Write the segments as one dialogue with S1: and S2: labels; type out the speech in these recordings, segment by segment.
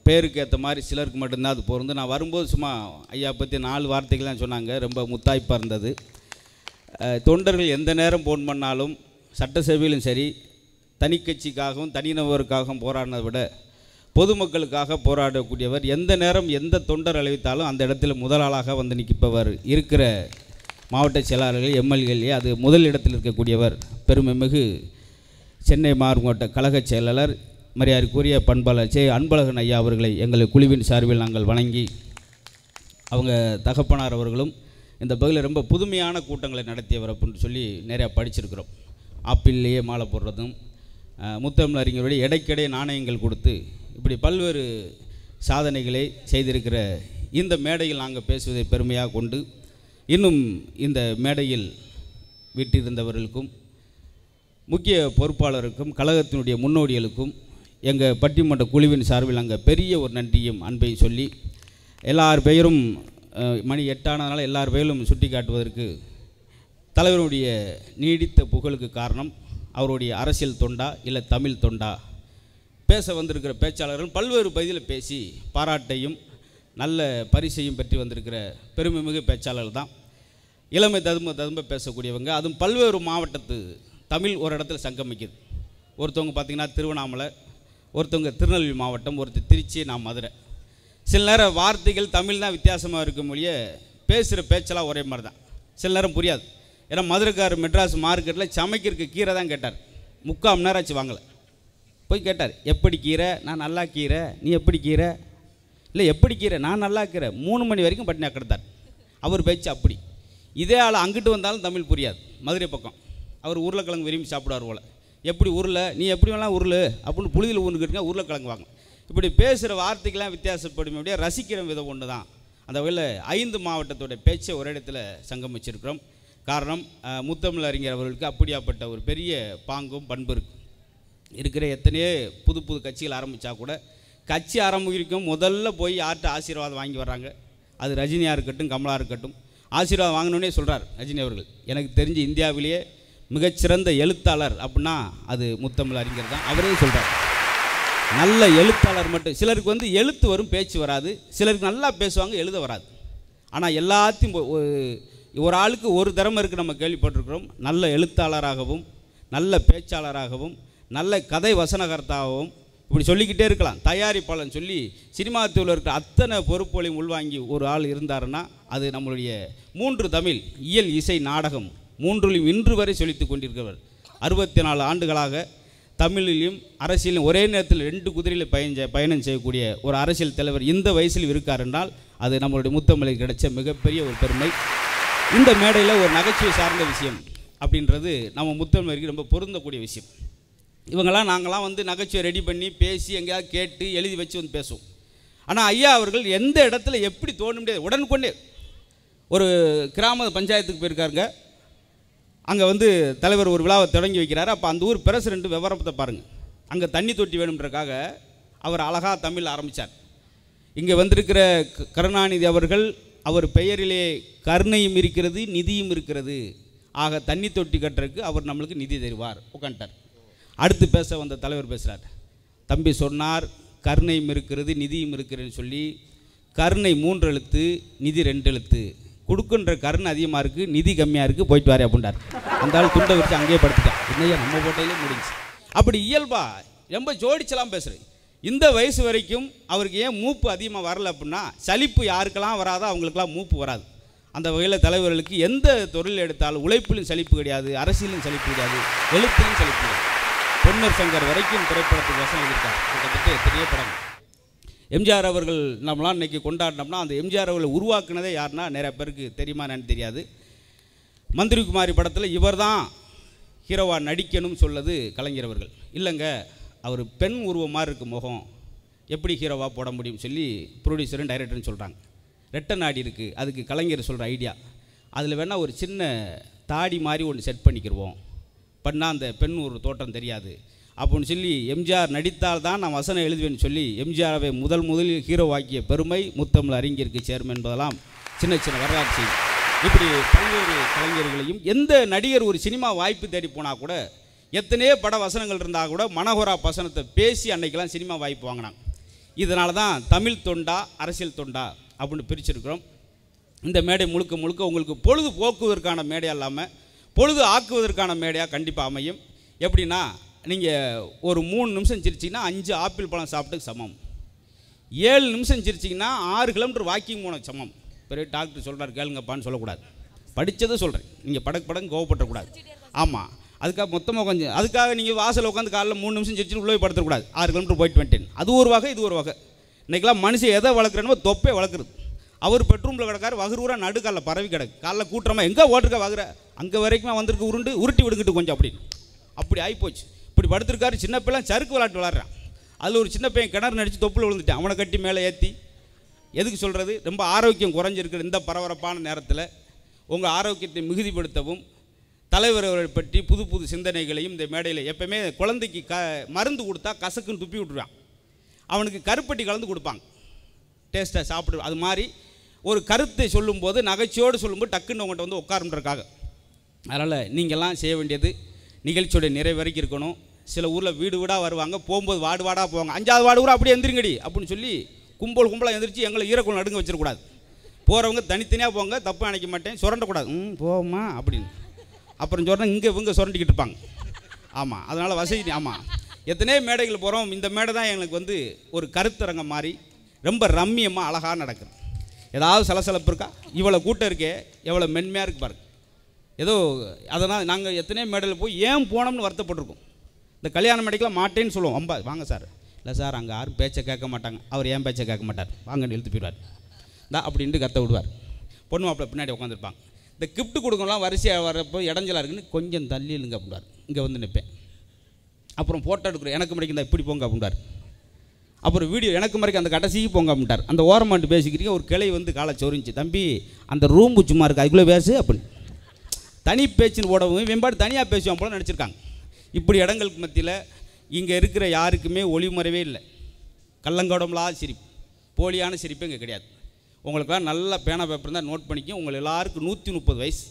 S1: பேருக்கு ஏற்ற மாதிரி சிலருக்கு மட்டும்தான் அது பொருந்து நான் வரும்போது சும்மா ஐயா பற்றி நாலு வார்த்தைகள் தான் சொன்னாங்க ரொம்ப முத்தாய்ப்பாக இருந்தது அஹ், தொண்டர்கள் எந்த நேரம் ஃபோன் பண்ணாலும் சட்டசபையிலும் சரி தனி கட்சிக்காகவும் தனிநபருக்காகவும் போராடினதை விட பொதுமக்களுக்காக போராடக்கூடியவர் எந்த நேரம் எந்த தொண்டர் அழைத்தாலும் அந்த இடத்துல முதலாளாக வந்து நிற்பவர் இருக்கிற மாவட்ட செயலாளர்கள் எம்எல்ஏ அது முதல் இடத்தில் இருக்கக்கூடியவர் பெருமைமிகு சென்னை மாவட்ட கழக செயலாளர் மரியாதைக்குரிய பண்பாளர் சே அன்பழகன் ஐயா அவர்களை எங்கள் குழுவின் சார்பில் நாங்கள் வணங்கி அவங்க தகப்பனார் அவர்களும் இந்த பகுதியில் ரொம்ப புதுமையான கூட்டங்களை நடத்தியவர் அப்படின்னு சொல்லி நிறையா படிச்சிருக்கிறோம் ஆப்பிள்லேயே மாலை போடுறதும் அஹ், முத்தமிழ் அறிஞருடைய இடைக்கிடை நாணயங்கள் கொடுத்து இப்படி பல்வேறு சாதனைகளை செய்திருக்கிற இந்த மேடையில் நாங்கள் பேசுவதை பெருமையாக கொண்டு இன்னும் இந்த மேடையில் வீட்டிருந்தவர்களுக்கும் முக்கிய பொறுப்பாளருக்கும் கழகத்தினுடைய முன்னோடிகளுக்கும் எங்கள் பட்டிமன்ற குழுவின் சார்பில் நாங்கள் பெரிய ஒரு நன்றியும் அன்பையும் சொல்லி எல்லார் பெயரும் அஹ், மணி எட்டானதுனால எல்லார் பெயரும் சுட்டி காட்டுவதற்கு தலைவருடைய நீடித்த புகழுக்கு காரணம் அவருடைய அரசியல் தொண்டா இல்லை தமிழ் தொண்டா பேச வந்திருக்கிற பேச்சாளர்கள் பல்வேறு பகுதியில் பேசி பாராட்டையும் நல்ல பரிசையும் பெற்று வந்திருக்கிற பெருமைமிகு பேச்சாளர்கள் தான் இளமை ததும்ப ததும்ப பேசக்கூடியவங்க அதுவும் பல்வேறு மாவட்டத்து தமிழ் ஒரு இடத்துல சங்கமிக்குது ஒருத்தவங்க பார்த்திங்கன்னா திருவண்ணாமலை ஒருத்தவங்க திருநெல்வேலி மாவட்டம் ஒருத்தர் திருச்சி நான் மதுரை சில நேரம் வார்த்தைகள் தமிழ் தான் வித்தியாசமாக இருக்கும் மொழிய பேசுகிற பேச்செல்லாம் ஒரே மாதிரி தான் சில நேரம் புரியாது ஏன்னா மதுரைக்காரர் மெட்ராஸ் மார்க்கெட்டில் சமைக்கிறதுக்கு கீரை தான் கேட்டார் முக்கால் மணி நேரம் ஆச்சு வாங்கலை போய் கேட்டார் எப்படி கீரை நான் நல்லா கீரை நீ எப்படி கீரை இல்லை எப்படி கீரை நான் நல்லா கீரை மூணு மணி வரைக்கும் பட்டினி கிடத்தார் அவர் பேச்சு அப்படி இதே ஆள் அங்கிட்டு வந்தாலும் தமிழ் புரியாது மதுரை பக்கம் அவர் உருளைக்கிழங்கு விரும்பி சாப்பிடுவார் போல எப்படி உருளை நீ எப்படி வேணாலும் உருளு அப்படின்னு புழுதியில் ஊன்னுக்கிட்டுங்க உருளைக்கிழங்கு வாங்க இப்படி பேசுகிற வார்த்தைக்கெல்லாம் வித்தியாசப்படும் அப்படியே ரசிக்கிற விதம் ஒன்று தான் அந்த வகையில் ஐந்து மாவட்டத்தோட பேச்சை ஒரு இடத்துல சங்கமிச்சிருக்கிறோம் காரணம் அஹ், முத்தமிழ் அறிஞர் அவர்களுக்கு அப்படியாப்பட்ட ஒரு பெரிய பாங்கும் பண்பு இருக்கு இருக்கிற எத்தனையோ புது புது கட்சிகள் ஆரம்பித்தா கூட கட்சி ஆரம்பிக்கும் முதல்ல போய் யார்கிட்ட ஆசீர்வாதம் வாங்கி வர்றாங்க அது ரஜினியாக இருக்கட்டும் கமலா இருக்கட்டும் ஆசீர்வாதம் வாங்கணுன்னே சொல்கிறார் ரஜினி அவர்கள் எனக்கு தெரிஞ்சு இந்தியாவிலேயே மிகச்சிறந்த எழுத்தாளர் அப்படின்னா அது முத்தமிழ் அறிஞர் தான் அவரே சொல்கிறார் நல்ல எழுத்தாளர் மட்டும் சிலருக்கு வந்து எழுத்து வரும் பேச்சு வராது சிலருக்கு நல்லா பேசுவாங்க எழுத வராது ஆனால் எல்லாத்தையும் ஒ- ஒரு- ஒரு ஆளுக்கு ஒரு திறமை இருக்குது நம்ம கேள்விப்பட்டிருக்கிறோம் நல்ல எழுத்தாளராகவும் நல்ல பேச்சாளராகவும் நல்ல கதை வசனகர்த்தாகவும் இப்படி சொல்லிக்கிட்டே இருக்கலாம் தயாரிப்பாளன் சொல்லி சினிமா துறையில் இருக்கிற அத்தனை பொறுப்புகளையும் உள்வாங்கி ஒரு ஆள் இருந்தாருன்னா அது நம்மளுடைய மூன்று தமிழ் இயல் இசை நாடகம் மூன்றிலும் இன்று வரை சொல்லித்து கொண்டிருக்கிறவர் அறுபத்தி நாலு ஆண்டுகளாக தமிழிலும் அரசியலும் ஒரே நேரத்தில் ரெண்டு குதிரையில் பயஞ்ச பயணம் செய்யக்கூடிய ஒரு அரசியல் தலைவர் இந்த வயசில் இருக்கார் என்றால் அது நம்மளுடைய முத்தமிழுக்கு கிடைச்ச மிகப்பெரிய ஒரு பெருமை இந்த மேடையில் ஒரு நகைச்சுவை சார்ந்த விஷயம் அப்படின்றது நம்ம முத்தமிழருக்கு ரொம்ப பொருந்தக்கூடிய விஷயம் இவங்கெல்லாம் நாங்களாம் வந்து நகைச்சுவை ரெடி பண்ணி பேசி எங்கேயாவது கேட்டு எழுதி வச்சு வந்து பேசுவோம் ஆனால் ஐயா அவர்கள் எந்த இடத்துல எப்படி தோண முடியாது உடனுக்குண்டே ஒரு கிராம பஞ்சாயத்துக்கு போயிருக்காருங்க அங்கே வந்து தலைவர் ஒரு விழாவை தொடங்கி வைக்கிறாரு அப்போ அந்த ஊர் பிரசிடென்ட் விவரத்தை பாருங்கள் அங்கே தண்ணி தொட்டி வேணுன்றக்காக அவர் அழகாக தமிழ் ஆரம்பித்தார் இங்கே வந்திருக்கிற க- கருணாநிதி அவர்கள் அவர் பெயரிலே கருணையும் இருக்கிறது நிதியும் இருக்கிறது ஆக தண்ணி தொட்டி கட்டுறதுக்கு அவர் நம்மளுக்கு நிதி தருவார் உட்காந்துட்டார் அடுத்து பேச வந்த தலைவர் பேசுகிறார் தம்பி சொன்னார் கருணையும் இருக்கிறது நிதியும் இருக்கிறதுன்னு சொல்லி கருணை மூன்று எழுத்து நிதி ரெண்டு எழுத்து கொடுக்குன்ற கருணை அதிகமாக இருக்குது நிதி கம்மியாக இருக்குது போயிட்டு வாரே அப்படின்றார் அந்த ஆள் துண்டை வச்சு அங்கேயே படுத்துட்டான் என்னையா நம்ம போட்டையிலே முடிஞ்சு அப்படி இயல்பா ரொம்ப ஜோடிச்செல்லாம் பேசுகிறேன் இந்த வயசு வரைக்கும் அவருக்கு ஏன் மூப்பு அதிகமாக வரல அப்படின்னா சலிப்பு யாருக்கெல்லாம் வராதோ அவங்களுக்கெல்லாம் மூப்பு வராது அந்த வகையில் தலைவர்களுக்கு எந்த தொழில் எடுத்தாலும் உழைப்பிலும் சலிப்பு கிடையாது அரசியலும் சலிப்பு கிடையாது எழுத்திலும் சலிப்பு கிடையாது பொன்னர் சங்கர் வரைக்கும் திரைப்படத்துக்கு வசனம் எழுதியிருக்கார் கிட்டத்தட்ட எத்தனையோ படம் எம்ஜிஆர் அவர்கள் நம்மளாம் இன்னைக்கு கொண்டாடினோம்னா அந்த எம்ஜிஆர் அவர்களை உருவாக்குனதே யாருன்னா நிறைய பேருக்கு தெரியுமா என்னன்னு தெரியாது மந்திரி குமாரி படத்தில் இவர் தான் ஹீரோவா நடிக்கணும்னு சொல்லது கலைஞர் அவர்கள் இல்லைங்க அவர் பெண் உருவம் மாதிரி இருக்கு முகம் எப்படி ஹீரோவாக போட முடியும் சொல்லி ப்ரொடியூசரும் டைரக்டரும் சொல்கிறாங்க ரெட்டை நாடி இருக்குது அதுக்கு கலைஞர் சொல்கிற ஐடியா அதில் வேணால் ஒரு சின்ன தாடி மாதிரி ஒன்று செட் பண்ணிக்கிடுவோம் பண்ணால் அந்த பெண் ஒரு தோற்றம் தெரியாது அப்படின்னு சொல்லி எம்ஜிஆர் நடித்தால் தான் நான் வசனம் எழுதுவேன்னு சொல்லி எம்ஜிஆரை முதல் முதலில் ஹீரோவாக்கிய பெருமை முத்தமிழ் அறிஞருக்கு சேரும் என்பதெல்லாம் சின்ன சின்ன வரலாற்று செய்தி இப்படி பல்வேறு கலைஞர்களையும் எந்த நடிகர் ஒரு சினிமா வாய்ப்பு தேடி போனால் கூட எத்தனையோ பட வசனங்கள் இருந்தால் கூட மனோகரா வசனத்தை பேசி அன்னைக்கெல்லாம் சினிமா வாய்ப்பு வாங்கினாங்க இதனால தான் தமிழ் தொண்டா அரசியல் தொண்டா அப்படின்னு பிரிச்சிருக்கிறோம் இந்த மேடை முழுக்க முழுக்க உங்களுக்கு பொழுது போக்குவதற்கான மேடையாக இல்லாமல் பொழுது ஆக்குவதற்கான மேடையாக கண்டிப்பாக அமையும் எப்படின்னா நீங்கள் ஒரு மூணு நிமிஷம் சிரிச்சிங்கன்னா அஞ்சு ஆப்பிள் பழம் சாப்பிட்டு சமம் ஏழு நிமிஷம் சிரிச்சிங்கன்னா ஆறு கிலோமீட்டர் வாக்கிங் போன சமம் பெரிய டாக்டர் சொல்கிறார் கேளுங்கப்பான்னு சொல்லக்கூடாது படித்ததை சொல்கிறேன் நீங்கள் படக்கு படக்கு கோவப்படக்கூடாது ஆமாம் அதுக்காக மொத்தமாக கொஞ்சம் அதுக்காக நீங்கள் வாசல் உட்காந்து காலைல மூணு நிமிஷம் சிரிச்சு உள்ளே போய் படுத்தக்கூடாது ஆறு கிலோமீட்டர் போயிட்டு வந்துட்டேன் அது ஒரு வகை இது ஒரு வகை இன்றைக்கெல்லாம் மனுஷன் எதை வளர்க்குறனோ தொப்பே வளர்க்குறது அவர் பெட்ரூமில் கிடக்காரு வகுரூரா நடுக்கால பரவி கிடக்கு காலைல கூட்டுறமா எங்கே ஓட்டுருக்க வகுற அங்கே வரைக்கும் வந்திருக்கு உருண்டு உருட்டி விடுக்கிட்டு கொஞ்சம் அப்படின்னு அப்படி ஆகிப்போச்சு இப்படி படுத்திருக்காரு சின்ன பிள்ளை சறுக்கு விளாட்டு விளாட்றான் அதில் ஒரு சின்ன பையன் கிணறு நடிச்சு தொப்புல விழுந்துட்டான் அவனை கட்டி மேலே ஏற்றி எதுக்கு சொல்கிறது ரொம்ப ஆரோக்கியம் குறைஞ்சிருக்கிற இந்த பரபரப்பான நேரத்தில் உங்கள் ஆரோக்கியத்தை மிகுதிப்படுத்தவும் தலைவர் அவரை பற்றி புது புது சிந்தனைகளையும் இந்த மேடையில் எப்பவுமே குழந்தைக்கு க மருந்து கொடுத்தா கசக்குன்னு துப்பி விட்டுருவான் அவனுக்கு கருப்பட்டி கலந்து கொடுப்பாங்க டேஸ்ட்டாக சாப்பிடு அது மாதிரி ஒரு கருத்தை சொல்லும்போது நகைச்சுவோடு சொல்லும்போது டக்குன்னு உங்கள்கிட்ட வந்து உட்காருன்றக்காக அதனால் நீங்கள்லாம் செய்ய வேண்டியது நிகழ்ச்சியோட நிறைவு வரைக்கும் இருக்கணும் சில ஊரில் வீடு வீடாக வருவாங்க போகும்போது வார்டு வார்டாக போவாங்க அஞ்சாவது வார்டு கூட அப்படியே எந்திரிங்கடி அப்படின்னு சொல்லி கும்பல் கும்பலாக எந்திரிச்சு எங்களை ஈரக்குள் நடுங்க வச்சிடக்கூடாது போகிறவங்க தனித்தனியாக போங்க தப்பு நினைக்க மாட்டேன் சுரண்டக்கூடாது ம் போமா அப்படின்னு அப்புறம் சொல்கிறேன் இங்கே இவங்க சுரண்டிக்கிட்டு இருப்பாங்க ஆமாம் அதனால் வசதி ஆமாம் எத்தனையோ மேடைகள் போகிறோம் இந்த மேடை தான் எங்களுக்கு வந்து ஒரு கருத்தரங்கம் மாதிரி ரொம்ப ரம்மியமாக அழகாக நடக்குது ஏதாவது சலசலப்பு இருக்கா இவ்வளோ கூட்டம் இருக்கே எவ்வளோ மென்மையாக இருக்கு பாருங்க ஏதோ அதனால் நாங்கள் எத்தனையோ மேடையில் போய் ஏன் போனோம்னு வருத்தப்பட்டிருக்கோம் இந்த கல்யாண மேடைக்கெலாம் மாட்டேன்னு சொல்லுவோம் அம்பா வாங்க சார் இல்லை சார் அங்கே யாரும் பேச்சை கேட்க மாட்டாங்க அவர் ஏன் பேச்சை கேட்க மாட்டார் வாங்கன்னு இழுத்து போயிடுவார் தா அப்படின்ட்டு கத்த விடுவார் பொண்ணு மாப்பிள்ளை பின்னாடி உட்காந்துருப்பாங்க இந்த கிஃப்ட் கொடுக்கலாம் வரிசையாக வரப்போ இடைஞ்சலாக இருக்குன்னு கொஞ்சம் தள்ளி இல்லைங்க அப்படின்றார் இங்கே வந்து நிற்பேன் அப்புறம் ஃபோட்டோ எடுக்கிறோம் எனக்கு மறைக்க இந்த இப்படி போங்க அப்படின்றார் அப்புறம் வீடியோ எனக்கு மறைக்க அந்த கடைசிக்கு போங்க அப்படின்ட்டார் அந்த ஓரமாட்டு பேசிக்கிறீங்க ஒரு கிளை வந்து காலை சொரிஞ்சு தம்பி அந்த ரூம் சும்மா இருக்கு அதுக்குள்ளே பேசு அப்படின்னு தனி பேச்சுன்னு போடவும் வெம்பாடு தனியாக பேசுவான் போல நினச்சிருக்காங்க இப்படி இடங்களுக்கு மத்தியில் இங்கே இருக்கிற யாருக்குமே ஒளிமறைவே இல்லை கள்ளங்கடம்லா சிரிப்பு போலியான சிரிப்பு இங்கே கிடையாது உங்களுக்கெல்லாம் நல்ல பேனா பேப்பர் தான் நோட் பண்ணிக்க உங்கள் எல்லாருக்கும் நூற்றி முப்பது வயசு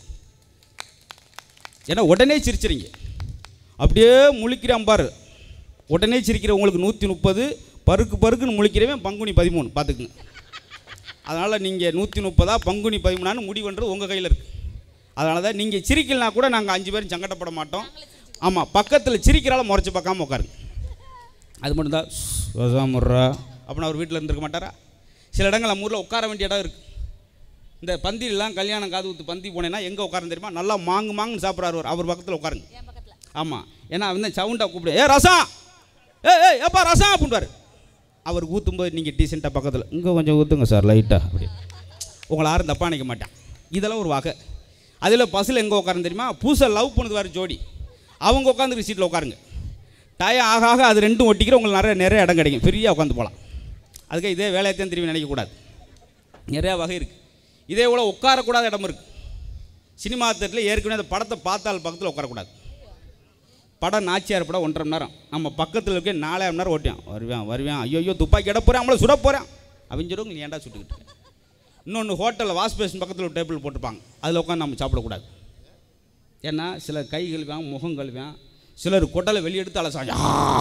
S1: ஏன்னா உடனே சிரிச்சிருங்க அப்படியே முழிக்கிறான் பாரு உடனே சிரிக்கிற உங்களுக்கு நூற்றி முப்பது பருக்கு பருக்குன்னு முழிக்கிறவன் பங்குனி பதிமூணு பார்த்துக்குங்க அதனால் நீங்கள் நூற்றி முப்பதா பங்குனி பதிமூணான்னு முடிவுன்றது உங்கள் கையில் இருக்குது அதனால தான் நீங்கள் சிரிக்கலனா கூட நாங்கள் அஞ்சு பேரும் சங்கடப்பட மாட்டோம் ஆமாம் பக்கத்தில் சிரிக்கிறால முறைச்சி பார்க்காம உட்காருங்க அது மட்டும் தான் வசாமுர்ரா அப்படின்னு அவர் வீட்டில் இருந்திருக்க மாட்டாரா சில இடங்கள் நம்ம ஊரில் உட்கார வேண்டிய இடம் இருக்குது இந்த பந்திலாம் கல்யாணம் காது ஊத்து பந்தி போனேன்னா எங்கே உட்காரன் தெரியுமா நல்லா மாங்கு மாங்குன்னு சாப்பிட்றாரு அவர் அவர் பக்கத்தில் உட்காருங்க ஆமாம் ஏன்னா வந்து சவுண்டாக கூப்பிடு ஏ ரசம் ஏ ஏ ஏப்பா ரசம் அப்படின்பாரு அவர் ஊற்றும்போது நீங்கள் டீசெண்டாக பக்கத்தில் இங்கே கொஞ்சம் ஊற்றுங்க சார் லைட்டாக அப்படி உங்களை யாரும் தப்பாக நினைக்க மாட்டான் இதெல்லாம் ஒரு வகை அதில் பஸ்ஸில் எங்கே உட்காருன்னு தெரியுமா புதுசாக லவ் பண்ணுது வேறு ஜோடி அவங்க உட்காந்துருக்க சீட்டில் உட்காருங்க டயம் ஆக ஆக அது ரெண்டும் ஒட்டிக்கிற உங்களுக்கு நிறைய நிறைய இடம் கிடைக்கும் ஃப்ரீயாக உட்காந்து போகலாம் அதுக்கு இதே வேலையத்தையும் திரும்பி நினைக்கக்கூடாது நிறையா வகை இருக்குது இதே போல் உட்காரக்கூடாத இடம் இருக்குது சினிமா தேட்டரில் ஏற்கனவே அந்த படத்தை பார்த்தால் பக்கத்தில் உட்காரக்கூடாது படம் நாச்சியார் படம் ஒன்றரை மணி நேரம் நம்ம பக்கத்தில் இருக்க நாலே மணி நேரம் ஓட்டியான் வருவான் வருவான் ஐயோ ஐயோ துப்பாக்கி இட போகிறேன் நம்மளை சுட போகிறேன் அவங்க நீ ஏன்டா சுட்டுக்கிட்டு இருக்க? இன்னொன்று ஹோட்டலில் வாஷ் பேஷன் பக்கத்தில் ஒரு டேபிள் போட்டிருப்பாங்க அதில் உட்காந்து நம்ம சாப்பிடக்கூடாது ஏன்னா சில கை கழுவான் முகம் கழுவான் சிலர் குடலை வெளியெடுத்து அலசாங்க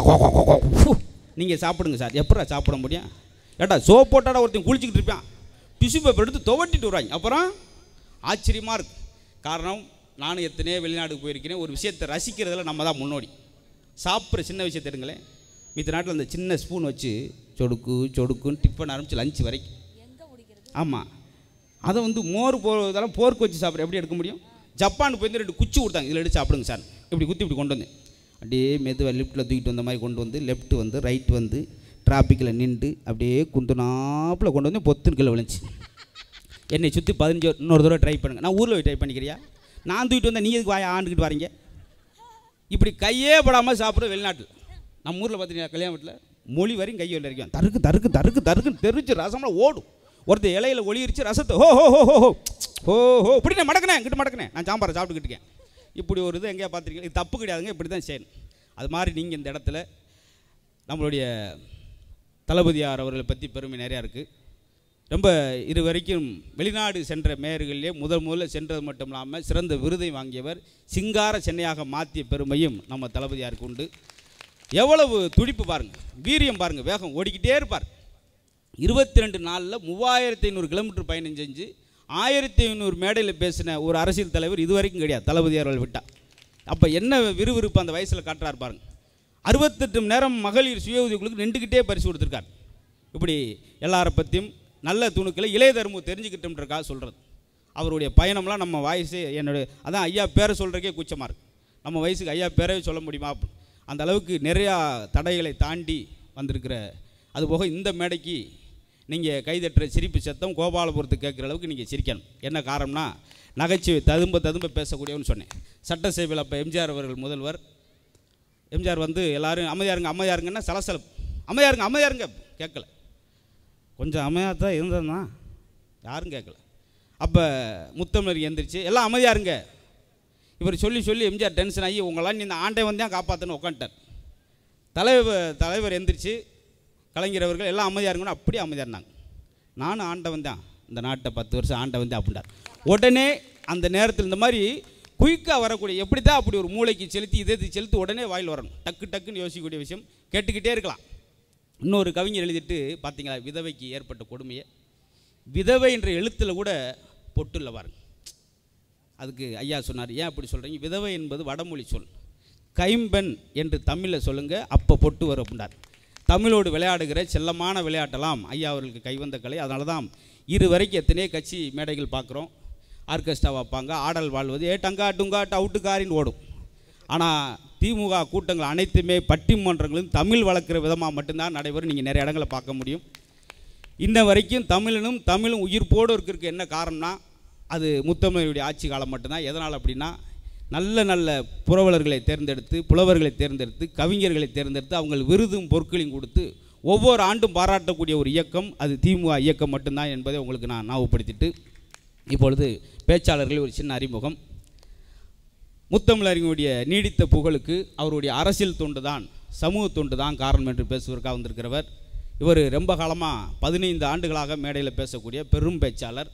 S1: நீங்கள் சாப்பிடுங்க சார் எப்படா சாப்பிட முடியும் ஏட்டா சோப் போட்டாடா ஒருத்தன் குளிச்சுக்கிட்டு இருப்பான் டிஷ்யூ பேப்பர் எடுத்து துவட்டிட்டு வருவாங்க அப்புறம் ஆச்சரியமாக இருக்கு காரணம் நானும் எத்தனையோ வெளிநாட்டுக்கு போயிருக்கிறேன் ஒரு விஷயத்தை ரசிக்கிறதுல நம்ம தான் முன்னோடி சாப்பிட்ற சின்ன விஷயத்தை எடுங்களேன் மித்த நாட்டில் அந்த சின்ன ஸ்பூன் வச்சு சொடுக்கு சொடுக்குன்னு டிஃபன் ஆரம்பிச்சு லஞ்ச் வரைக்கும் ஆமாம் அதை வந்து மோர் போ இதெல்லாம் போர்க்கு வச்சு சாப்பிட்ற எப்படி எடுக்க முடியும் ஜப்பானுக்கு போய் ரெண்டு குச்சி கொடுத்தாங்க இதில் எடுத்து சாப்பிடுங்க சார் இப்படி குத்தி இப்படி கொண்டு வந்தேன் அப்படியே மெதுவாக லெஃப்ட்டில் தூக்கிட்டு வந்த மாதிரி கொண்டு வந்து லெஃப்ட் வந்து ரைட் வந்து டிராஃபிக்கில் நின்று அப்படியே குந்துனாப்பில் கொண்டு வந்து பொத்துன்னு கீழே விழுந்துச்சு என்னை சுற்றி பதினஞ்சு இன்னொரு தடவை ட்ரை பண்ணுங்க நான் ஊரில் போய் ட்ரை பண்ணிக்கிறியா நான் தூக்கிட்டு வந்தேன் நீ எதுக்கு வாய ஆண்டுக்கிட்டு வரீங்க இப்படி கையே படாமல் சாப்பிட்ற வெளிநாட்டில் நம்ம ஊரில் பார்த்தீங்கன்னா கல்யாண வீட்டில் மொழி வரையும் கையை வரைக்கும் தருக்கு தருக்கு தருக்கு தருக்குன்னு தெரிச்சு ரசம்லாம் ஓடும் ஒருத்தர் இலையில ஒளிரிச்சு ரசத்தை ஹோ ஹோ ஹோ ஹோ ஹோ ஹோ ஹோ இப்படி நான் மடக்கினேன் இங்கிட்டு மடக்கினேன் நான் சாம்பாரை சாப்பிட்டுக்கிட்டு இருக்கேன் இப்படி ஒரு இது எங்கேயா பார்த்துருக்கீங்க இது தப்பு கிடையாதுங்க இப்படி தான் செய்யணும் அது மாதிரி நீங்கள் இந்த இடத்துல நம்மளுடைய தளபதியார் அவர்களை பற்றி பெருமை நிறையா இருக்குது ரொம்ப இது வரைக்கும் வெளிநாடு சென்ற மேயர்களிலே முதல் முதல்ல சென்றது மட்டும் இல்லாமல் சிறந்த விருதை வாங்கியவர் சிங்கார சென்னையாக மாற்றிய பெருமையும் நம்ம தளபதியாருக்கு உண்டு எவ்வளவு துடிப்பு பாருங்கள் வீரியம் பாருங்கள் வேகம் ஓடிக்கிட்டே இருப்பார் இருபத்தி ரெண்டு நாளில் மூவாயிரத்தி ஐநூறு கிலோமீட்டர் பயணம் செஞ்சு ஆயிரத்தி ஐநூறு மேடையில் பேசின ஒரு அரசியல் தலைவர் இது வரைக்கும் கிடையாது தளபதி அவர்கள் விட்டா அப்போ என்ன விறுவிறுப்பு அந்த வயசில் காட்டுறாரு பாருங்க அறுபத்தெட்டு மணி நேரம் மகளிர் சுய உதவிகளுக்கு நின்றுக்கிட்டே பரிசு கொடுத்துருக்கார் இப்படி எல்லாரை பற்றியும் நல்ல துணுக்களை இளைய தர்மம் தெரிஞ்சுக்கிட்டோம்ன்றக்காக சொல்கிறது அவருடைய பயணம்லாம் நம்ம வாய்ஸே என்னுடைய அதான் ஐயா பேரை சொல்கிறக்கே கூச்சமாக இருக்கு நம்ம வயசுக்கு ஐயா பேரவே சொல்ல முடியுமா அந்த அளவுக்கு நிறையா தடைகளை தாண்டி வந்திருக்கிற அதுபோக இந்த மேடைக்கு நீங்கள் கைதட்டுற சிரிப்பு சத்தம் கோபாலபுரத்துக்கு கேட்குற அளவுக்கு நீங்கள் சிரிக்கணும் என்ன காரணம்னா நகைச்சுவை ததும்ப ததும்ப பேசக்கூடியவன்னு சொன்னேன் சட்டசபையில் அப்போ எம்ஜிஆர் அவர்கள் முதல்வர் எம்ஜிஆர் வந்து எல்லாரும் அமைதியாருங்க அமைதியாருங்கன்னா சலசலப்பு அமைதியாருங்க அமைதியாருங்க கேட்கல கொஞ்சம் அமைதியாக தான் இருந்ததுன்னா யாரும் கேட்கல அப்போ முத்தமிழர் எந்திரிச்சு எல்லாம் அமைதியாருங்க இவர் சொல்லி சொல்லி எம்ஜிஆர் டென்ஷன் ஆகி உங்களாம் நீ இந்த ஆண்டை வந்து தான் காப்பாற்றணும் உட்காந்துட்டார் தலைவர் தலைவர் எந்திரிச்சு கலைஞர் அவர்கள் எல்லாம் அமைதியாக இருக்கணும் அப்படியே அமைதியாக இருந்தாங்க நானும் ஆண்டவன் தான் இந்த நாட்டை பத்து வருஷம் ஆண்டவன் தான் அப்படின்றார் உடனே அந்த நேரத்தில் இந்த மாதிரி குயிக்காக வரக்கூடிய எப்படி தான் அப்படி ஒரு மூளைக்கு செலுத்தி இதயத்தை செலுத்தி உடனே வாயில் வரணும் டக்கு டக்குன்னு யோசிக்கக்கூடிய விஷயம் கேட்டுக்கிட்டே இருக்கலாம் இன்னொரு கவிஞர் எழுதிட்டு பார்த்தீங்களா விதவைக்கு ஏற்பட்ட கொடுமையை விதவை என்ற எழுத்தில் கூட பொட்டுள்ள பாருங்க அதுக்கு ஐயா சொன்னார் ஏன் அப்படி சொல்கிறீங்க விதவை என்பது வடமொழி சொல் கைம்பெண் என்று தமிழில் சொல்லுங்கள் அப்போ பொட்டு வரும் அப்படின்னார் தமிழோடு விளையாடுகிற செல்லமான விளையாட்டெல்லாம் ஐயா அவர்களுக்கு கைவந்த கலை அதனால தான் இரு வரைக்கும் எத்தனையோ கட்சி மேடைகள் பார்க்குறோம் ஆர்கெஸ்ட்ரா வைப்பாங்க ஆடல் வாழ்வது ஏ டங்கா டுங்கா டவுட்டுக்காரின்னு ஓடும் ஆனால் திமுக கூட்டங்கள் அனைத்துமே பட்டிமன்றங்களும் தமிழ் வளர்க்குற விதமாக மட்டும்தான் நடைபெறும் நீங்கள் நிறைய இடங்களை பார்க்க முடியும் இன்ன வரைக்கும் தமிழனும் தமிழும் உயிர்ப்போடு இருக்கிறதுக்கு என்ன காரணம்னா அது முத்தமிழுடைய ஆட்சி காலம் மட்டும்தான் எதனால் அப்படின்னா நல்ல நல்ல புரவலர்களை தேர்ந்தெடுத்து புலவர்களை தேர்ந்தெடுத்து கவிஞர்களை தேர்ந்தெடுத்து அவங்க விருதும் பொருட்களையும் கொடுத்து ஒவ்வொரு ஆண்டும் பாராட்டக்கூடிய ஒரு இயக்கம் அது திமுக இயக்கம் மட்டும்தான் என்பதை உங்களுக்கு நான் ஞாபகப்படுத்திட்டு இப்பொழுது பேச்சாளர்கள் ஒரு சின்ன அறிமுகம் முத்தமிழறிஞருடைய நீடித்த புகழுக்கு அவருடைய அரசியல் தொண்டு தான் சமூக தொண்டு தான் காரணம் என்று பேசுவதற்காக வந்திருக்கிறவர் இவர் ரொம்ப காலமாக பதினைந்து ஆண்டுகளாக மேடையில் பேசக்கூடிய பெரும் பேச்சாளர்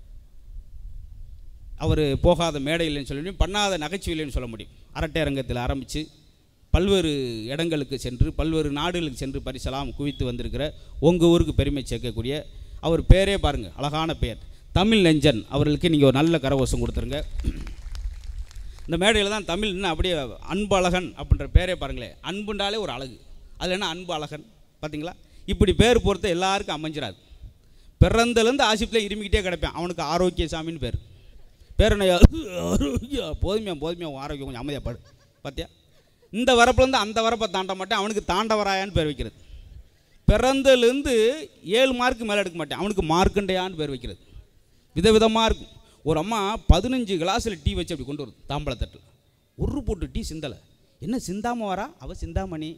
S1: அவர் போகாத மேடையில்லைன்னு சொல்ல முடியும் பண்ணாத நகைச்சுவையில்லைன்னு சொல்ல முடியும் அரட்டை அரங்கத்தில் ஆரம்பித்து பல்வேறு இடங்களுக்கு சென்று பல்வேறு நாடுகளுக்கு சென்று பரிசெல்லாம் குவித்து வந்திருக்கிற உங்கள் ஊருக்கு பெருமை சேர்க்கக்கூடிய அவர் பேரே பாருங்கள் அழகான பேர் தமிழ் நெஞ்சன் அவர்களுக்கு நீங்கள் ஒரு நல்ல கரவசம் கொடுத்துருங்க இந்த மேடையில் தான் தமிழ் இன்னும் அப்படியே அன்பு அழகன் அப்படின்ற பேரே பாருங்களேன் அன்புண்டாலே ஒரு அழகு அதில் என்ன அன்பு அழகன் பார்த்தீங்களா இப்படி பேர் பொறுத்த எல்லாருக்கும் அமைஞ்சிராது பிறந்தலேருந்து ஆசிப்பில் இருமிக்கிட்டே கிடப்பேன் அவனுக்கு ஆரோக்கிய சாமின்னு பேர் பேர் என்ன ஆரோக்கியா போதுமையா போதுமையா உன் ஆரோக்கியம் கொஞ்சம் அமைதியாப்பாடு பார்த்தியா இந்த வரப்புலேருந்து அந்த வரப்பை தாண்ட மாட்டேன் அவனுக்கு தாண்டவராயான்னு பேர் வைக்கிறது பிறந்தலேருந்து ஏழு மார்க்கு மேலே எடுக்க மாட்டேன் அவனுக்கு மார்க்கண்டையான்னு பேர் வைக்கிறது விதவிதமாக இருக்கும் ஒரு அம்மா பதினஞ்சு கிளாஸில் டீ வச்சு அப்படி கொண்டு வருது தாம்பழத்தட்டில் ஒரு போட்டு டீ சிந்தலை என்ன சிந்தாம வரா அவள் சிந்தாமணி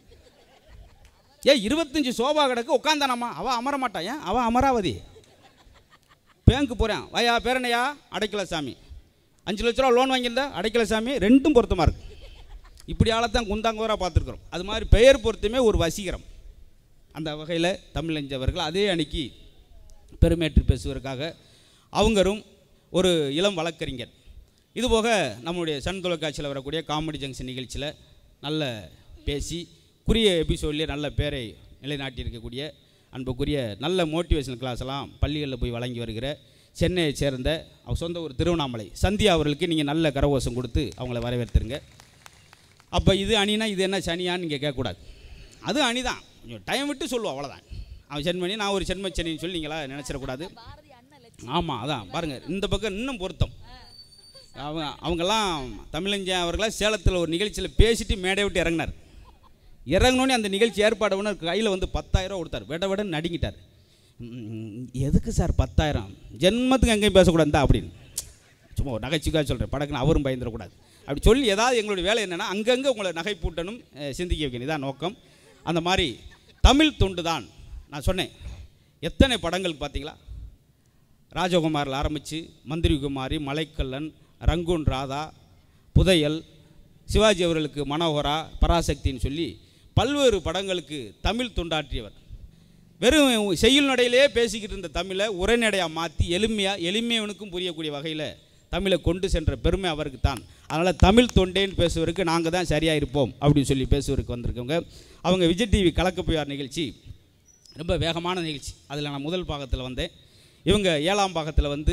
S1: ஏ இருபத்தஞ்சி சோபா கிடக்கு உட்காந்தானாம்மா அவள் அமர மாட்டா ஏன் அவள் அமராவதி பேங்க்கு போகிறேன் வயா பேரனையா அடைக்கல சாமி அஞ்சு லட்ச ரூபா லோன் வாங்கியிருந்தா அடைக்கல சாமி ரெண்டும் பொருத்தமாக இருக்கு இப்படி ஆளத்தான் குந்தாங்கோராக பார்த்துருக்குறோம் அது மாதிரி பெயர் பொருத்தமே ஒரு வசீகரம் அந்த வகையில் தமிழஞ்சவர்கள் அதே அன்னைக்கு பெருமேற்று பேசுவதற்காக அவங்களும் ஒரு இளம் வழக்கறிஞர் இதுபோக நம்முடைய சன் தொலைக்காட்சியில் வரக்கூடிய காமெடி ஜங்ஷன் நிகழ்ச்சியில் நல்ல பேசி குறிய எபிசோட்லேயே நல்ல பேரை நிலைநாட்டி இருக்கக்கூடிய அன்புக்குரிய நல்ல மோட்டிவேஷனல் கிளாஸ் எல்லாம் பள்ளிகளில் போய் வழங்கி வருகிற சென்னையை சேர்ந்த அவர் சொந்த ஒரு திருவண்ணாமலை சந்தியா அவர்களுக்கு நீங்கள் நல்ல கரகோஷம் கொடுத்து அவங்கள வரவேற்றுருங்க அப்போ இது அணினா இது என்ன சனியான்னு நீங்கள் கேட்கக்கூடாது அது அணி தான் கொஞ்சம் டைம் விட்டு சொல்லுவோம் அவ்வளோதான் அவன் சென்மணி நான் ஒரு சென்ம சனின்னு சொல்லி நீங்களா நினச்சிடக்கூடாது ஆமாம் அதான் பாருங்கள் இந்த பக்கம் இன்னும் பொருத்தம் அவங்க அவங்கெல்லாம் தமிழஞ்சன் அவர்களாம் சேலத்தில் ஒரு நிகழ்ச்சியில் பேசிட்டு மேடை விட்டு இறங்கினார் இறங்கினோடனே அந்த நிகழ்ச்சி ஏற்பாடு பண்ண கையில் வந்து பத்தாயிரம் கொடுத்தார் விட விடன்னு நடுங்கிட்டார் "ம், எதுக்கு சார் பத்தாயிரம் ஜென்மத்துக்கு எங்கேயும் பேசக்கூடாது தான் அப்படின்னு சும்மா ஒரு நகைச்சுக்காக சொல்கிறேன் படக்குன்னு அவரும் பயந்துடக்கூடாது அப்படி சொல்லி ஏதாவது எங்களுடைய வேலை என்னென்னா அங்கங்கே உங்களை நகை பூட்டணும் அஹ், சிந்திக்க வைக்கணும் இதான் நோக்கம் அந்த மாதிரி தமிழ் தொண்டு தான் நான் சொன்னேன் எத்தனை படங்கள் பார்த்தீங்களா ராஜகுமாரில் ஆரம்பித்து மந்திரி குமாரி மலைக்கல்லன் ரங்கூன் ராதா புதையல் சிவாஜி அவர்களுக்கு மனோகரா பராசக்தின்னு சொல்லி பல்வேறு படங்களுக்கு தமிழ் தொண்டாற்றியவர் வெறும் செய்யுள் நடையிலே பேசிக்கிட்டு இருந்த தமிழை உரைநடையாக மாற்றி எளிமையாக எளிமையவனுக்கும் புரியக்கூடிய வகையில் தமிழை கொண்டு சென்ற பெருமை அவருக்கு தான் அதனால் தமிழ் தொண்டேன்னு பேசுவதற்கு நாங்கள் தான் சரியாக இருப்போம் அப்படின்னு சொல்லி பேசுவதற்கு வந்திருக்கவங்க அவங்க விஜய் டிவி கலக்க புயார் நிகழ்ச்சி ரொம்ப வேகமான நிகழ்ச்சி அதில் நான் முதல் பாகத்தில் வந்தேன் இவங்க ஏழாம் பாகத்தில் வந்து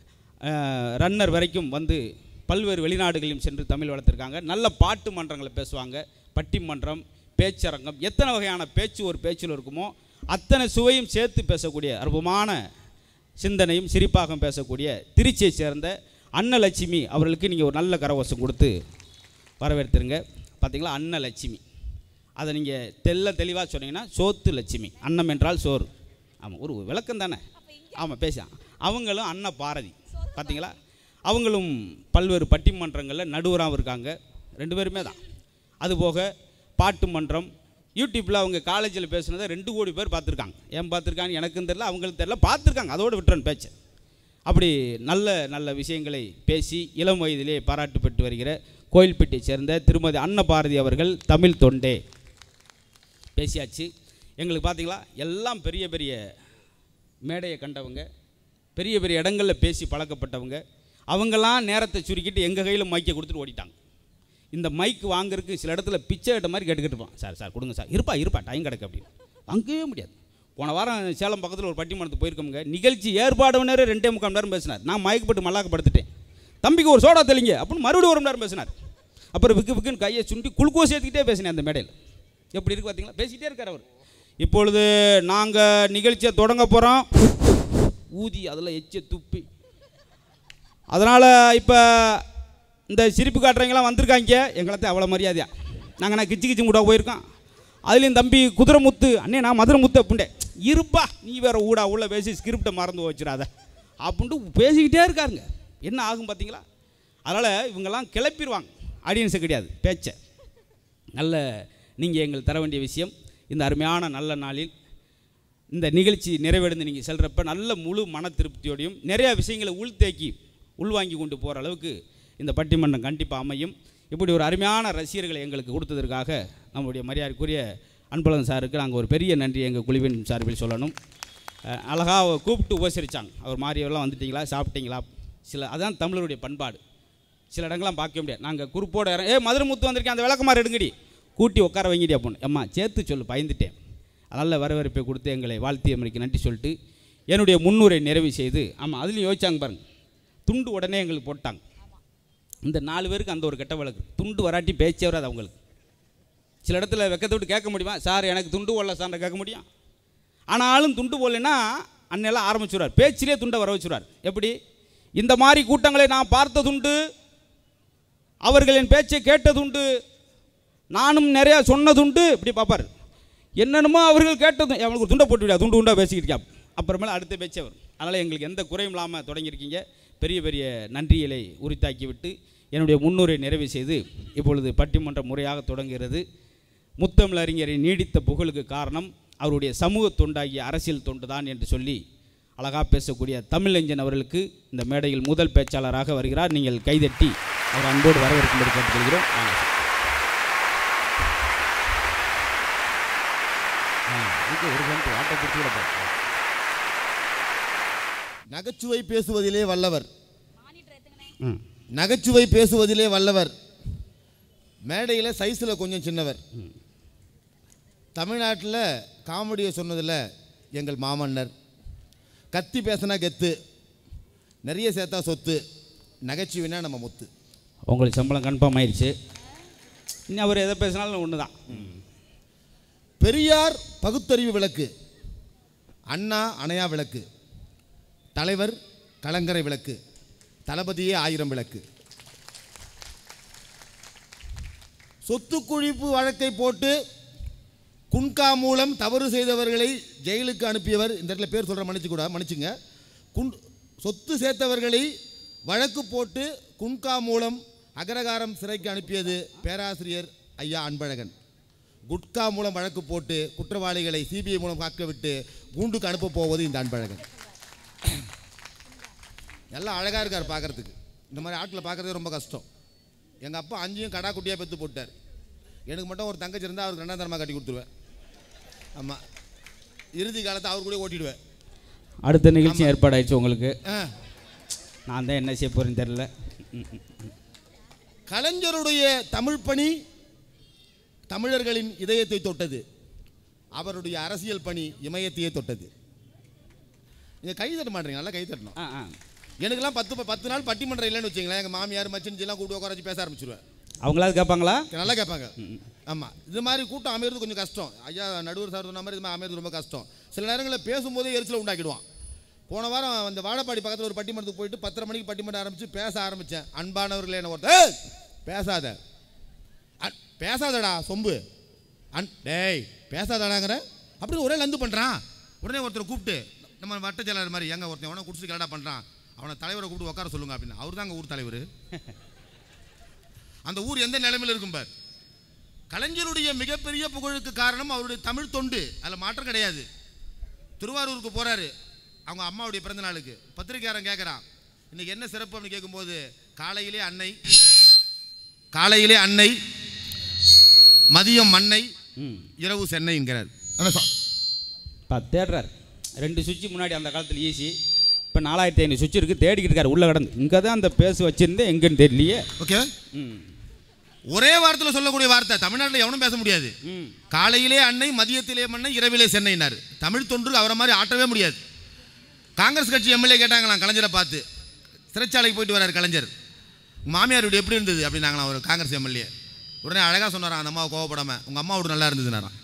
S1: ரன்னர் வரைக்கும் வந்து பல்வேறு வெளிநாடுகளிலும் சென்று தமிழ் வளர்த்துருக்காங்க நல்ல பாட்டு மன்றங்களை பேசுவாங்க பட்டிமன்றம் பேச்சரங்கம் எத்தனை வகையான பேச்சு ஒரு பேச்சில் இருக்குமோ அத்தனை சுவையும் சேர்த்து பேசக்கூடிய அற்புதமான சிந்தனையும் சிரிப்பாக பேசக்கூடிய திருச்சியை சேர்ந்த அன்னலட்சுமி அவர்களுக்கு நீங்கள் ஒரு நல்ல கரவசம் கொடுத்து வரவேற்றுருங்க பார்த்தீங்களா அன்னலட்சுமி அதை நீங்கள் தெல்ல தெளிவாக சொன்னீங்கன்னா சோத்து லட்சுமி அன்னம் என்றால் சோறு ஆமாம் ஒரு விளக்கம் தானே ஆமாம் பேச அவங்களும் அன்ன பாரதி பார்த்தீங்களா அவங்களும் பல்வேறு பட்டிமன்றங்களில் நடுவராகவும் இருக்காங்க ரெண்டு பேருமே தான் அதுபோக பாட்டு மன்றம் யூடியூப்பில் அவங்க காலேஜில் பேசுனதை ரெண்டு கோடி பேர் பார்த்துருக்காங்க ஏன் பார்த்துருக்காங்க எனக்கும் தெரியல அவங்களுக்கு தெரியல பார்த்துருக்காங்க அதோடு விட்டுறன் பேச்சை அப்படி நல்ல நல்ல விஷயங்களை பேசி இளம் வயதிலே பாராட்டு பெற்று வருகிற கோயில்பட்டியை சேர்ந்த திருமதி அன்னபாரதி அவர்கள் தமிழ் தொண்டே பேசியாச்சு எங்களுக்கு பார்த்தீங்களா எல்லாம் பெரிய பெரிய மேடையை கண்டவங்க பெரிய பெரிய இடங்களில் பேசி பழக்கப்பட்டவங்க அவங்கெல்லாம் நேரத்தை சுருக்கிட்டு எங்கள் கையில் மைக்கை கொடுத்துட்டு ஓடிட்டாங்க இந்த மைக் வாங்குறதுக்கு சில இடத்துல பிச்சை எடுத்த மாதிரி கேட்டுக்கிட்டு இருப்பான் சார் சார் கொடுங்க சார் இருப்பா இருப்பா டைம் கிடக்கு அப்படின்னு வாங்கவே முடியாது போன வாரம் சேலம் பக்கத்தில் ஒரு பட்டிமன்றத்துக்கு போயிருக்கோங்க நிகழ்ச்சி ஏற்பாடு நேரம் ரெண்டே முக்கால் மணி நேரம் பேசினார் நான் மயக்கு போட்டு மல்லாக்கப்படுத்திட்டேன் தம்பிக்கு ஒரு சோடா தெளிங்க அப்படின்னு மறுபடியும் ஒரு மணி நேரம் பேசினார் அப்புறம் விக்கு விக்குன்னு கையை சுண்டி குளுக்கோஸ் ஏற்றிக்கிட்டே பேசினேன் அந்த மேடையில் எப்படி இருக்கு பார்த்தீங்களா பேசிக்கிட்டே இருக்கார் அவர் இப்பொழுது நாங்கள் நிகழ்ச்சியை தொடங்க போகிறோம் ஊதி அதில் எச்ச துப்பி அதனால் இப்போ இந்த சிரிப்பு காட்டுறவங்களாம் வந்திருக்காங்க எங்களை அவ்வளோ மரியாதையா நாங்கள் நான் கிச்சு கிச்சு கூட போயிருக்கோம் அதுலேயும் தம்பி குதிரை முத்து அண்ணே நான் மதுரை முத்து அப்படின்ட்டேன் இருப்பா நீ வேற ஊடா உள்ள பேசி ஸ்கிரிப்டை மறந்து வச்சிடாத அப்படின்ட்டு பேசிக்கிட்டே இருக்காருங்க என்ன ஆகும் பார்த்தீங்களா அதனால் இவங்கெல்லாம் கிளப்பிடுவாங்க ஆடியன்ஸை கிடையாது பேச்சை நல்ல நீங்கள் எங்களுக்கு தர வேண்டிய விஷயம் இந்த அருமையான நல்ல நாளில் இந்த நிகழ்ச்சி நிறைவடைந்து நீங்கள் செல்கிறப்ப நல்ல முழு மன திருப்தியோடையும் நிறையா விஷயங்களை உள்தேக்கி உள்வாங்கி கொண்டு போகிற அளவுக்கு இந்த பட்டிமன்றம் கண்டிப்பாக அமையும் இப்படி ஒரு அருமையான ரசிகர்களை எங்களுக்கு கொடுத்ததற்காக நம்முடைய மரியாதைக்குரிய அன்பழகன் சாருக்கு நாங்கள் ஒரு பெரிய நன்றி எங்கள் குழுவின் சார்பில் சொல்லணும் அஹ் அழகா கூப்பிட்டு உபசரித்தாங்க அவர் மாறியவெல்லாம் வந்துட்டீங்களா சாப்பிட்டீங்களா சில அதான் தமிழருடைய பண்பாடு சில இடங்கள்லாம் பார்க்க முடியாது நாங்கள் குரூப்போட இற ஏ மதுரை முத்து வந்திருக்கேன் அந்த விளக்கமாறு எடுங்கடி கூட்டி உட்கார வைங்கடி அப்படின்னு அம்மா சேர்த்து சொல்லு பயந்துட்டேன் நல்ல வரவேற்பை கொடுத்து எங்களை வாழ்த்தியமைக்கு நன்றி சொல்லிட்டு என்னுடைய முன்னுரை நிறைவு செய்து ஆமாம் அதுலேயும் யோசிச்சாங்க பாருங்க துண்டு உடனே எங்களுக்கு போட்டாங்க இந்த நாலு பேருக்கு அந்த ஒரு கெட்ட வழக்கு துண்டு வராட்டி பேச்சே வராது அவங்களுக்கு சில இடத்துல வெக்கத்தை விட்டு கேட்க முடியுமா சார் எனக்கு துண்டு போடல சார் கேட்க முடியும் ஆனாலும் துண்டு போடலைன்னா அண்ணெல்லாம் ஆரம்பிச்சுடுவார் பேச்சிலே துண்டை வர வச்சுருவார் எப்படி இந்த மாதிரி கூட்டங்களை நான் பார்த்ததுண்டு அவர்கள் என் பேச்சை கேட்டதுண்டு நானும் நிறையா சொன்னதுண்டு இப்படி பார்ப்பார் என்னென்னமோ அவர்கள் கேட்டதும் அவனுக்கு ஒரு துண்டை போட்டு விடா துண்டு உண்டா பேசிக்கிட்டு இருக்கான் அப்புறமேல அடுத்த பேச்சே வரும் அதனால் எங்களுக்கு எந்த குறையும் இல்லாமல் தொடங்கியிருக்கீங்க பெரிய பெரிய நன்றிகளை உரித்தாக்கி விட்டு என்னுடைய முன்னுரை நிறைவு செய்து இப்பொழுது பட்டிமன்றம் முறையாக தொடங்குகிறது முத்தமிழ் அறிஞரின் நீடித்த புகழுக்கு காரணம் அவருடைய சமூக தொண்டாகிய அரசியல் தொண்டு தான் என்று சொல்லி அழகாக பேசக்கூடிய தமிழஞ்சன் அவர்களுக்கு இந்த மேடையில் முதல் பேச்சாளராக வருகிறார் நீங்கள் கைதட்டி அவர் அன்போடு வரவேற்கும்படி கேட்டுக்கொள்கிறோம் வாங்க சார். ஆ, இதுக்கு ஒரு கண்டு ஆட்டை பிடிச்சி கூட பாரு.
S2: நகைச்சுவை பேசுவதிலே வல்லவர்
S1: ம்
S2: நகைச்சுவை பேசுவதிலே வல்லவர் மேடையில் சைஸில் கொஞ்சம் சின்னவர் தமிழ்நாட்டில் காமெடியை சொன்னதில் எங்கள் மாமன்னர் கத்தி பேசினா கெத்து நிறைய சேர்த்தா சொத்து நகைச்சுவைனா நம்ம முத்து
S1: உங்களுக்கு சம்பளம் கன்ஃபார்ம் ஆயிடுச்சு இன்னும் அவர் எதை பேசினாலும் ஒன்று தான்
S2: பெரியார் பகுத்தறிவு விளக்கு அண்ணா அணையா விளக்கு தலைவர் கலங்கரை விளக்கு தளபதியே ஆயிரம் விளக்கு சொத்து குழிப்பு வழக்கை போட்டு குன்கா மூலம் தவறு செய்தவர்களை ஜெயிலுக்கு அனுப்பியவர் இந்த இடத்துல பேர் சொல்கிற மன்னிச்சு கூட மன்னிச்சுங்க குன் சொத்து சேர்த்தவர்களை வழக்கு போட்டு குன்கா மூலம் அகரகாரம் சிறைக்கு அனுப்பியது பேராசிரியர் ஐயா அன்பழகன் குட்கா மூலம் வழக்கு போட்டு குற்றவாளிகளை சிபிஐ மூலம் காக்க விட்டு கூண்டுக்கு அனுப்ப போவது இந்த அன்பழகன் எல்லாம் அழகாக இருக்கார் பார்க்கறதுக்கு இந்த மாதிரி ஆட்களை பார்க்கறதே ரொம்ப கஷ்டம் எங்கள் அப்பா அஞ்சையும் கடா குட்டியாக பெற்று போட்டார் எனக்கு மட்டும் ஒரு தங்கச்சி இருந்தால் அவருக்கு ரெண்டாம் தரமாக கட்டி கொடுத்துருவேன் ஆமாம் இறுதி காலத்தை அவர் கூட ஓட்டிடுவேன்
S1: அடுத்த நிகழ்ச்சி ஏற்பாடாயிடுச்சு உங்களுக்கு
S2: ஆ
S1: நான் தான் என்ன செய்ய போகிறேன்னு தெரில ம், ம்.
S2: கலைஞருடைய தமிழ் பணி தமிழர்களின் இதயத்தை தொட்டது அவருடைய அரசியல் பணி இமயத்தையே தொட்டது நீங்கள் கை தட்ட மாட்டீங்க நல்லா கை தட்டணும்
S1: ஆ ஆ
S2: எனக்கெல்லாம் பத்து ப- பத்து நாள் பட்டிமன்றம் இல்லைன்னு வச்சுங்களேன் எங்கள் மாமியார் மச்சின்ஜிலாம் கூப்பிட்டு உட்கார வச்சு பேச ஆரம்பிச்சிருவேன்
S1: அவங்களாவது கேட்பாங்களா
S2: நல்லா கேட்பாங்க ஆமாம் இது மாதிரி கூட்டம் அமையிறது கொஞ்சம் கஷ்டம் ஐயா நடுவர் சார் சொன்ன மாதிரி இது மாதிரி அமையிறது ரொம்ப கஷ்டம் சில நேரங்களில் பேசும்போதே எரிச்சலை உண்டாக்கிடுவான் போன வாரம் அந்த வாழப்பாடி பக்கத்தில் ஒரு பட்டிமன்றத்துக்கு போயிட்டு பத்தரை மணிக்கு பட்டிமன்றம் ஆரம்பித்து பேச ஆரம்பித்தேன் அன்பானவர்களே என்ன ஒருத்தர் "ஏய், பேசாத அன்- பேசாதடா சொம்பு அன் டேய் பேசாதடாங்கிற அப்படின்னு ஒரே லந்து பண்ணுறான் உடனே ஒருத்தரை கூப்பிட்டு நம்ம வட்ட செயலாளர் மாதிரி எங்க ஒருத்தன் உடனே குடிச்சு கரெக்டாக பண்ணுறான் அவனை தலைவரை கூப்பிட்டு உட்கார சொல்லுங்க அப்படின்னு அவர் தாங்க ஊர் தலைவர் அந்த ஊர் எந்த நிலைமையில் இருக்கும் பார் கலைஞருடைய மிகப்பெரிய புகழுக்கு காரணம் அவருடைய தமிழ் தொண்டு அதில் மாற்றம் கிடையாது திருவாரூருக்கு போறாரு அவங்க அம்மாவுடைய பிறந்த நாளுக்கு பத்திரிக்கையாரன் கேட்குறான் இன்னைக்கு என்ன சிறப்பு அப்படின்னு கேட்கும்போது காலையிலே அன்னை காலையிலே அன்னை மதியம் மண்ணை
S1: ம்
S2: இரவு சென்னைங்கிறார் அதான் சொ-
S1: இப்போ தேடுறாரு ரெண்டு சுவிட்ச் முன்னாடி அந்த காலத்தில் ஈஸி இப்போ நாலாயிரத்தி ஐநூறு சுவிட்ச் இருக்குது தேடிக்கிட்டு இருக்காரு உள்ளே கடந்து இங்கே தான் அந்த பேசு வச்சுருந்தேன் எங்கன்னு தெரியலையே
S2: ஓகே
S1: ம்
S2: ஒரே வார்த்தையில் சொல்லக்கூடிய வார்த்தை தமிழ்நாட்டில் எவனும் பேச முடியாது
S1: ம்
S2: காலையிலே அன்னை மதியத்திலே மண்ணை இரவிலே சென்னைனார் தமிழ் தொன்று அவரை மாதிரி ஆட்டவே முடியாது காங்கிரஸ் கட்சி எம்எல்ஏ கேட்டாங்களாம் கலைஞரை பார்த்து சிறைச்சாலைக்கு போயிட்டு வராரு கலைஞர் உங்கள் மாமியார் வீடு எப்படி இருந்தது அப்படின்னாங்களாம் அவர் காங்கிரஸ் எம்எல்ஏ உடனே அழகாக சொன்னாராம் அந்த அம்மாவை கோவப்படாம உங்கள் அம்மா வீடு நல்லா இருந்ததுனாராம்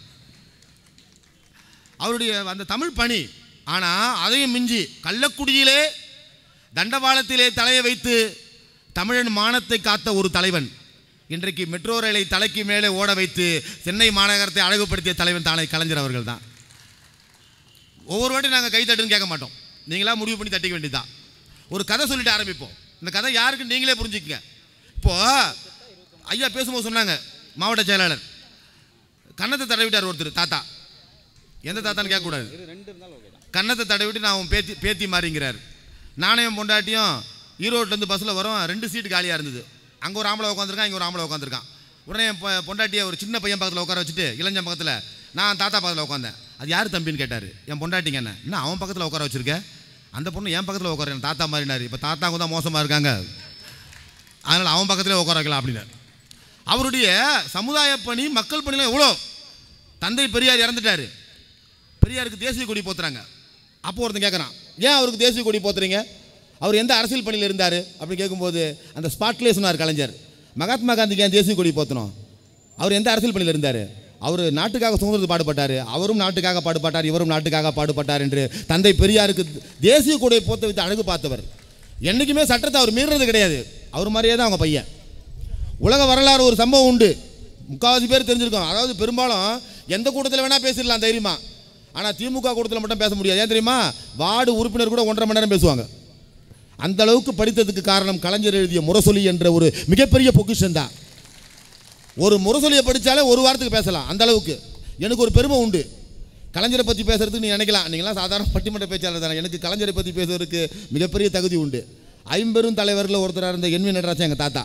S2: அவருடைய அந்த தமிழ் பணி ஆனால் அதையும் மிஞ்சி கள்ளக்குடியிலே தண்டவாளத்திலே தலையை வைத்து தமிழன் மானத்தை காத்த ஒரு தலைவன் இன்றைக்கு மெட்ரோ ரயிலை தலைக்கு மேலே ஓட வைத்து சென்னை மாநகரத்தை அழகுபடுத்திய தலைவன் தானே கலைஞர் அவர்கள் தான் ஒவ்வொரு வாட்டி நாங்கள் கை தட்டுன்னு கேட்க மாட்டோம் நீங்களா முடிவு பண்ணி தட்டிக்க வேண்டியதுதான் ஒரு கதை சொல்லிட்டு ஆரம்பிப்போம் இந்த கதை யாருக்கு நீங்களே புரிஞ்சுக்கங்க இப்போ ஐயா பேசும்போது சொன்னாங்க மாவட்ட செயலாளர் கன்னத்தை தடவிட்டார் ஒருத்தர் தாத்தா எந்த தாத்தான்னு கேட்கக்கூடாது
S1: ரெண்டு இருந்தாலும் ஓகே தான்
S2: கன்னத்தை தடவிட்டு நான் உன் பேத்தி பேத்தி மாறிங்கிறார் நானும் என் பொண்டாட்டியும் ஈரோட்லேருந்து பஸ்ஸில் வரோம் ரெண்டு சீட்டு காலியாக இருந்தது அங்கே ஒரு ஆம்பளை உட்காந்துருக்கான் இங்கே ஒரு ஆம்பளை உட்காந்துருக்கான் உடனே என் பொ- பொண்டாட்டியை ஒரு சின்ன பையன் பக்கத்தில் உட்கார வச்சுட்டு இளைஞன் பக்கத்தில் நான் தாத்தா பக்கத்தில் உட்காந்தேன் அது யார் தம்பின்னு கேட்டார் என் பொண்டாட்டிங்க என்ன என்ன அவன் பக்கத்தில் உட்கார வச்சிருக்க அந்த பொண்ணு என் பக்கத்தில் உட்கார தாத்தா மாறினார் இப்போ தாத்தாங்க தான் மோசமாக இருக்காங்க அதனால் அவன் பக்கத்திலே உட்கார வைக்கலாம் அப்படின்னாரு அவருடைய சமுதாய பணி மக்கள் பணிலாம் எவ்வளோ தந்தை பெரியார் இறந்துட்டாரு பெரியாருக்கு தேசிய கொடி போத்துறாங்க அப்போ ஒருத்தன் கேட்குறான் ஏன் அவருக்கு தேசிய கொடி போத்துறீங்க அவர் எந்த அரசியல் பணியில் இருந்தார் அப்படின்னு கேட்கும்போது அந்த ஸ்பாட்லேயே சொன்னார் கலைஞர் மகாத்மா காந்திக்கு ஏன் தேசிய கொடி போத்தணும் அவர் எந்த அரசியல் பணியில் இருந்தார் அவர் நாட்டுக்காக சுதந்திரத்து பாடுபட்டார் அவரும் நாட்டுக்காக பாடுபட்டார் இவரும் நாட்டுக்காக பாடுபட்டார் என்று தந்தை பெரியாருக்கு தேசிய கொடியை போத்த வைத்து அழகு பார்த்தவர் என்றைக்குமே சட்டத்தை அவர் மீறுறது கிடையாது அவர் மாதிரியே தான் அவங்க பையன் உலக வரலாறு ஒரு சம்பவம் உண்டு முக்கால்வாசி பேர் தெரிஞ்சிருக்கோம் அதாவது பெரும்பாலும் எந்த கூட்டத்தில் வேணால் பேசிடலாம் தைரியமா ஆனால் திமுக கூட்டத்தில் மட்டும் பேச முடியாது ஏன் தெரியுமா வார்டு உறுப்பினர் கூட ஒன்றரை மணி நேரம் பேசுவாங்க அந்த அளவுக்கு படித்ததுக்கு காரணம் கலைஞர் எழுதிய முரசொலி என்ற ஒரு மிகப்பெரிய பொக்கிஷன் தான் ஒரு முரசொலியை படித்தாலே ஒரு வாரத்துக்கு பேசலாம் அந்த அளவுக்கு எனக்கு ஒரு பெருமை உண்டு கலைஞரை பற்றி பேசுறதுக்கு நீ நினைக்கலாம் நீங்களாம் சாதாரண பட்டிமன்ற பேச்சாளர் தானே எனக்கு கலைஞரை பற்றி பேசுவதற்கு மிகப்பெரிய தகுதி உண்டு ஐம்பெரும் தலைவரில் ஒருத்தராக இருந்த என் வி நடராஜன் எங்கள் தாத்தா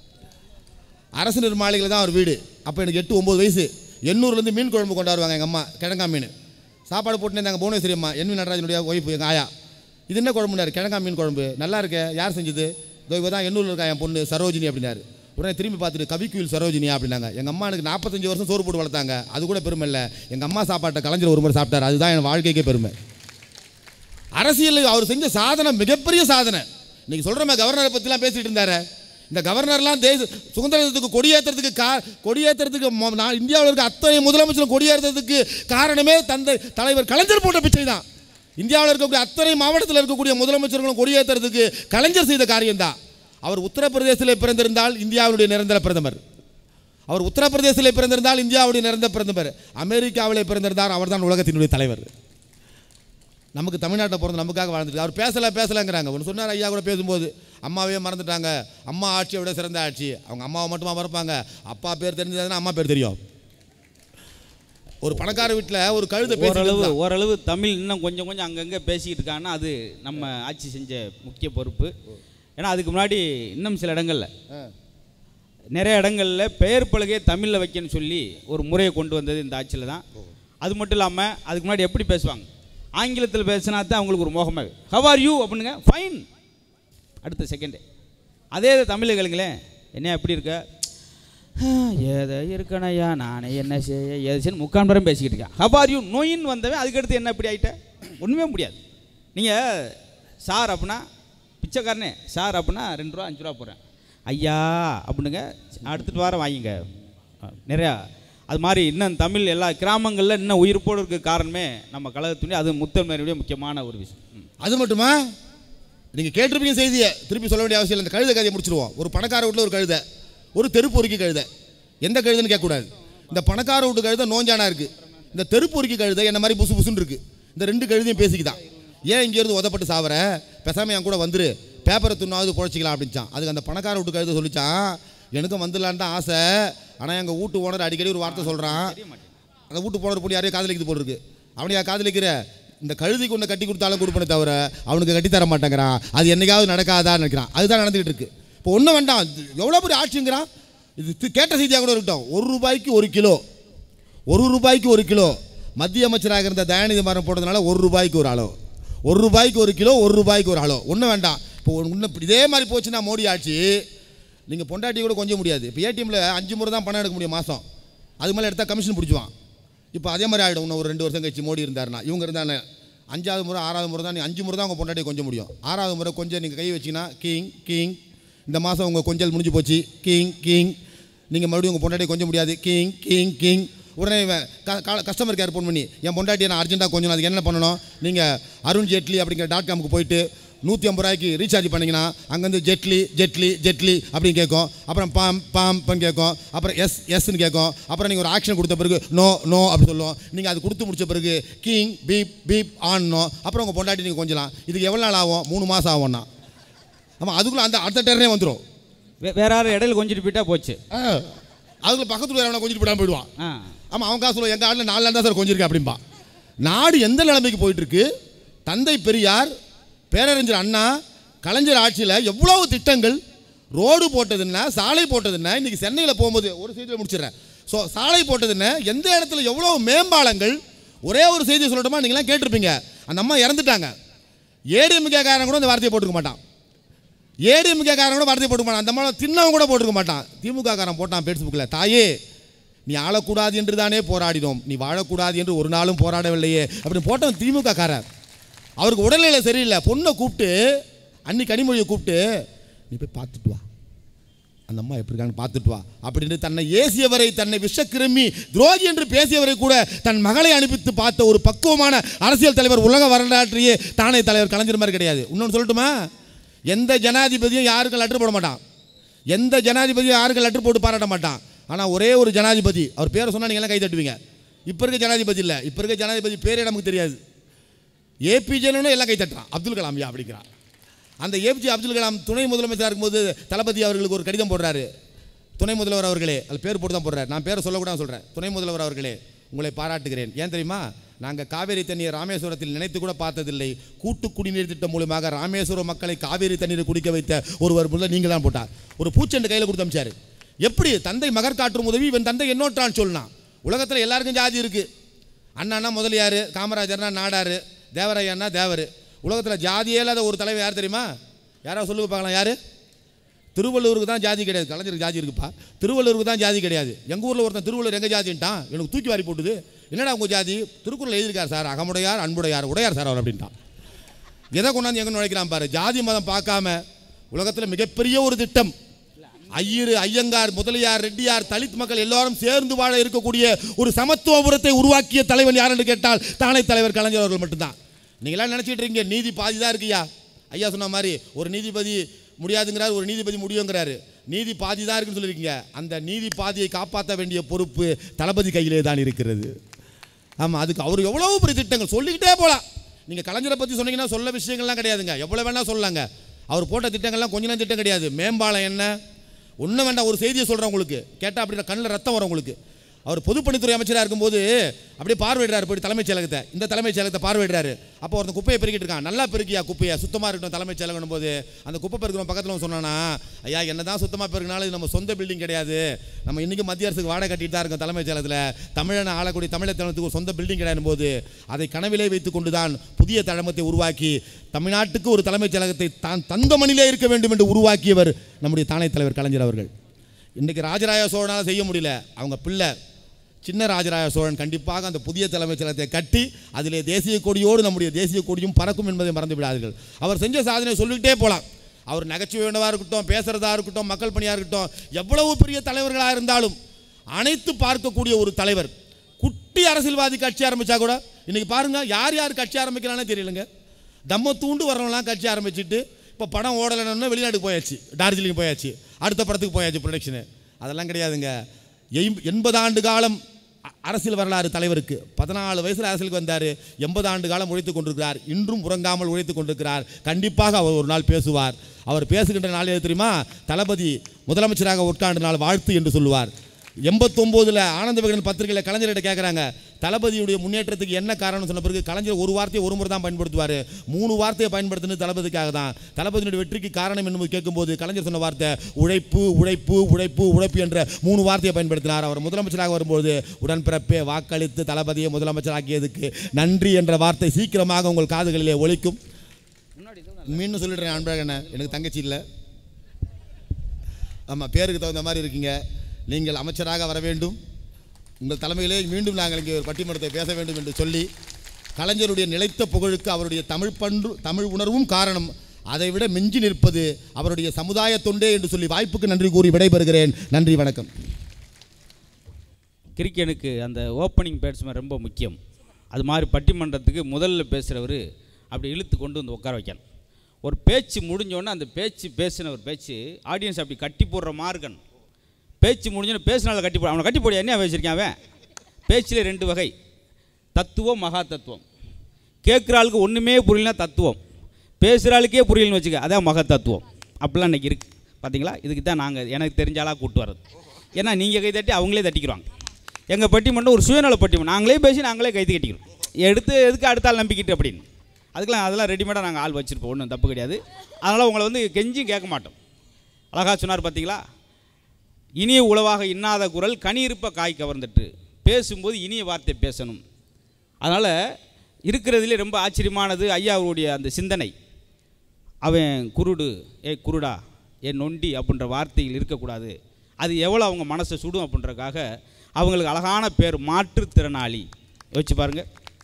S2: அரசு நிர்மாளிகள் தான் அவர் வீடு அப்போ எனக்கு எட்டு ஒம்பது வயசு எண்ணூர்லேருந்து மீன் குழம்பு கொண்டாடுவாங்க எங்கள் அம்மா கிழங்கா மீன் சாப்பாடு போட்டுனே இருந்தாங்க புவனேஸ்வரி அம்மா என் வி நடராஜனுடைய ஒய்ஃப் எங்கள் ஆயா இது என்ன குழம்புனாரு கிழங்கா மீன் குழம்பு நல்லா இருக்கே யார் செஞ்சது இதோ இவ தான் எண்ணூரில் இருக்கா என் பொண்ணு சரோஜினி அப்படின்னாரு உடனே திரும்பி பார்த்துட்டு கவிக்குயில் சரோஜினியா அப்படின்னாங்க எங்கள் அம்மா எனக்கு நாற்பத்தஞ்சு வருஷம் சோறு போட்டு வளர்த்தாங்க அது கூட பெருமை இல்லை எங்கள் அம்மா சாப்பாட்டை கலைஞர் ஒரு முறை சாப்பிட்டார் அதுதான் என் வாழ்க்கைக்கே பெருமை அரசியலில் அவர் செஞ்ச சாதனை மிகப்பெரிய சாதனை இன்னைக்கு சொல்கிறோமே கவர்னரை பற்றிலாம் பேசிட்டு இருந்தாரு இந்த கவர்னர்லாம் தேச சுதந்திரத்துக்கு கொடியேற்றுறதுக்கு கா கொடியேற்றுறதுக்கு மொ- நான் இந்தியாவில் இருக்க அத்தனை முதலமைச்சரும் கொடியேற்றுறதுக்கு காரணமே தந்தை தலைவர் கலைஞர் போட்ட பிச்சை தான் இந்தியாவில் இருக்கக்கூடிய அத்தனை மாவட்டத்தில் இருக்கக்கூடிய முதலமைச்சர்களும் கொடியேற்றுறதுக்கு கலைஞர் செய்த காரியம்தான் அவர் உத்தரப்பிரதேசத்தில் பிறந்திருந்தால் இந்தியாவுடைய நிரந்தர பிரதமர் அவர் உத்தரப்பிரதேசத்தில் பிறந்திருந்தால் இந்தியாவுடைய நிரந்தர பிரதமர் அமெரிக்காவிலே பிறந்திருந்தார் அவர்தான் உலகத்தினுடைய தலைவர் நமக்கு தமிழ்நாட்டில் பிறந்து நமக்காக வாழ்ந்துட்டு அவர் பேசல பேசலைங்கிறாங்க ஒன்று சொன்னார் ஐயா கூட பேசும்போது அம்மாவே மறந்துட்டாங்க அம்மா ஆட்சியை விட சிறந்த ஆட்சி அவங்க அம்மாவை மட்டுமா மறப்பாங்க அப்பா பேர் தெரிஞ்சதுன்னா அம்மா பேர் தெரியும் ஒரு பணக்கார வீட்டில் ஒரு கழுதை
S1: ஓரளவு
S2: பேசி
S1: ஓரளவு தமிழ் இன்னும் கொஞ்சம் கொஞ்சம் அங்கங்கே பேசிக்கிட்டு இருக்காங்கன்னா அது நம்ம ஆட்சி செஞ்ச முக்கிய பொறுப்பு ஏன்னா அதுக்கு முன்னாடி இன்னும் சில இடங்கள்ல நிறைய இடங்கள்ல பெயர் பலகையை தமிழில் வைக்கணும்னு சொல்லி ஒரு முறையை கொண்டு வந்தது இந்த ஆட்சியில் தான் அது மட்டும் இல்லாமல் அதுக்கு முன்னாடி எப்படி பேசுவாங்க ஆங்கிலத்தில் பேசினா தான் அவங்களுக்கு ஒரு மோகமாக ஹவ் ஆர் யூ அப்படின்னுங்க ஃபைன் அடுத்த செகண்டே அதே இது தமிழ் கேளுங்களேன் என்ன எப்படி இருக்க ஏதோ இருக்கணையா நானே என்ன செய்ய ஏதாச்சும் முக்கால் நேரம் பேசிக்கிட்டு இருக்கேன் ஹபார் யூ நோயின்னு வந்தவன் அதுக்கடுத்து என்ன இப்படி ஆகிட்ட ஒன்றுமே முடியாது நீங்கள் சார் அப்படின்னா பிச்சைக்காரனே சார் அப்படின்னா ரெண்டு ரூபா அஞ்சு ரூபா போகிறேன் ஐயா அப்படின்னுங்க அடுத்துட்டு வாரம் வாங்கிங்க அஹ், நிறையா அது மாதிரி இன்னும் தமிழ் எல்லா கிராமங்களில் இன்னும் உயிர்ப்போடு இருக்க காரணமே நம்ம கழகத்துடைய அது முத்தன்மையுடைய முக்கியமான ஒரு விஷயம் ம்.
S2: அது மட்டுமா நீங்கள் கேட்டிருப்பீங்க செய்தியை திருப்பி சொல்ல வேண்டிய அவசியம் இல்லை இந்த கழுதை கதையை முடிச்சிருவோம் ஒரு பணக்கார வீட்டில் ஒரு கழுதை ஒரு தெருப்பொறுக்கி கழுதை எந்த கழுதைன்னு கேட்கக்கூடாது இந்த பணக்கார வீட்டு கழுதை நோஞ்சானா இருக்குது இந்த தெருப்பொறுக்கி கழுதை என்ன மாதிரி புசு புசுன்னு இருக்குது இந்த ரெண்டு கழுதையும் பேசிக்கிதான் ஏன் இங்கேருந்து உதப்பட்டு சாவற பேசாமல் என் கூட வந்துரு பேப்பரை துண்ணாவது புழைச்சிக்கலாம் அப்படின்ச்சான் அதுக்கு அந்த பணக்கார வீட்டு கழுதை சொல்லிச்சான் எனக்கும் வந்துடலான்னு தான் ஆசை ஆனால் எங்கள் வீட்டு ஓனர் அடிக்கடி ஒரு வார்த்தை சொல்கிறான் அந்த வீட்டு போனர் போய் யாரையும் காதலிக்குது போல் இருக்கு அவனையா காதலிக்கிற இந்த கழுதிக்கு ஒன்று கட்டி கொடுத்தாலும் கொடுப்பனே தவிர அவனுக்கு கட்டி தர மாட்டேங்கிறான் அது என்னைக்காவது நடக்காதான்னு நினைக்கிறான் அதுதான் நடந்துகிட்டு இருக்கு இப்போ ஒன்றும் வேண்டாம் எவ்வளோ பெரிய ஆட்சிங்கிறான் இது தி- கேட்ட செய்தியாக கூட இருக்கட்டும் ஒரு ரூபாய்க்கு ஒரு கிலோ ஒரு ரூபாய்க்கு ஒரு கிலோ மத்திய அமைச்சராக இருந்த தயாநிதி மாறன் போட்டதுனால ஒரு ரூபாய்க்கு ஒரு அளவு ஒரு ரூபாய்க்கு ஒரு கிலோ ஒரு ரூபாய்க்கு ஒரு அளவு ஒன்றும் வேண்டாம் இப்போ இன்னும் இப்படி இதே மாதிரி போச்சுன்னா மோடி ஆட்சி நீங்கள் பொண்டாட்டி கூட கொஞ்சம் முடியாது இப்போ ஏடிஎம்மில் அஞ்சு முறை தான் பணம் எடுக்க முடியும் மாதம் அது மேலே எடுத்தால் கமிஷன் பிடிச்சுவான் இப்போ அதே மாதிரி ஆகிடும் இன்னும் ஒரு ரெண்டு வருஷம் கழிச்சு மோடி இருந்தாருன்னா இவங்க இருந்தானே அஞ்சாவது முறை ஆறாவது முறை தான் நீ அஞ்சு முறை தான் உங்கள் பொண்டாட்டி கொஞ்சம் முடியும் ஆறாவது முறை கொஞ்சம் நீங்கள் கை வச்சிங்கன்னா கிங் கிங் இந்த மாதம் உங்கள் கொஞ்சல் முடிஞ்சு போச்சு கிங் கிங் நீங்கள் மறுபடியும் உங்கள் பொண்டாட்டி கொஞ்சம் முடியாது கிங் கிங் கிங் உடனே இவன் கஸ்டமர் கேர் ஃபோன் பண்ணி என் பொண்டாட்டியை நான் அர்ஜென்ட்டாக கொஞ்சம் அதுக்கு என்ன பண்ணணும் நீங்கள் அருண் ஜேட்லி அப்படிங்கிற டாட் காமுக்கு போயிட்டு நூற்றி ஐம்பது ரூபாய்க்கு ரீசார்ஜ் பண்ணிங்கன்னா அங்கேருந்து ஜெட்லி ஜெட்லி ஜெட்லி அப்படின்னு கேட்கும் அப்புறம் பாம் பாம் பன் கேட்கும் அப்புறம் எஸ் எஸ்ன்னு கேட்கும் அப்புறம் நீங்கள் ஒரு ஆக்ஷன் கொடுத்த பிறகு நோ நோ அப்படி சொல்லுவோம் நீங்கள் அது கொடுத்து முடிச்ச பிறகு கிங் பீப் பீப் ஆன்னோ அப்புறம் உங்கள் பொண்டாட்டி நீங்கள் கொஞ்சலாம் இதுக்கு எவ்வளோ நாள் ஆகும் மூணு மாதம் ஆகும்னா ஆமாம் அதுக்குள்ளே அந்த அடுத்த டெரனே வந்துடும்
S1: வே வேற யாரும் இடையில கொஞ்சிட்டு போயிட்டா போச்சு
S2: அதுக்குள்ள பக்கத்தில் வேற கொஞ்சிட்டு போடாமல் போயிடுவான்
S1: ஆ
S2: ஆமாம் அவன் காசு சொல்லுவான் எங்கள் ஆட்டில் நாலு நாள் தான் சார் கொஞ்சிருக்கேன் அப்படின்பா நாடு எந்த நிலைமைக்கு போயிட்டு இருக்கு தந்தை பெரியார் பேரறிஞர் அண்ணா கலைஞர் ஆட்சியில் எவ்வளவு திட்டங்கள் ரோடு போட்டதுன்னா சாலை போட்டதுன்னா இன்றைக்கி சென்னையில் போகும்போது ஒரு செய்தியில் முடிச்சிடுறேன் ஸோ சாலை போட்டதுன்னா எந்த இடத்துல எவ்வளோ மேம்பாலங்கள் ஒரே ஒரு செய்தி சொல்லட்டுமா நீங்களாம் கேட்டிருப்பீங்க அந்த அம்மா இறந்துட்டாங்க ஏடிஎம்கே காரன் கூட அந்த வார்த்தையை போட்டுக்க மாட்டான் ஏடிஎம்கே காரன் கூட வார்த்தை போட்டுக்க மாட்டான் அந்த மாதிரி தின்னவன் கூட போட்டுக்க மாட்டான் திமுக காரன் போட்டான் ஃபேஸ்புக்கில் தாயே நீ ஆளக்கூடாது என்று தானே போராடினோம் நீ வாழக்கூடாது என்று ஒரு நாளும் போராடவில்லையே அப்படின்னு போட்டவன் திமுக காரன் அவருக்கு உடல்நிலை சரியில்லை பொண்ணை கூப்பிட்டு அன்னி கனிமொழியை கூப்பிட்டு நீ போய் பார்த்துட்டு வா அந்த அம்மா எப்படி இருக்கான்னு பார்த்துட்டு வா அப்படின்னு தன்னை ஏசியவரை தன்னை விஷக்கிருமி துரோகி என்று பேசியவரை கூட தன் மகளை அனுப்பித்து பார்த்த ஒரு பக்குவமான அரசியல் தலைவர் உலக வரலாற்றையே தானே தலைவர் கலைஞர் மாதிரி கிடையாது இன்னொன்று சொல்லட்டுமா எந்த ஜனாதிபதியும் யாருக்கும் லெட்டர் போட மாட்டான் எந்த ஜனாதிபதியும் யாருக்கும் லெட்டர் போட்டு பாராட்ட மாட்டான் ஆனால் ஒரே ஒரு ஜனாதிபதி அவர் பேரை சொன்னால் நீங்க எல்லாம் கை தட்டுவீங்க இப்போ இருக்க ஜனாதிபதி இல்லை இப்போ இருக்க ஜனாதிபதி பேரே நமக்கு தெரியாது ஏபிஜேன்னு எல்லாம் கை தட்டுறான் அப்துல் கலாம் யா அப்படிங்கிறான் அந்த ஏபிஜே அப்துல் கலாம் துணை முதலமைச்சராக இருக்கும்போது தளபதி அவர்களுக்கு ஒரு கடிதம் போடுறாரு துணை முதல்வர் அவர்களே அது பேர் போட்டு தான் போடுறாரு நான் பேரை சொல்லக்கூடாது சொல்கிறேன் துணை முதல்வர் அவர்களே உங்களை பாராட்டுகிறேன் ஏன் தெரியுமா நாங்கள் காவேரி தண்ணீர் ராமேஸ்வரத்தில் நினைத்து கூட பார்த்ததில்லை கூட்டு குடிநீர் திட்டம் மூலமாக ராமேஸ்வரம் மக்களை காவேரி தண்ணீரை குடிக்க வைத்த ஒருவர் முதல்ல நீங்கள் தான் போட்டார் ஒரு பூச்செண்டு கையில் கொடுத்து அமிச்சாரு எப்படி தந்தை மகர் காற்றும் உதவி இவன் தந்தை என்னோட்டான்னு சொல்லலாம் உலகத்தில் எல்லாருக்கும் ஜாதி இருக்குது அண்ணான்னா முதலியார் காமராஜர்னா நாடார் தேவராயன்னா தேவர் உலகத்தில் ஜாதியே இல்லாத ஒரு தலைவர் யார் தெரியுமா யாராவது சொல்லுங்க பார்க்கலாம் யார் திருவள்ளூருக்கு தான் ஜாதி கிடையாது கலைஞருக்கு ஜாதி இருக்குப்பா திருவள்ளூருக்கு தான் ஜாதி கிடையாது எங்கள் ஊரில் ஒருத்தன் திருவள்ளூர் எங்கே ஜாதின்ட்டான் எனக்கு தூக்கி வாரி போட்டுது என்னடா உங்கள் ஜாதி திருக்குறள் எழுதியிருக்கார் சார் அகமுடையார் அன்புடையார் உடையார் சார் அவர் அப்படின்ட்டான் எதை கொண்டாந்து எங்கே நுழைக்கிறான் பாரு ஜாதி மதம் பார்க்காம உலகத்தில் மிகப்பெரிய ஒரு திட்டம் ஐயரு ஐயங்கார் முதலியார் ரெட்டியார் தலித் மக்கள் எல்லாரும் சேர்ந்து வாழ இருக்கக்கூடிய ஒரு சமத்துவபுரத்தை உருவாக்கிய தலைவன் யார் என்று கேட்டால் தானே தலைவர் கலைஞர் அவர்கள் மட்டும்தான் நீங்களாம் நினச்சிட்டு இருக்கீங்க நீதி பாதி தான் இருக்குயா ஐயா சொன்ன மாதிரி ஒரு நீதிபதி முடியாதுங்கிறார் ஒரு நீதிபதி முடியுங்கிறாரு நீதி பாதி தான் இருக்குன்னு சொல்லியிருக்கீங்க அந்த நீதி பாதியை காப்பாற்ற வேண்டிய பொறுப்பு தளபதி கையிலே தான் இருக்கிறது ஆமாம் அதுக்கு அவர் எவ்வளோ பெரிய திட்டங்கள் சொல்லிக்கிட்டே போகலாம் நீங்கள் கலைஞரை பற்றி சொன்னீங்கன்னா சொல்ல விஷயங்கள்லாம் கிடையாதுங்க எவ்வளோ வேணால் சொல்லலாங்க அவர் போட்ட திட்டங்கள்லாம் கொஞ்ச நேரம் திட்டம் கிடையாது மேம்பாலம் என்ன ஒன்றும் வேண்டாம் ஒரு செய்தியை சொல்கிறேன் உங்களுக்கு கேட்டால் அப்படின்னா கண்ணில் ரத்தம் வரும் உங்களுக்கு அவர் பொதுப்பணித்துறை அமைச்சராக இருக்கும்போது அப்படியே பார்வையிடுறாரு போய் தலைமைச் செயலகத்தை இந்த தலைமைச் செயலகத்தை பார்வையிடுறாரு அப்போ ஒருத்தன் குப்பையை பெருக்கிட்டு இருக்கான் நல்லா பெருக்கியா குப்பையை சுத்தமாக இருக்கட்டும் தலைமைச் செயலகம் போது அந்த குப்பை பெருக்கிறவன் பக்கத்தில் சொன்னானா ஐயா என்ன தான் சுத்தமாக பெருக்கினாலும் இது நம்ம சொந்த பில்டிங் கிடையாது நம்ம இன்றைக்கி மத்திய அரசுக்கு வாடகை கட்டிட்டு தான் இருக்கோம் தலைமைச் செயலகத்தில் தமிழனை ஆளக்கூடிய தமிழகத்துக்கு ஒரு சொந்த பில்டிங் கிடையாது போது அதை கனவிலே வைத்துக் கொண்டு தான் புதிய தலைமத்தை உருவாக்கி தமிழ்நாட்டுக்கு ஒரு தலைமைச் செயலகத்தை தான் தந்த மணிலே இருக்க வேண்டும் என்று உருவாக்கியவர் நம்முடைய தானே தலைவர் கலைஞர் அவர்கள் இன்றைக்கி ராஜராஜ சோழனால் செய்ய முடியல அவங்க பிள்ளை சின்ன ராஜராஜ சோழன் கண்டிப்பாக அந்த புதிய தலைமைச் செயலகத்தை கட்டி அதிலே தேசிய கொடியோடு நம்முடைய தேசிய கொடியும் பறக்கும் என்பதை மறந்து விடாதீர்கள் அவர் செஞ்ச சாதனை சொல்லிக்கிட்டே போகலாம் அவர் நகைச்சுவையானதாக இருக்கட்டும் பேசுகிறதா இருக்கட்டும் மக்கள் பணியாக இருக்கட்டும் எவ்வளவு பெரிய தலைவர்களாக இருந்தாலும் அனைத்து பார்க்கக்கூடிய ஒரு தலைவர் குட்டி அரசியல்வாதி கட்சி ஆரம்பித்தா கூட இன்றைக்கி பாருங்கள் யார் யார் கட்சி ஆரம்பிக்கிறானே தெரியலங்க தம்ம தூண்டு வரவங்களாம் கட்சி ஆரம்பிச்சுட்டு இப்போ படம் ஓடலைன்னு வெளிநாட்டுக்கு போயாச்சு டார்ஜிலிங் போயாச்சு அடுத்த படத்துக்கு போயாச்சு ப்ரொடக்ஷனு அதெல்லாம் கிடையாதுங்க எம் எண்பது ஆண்டு காலம் அ- அரசியல் வரலாறு தலைவருக்கு பதினாலு வயசில் அரசியலுக்கு வந்தார் எண்பது ஆண்டு காலம் உழைத்து கொண்டிருக்கிறார் இன்றும் உறங்காமல் உழைத்து கொண்டிருக்கிறார் கண்டிப்பாக அவர் ஒரு நாள் பேசுவார் அவர் பேசுகின்ற நாள் எது தெரியுமா தளபதி முதலமைச்சராக உட்கார்ந்த நாள் வாழ்த்து என்று சொல்லுவார் எண்பத்தொம்போதில் ஆனந்த விகடன் பத்திரிகையில் கலைஞர்கிட்ட கேட்குறாங்க தளபதியுடைய முன்னேற்றத்துக்கு என்ன காரணம்னு சொன்ன பிறகு கலைஞர் ஒரு வார்த்தையை ஒரு முறை தான் பயன்படுத்துவார் மூணு வார்த்தையை பயன்படுத்தினது தளபதிக்காக தான் தளபதியினுடைய வெற்றிக்கு காரணம் என்பது கேட்கும்போது கலைஞர் சொன்ன வார்த்தை உழைப்பு உழைப்பு உழைப்பு உழைப்பு என்ற மூணு வார்த்தையை பயன்படுத்தினார் அவர் முதலமைச்சராக வரும்போது உடன்பிறப்பே வாக்களித்து தளபதியை முதலமைச்சராக்கியதுக்கு நன்றி என்ற வார்த்தை சீக்கிரமாக உங்கள் காதுகளிலே ஒலிக்கும் மீண்டும் சொல்லிடுறேன் அன்பழகன் அண்ணா, எனக்கு தங்கச்சி இல்லை ஆமாம் பேருக்கு தகுந்த மாதிரி இருக்கீங்க நீங்கள் அமைச்சராக வர வேண்டும் உங்கள் தலைமையிலே மீண்டும் நாங்கள் இங்கே ஒரு பட்டிமன்றத்தை பேச வேண்டும் என்று சொல்லி கலைஞருடைய நிலைத்த புகழுக்கு அவருடைய தமிழ் பண்பு தமிழ் உணர்வும் காரணம் அதை விட மிஞ்சி நிற்பது அவருடைய சமுதாய தொண்டே என்று சொல்லி வாய்ப்புக்கு நன்றி கூறி விடைபெறுகிறேன் நன்றி வணக்கம்
S1: கிரிக்கெட்டுக்கு அந்த ஓப்பனிங் பேட்ஸ்மேன் ரொம்ப முக்கியம் அது மாதிரி பட்டிமன்றத்துக்கு முதல்ல பேசுகிறவர் அப்படி இழுத்து கொண்டு வந்து உட்கார வைக்கணும் ஒரு பேச்சு முடிஞ்சோடனே அந்த பேச்சு பேசின ஒரு பேச்சு ஆடியன்ஸ் அப்படி கட்டி போடுற மார்க்கன் பேச்சு முடிஞ்சோன்னு பேசினால கட்டி போட அவனை கட்டி போட என்ன வச்சிருக்கான் அவன் பேச்சில் ரெண்டு வகை தத்துவம் மகா தத்துவம் கேட்குற ஆளுக்கு ஒன்றுமே புரியலனா தத்துவம் பேசுகிற ஆளுக்கே புரியலன்னு வச்சுக்க அதான் மகா தத்துவம் அப்படிலாம் இன்றைக்கி இருக்குது பார்த்தீங்களா இதுக்கு தான் நாங்கள் எனக்கு தெரிஞ்ச ஆளாக கூட்டு வர்றது ஏன்னா நீங்கள் கை தட்டி அவங்களே தட்டிக்கிறாங்க எங்கள் பட்டிமன்றம் ஒரு சுயநல பட்டிமன்றம் நாங்களே பேசி நாங்களே கைது கட்டிக்கிறோம் எடுத்து எதுக்கு அடுத்த ஆள் நம்பிக்கிட்டு அப்படின்னு அதுக்கெல்லாம் அதெல்லாம் ரெடிமேடாக நாங்கள் ஆள் வச்சுருப்போம் ஒன்றும் தப்பு கிடையாது அதனால் உங்களை வந்து கெஞ்சியும் கேட்க மாட்டோம் அழகா சொன்னார் பார்த்தீங்களா இனிய உளவாக இன்னாத குரல் கனி இருப்ப காய் கவர்ந்துட்டு பேசும்போது இனிய வார்த்தை பேசணும் அதனால் இருக்கிறதுலே ரொம்ப ஆச்சரியமானது ஐயா அவருடைய அந்த சிந்தனை அவன் குருடு ஏ குருடா ஏ நொண்டி அப்படின்ற வார்த்தைகள் இருக்கக்கூடாது அது எவ்வளோ அவங்க மனசை சுடும் அப்படின்றக்காக அவங்களுக்கு அழகான பேர் மாற்றுத்திறனாளி யோசிச்சு பாருங்க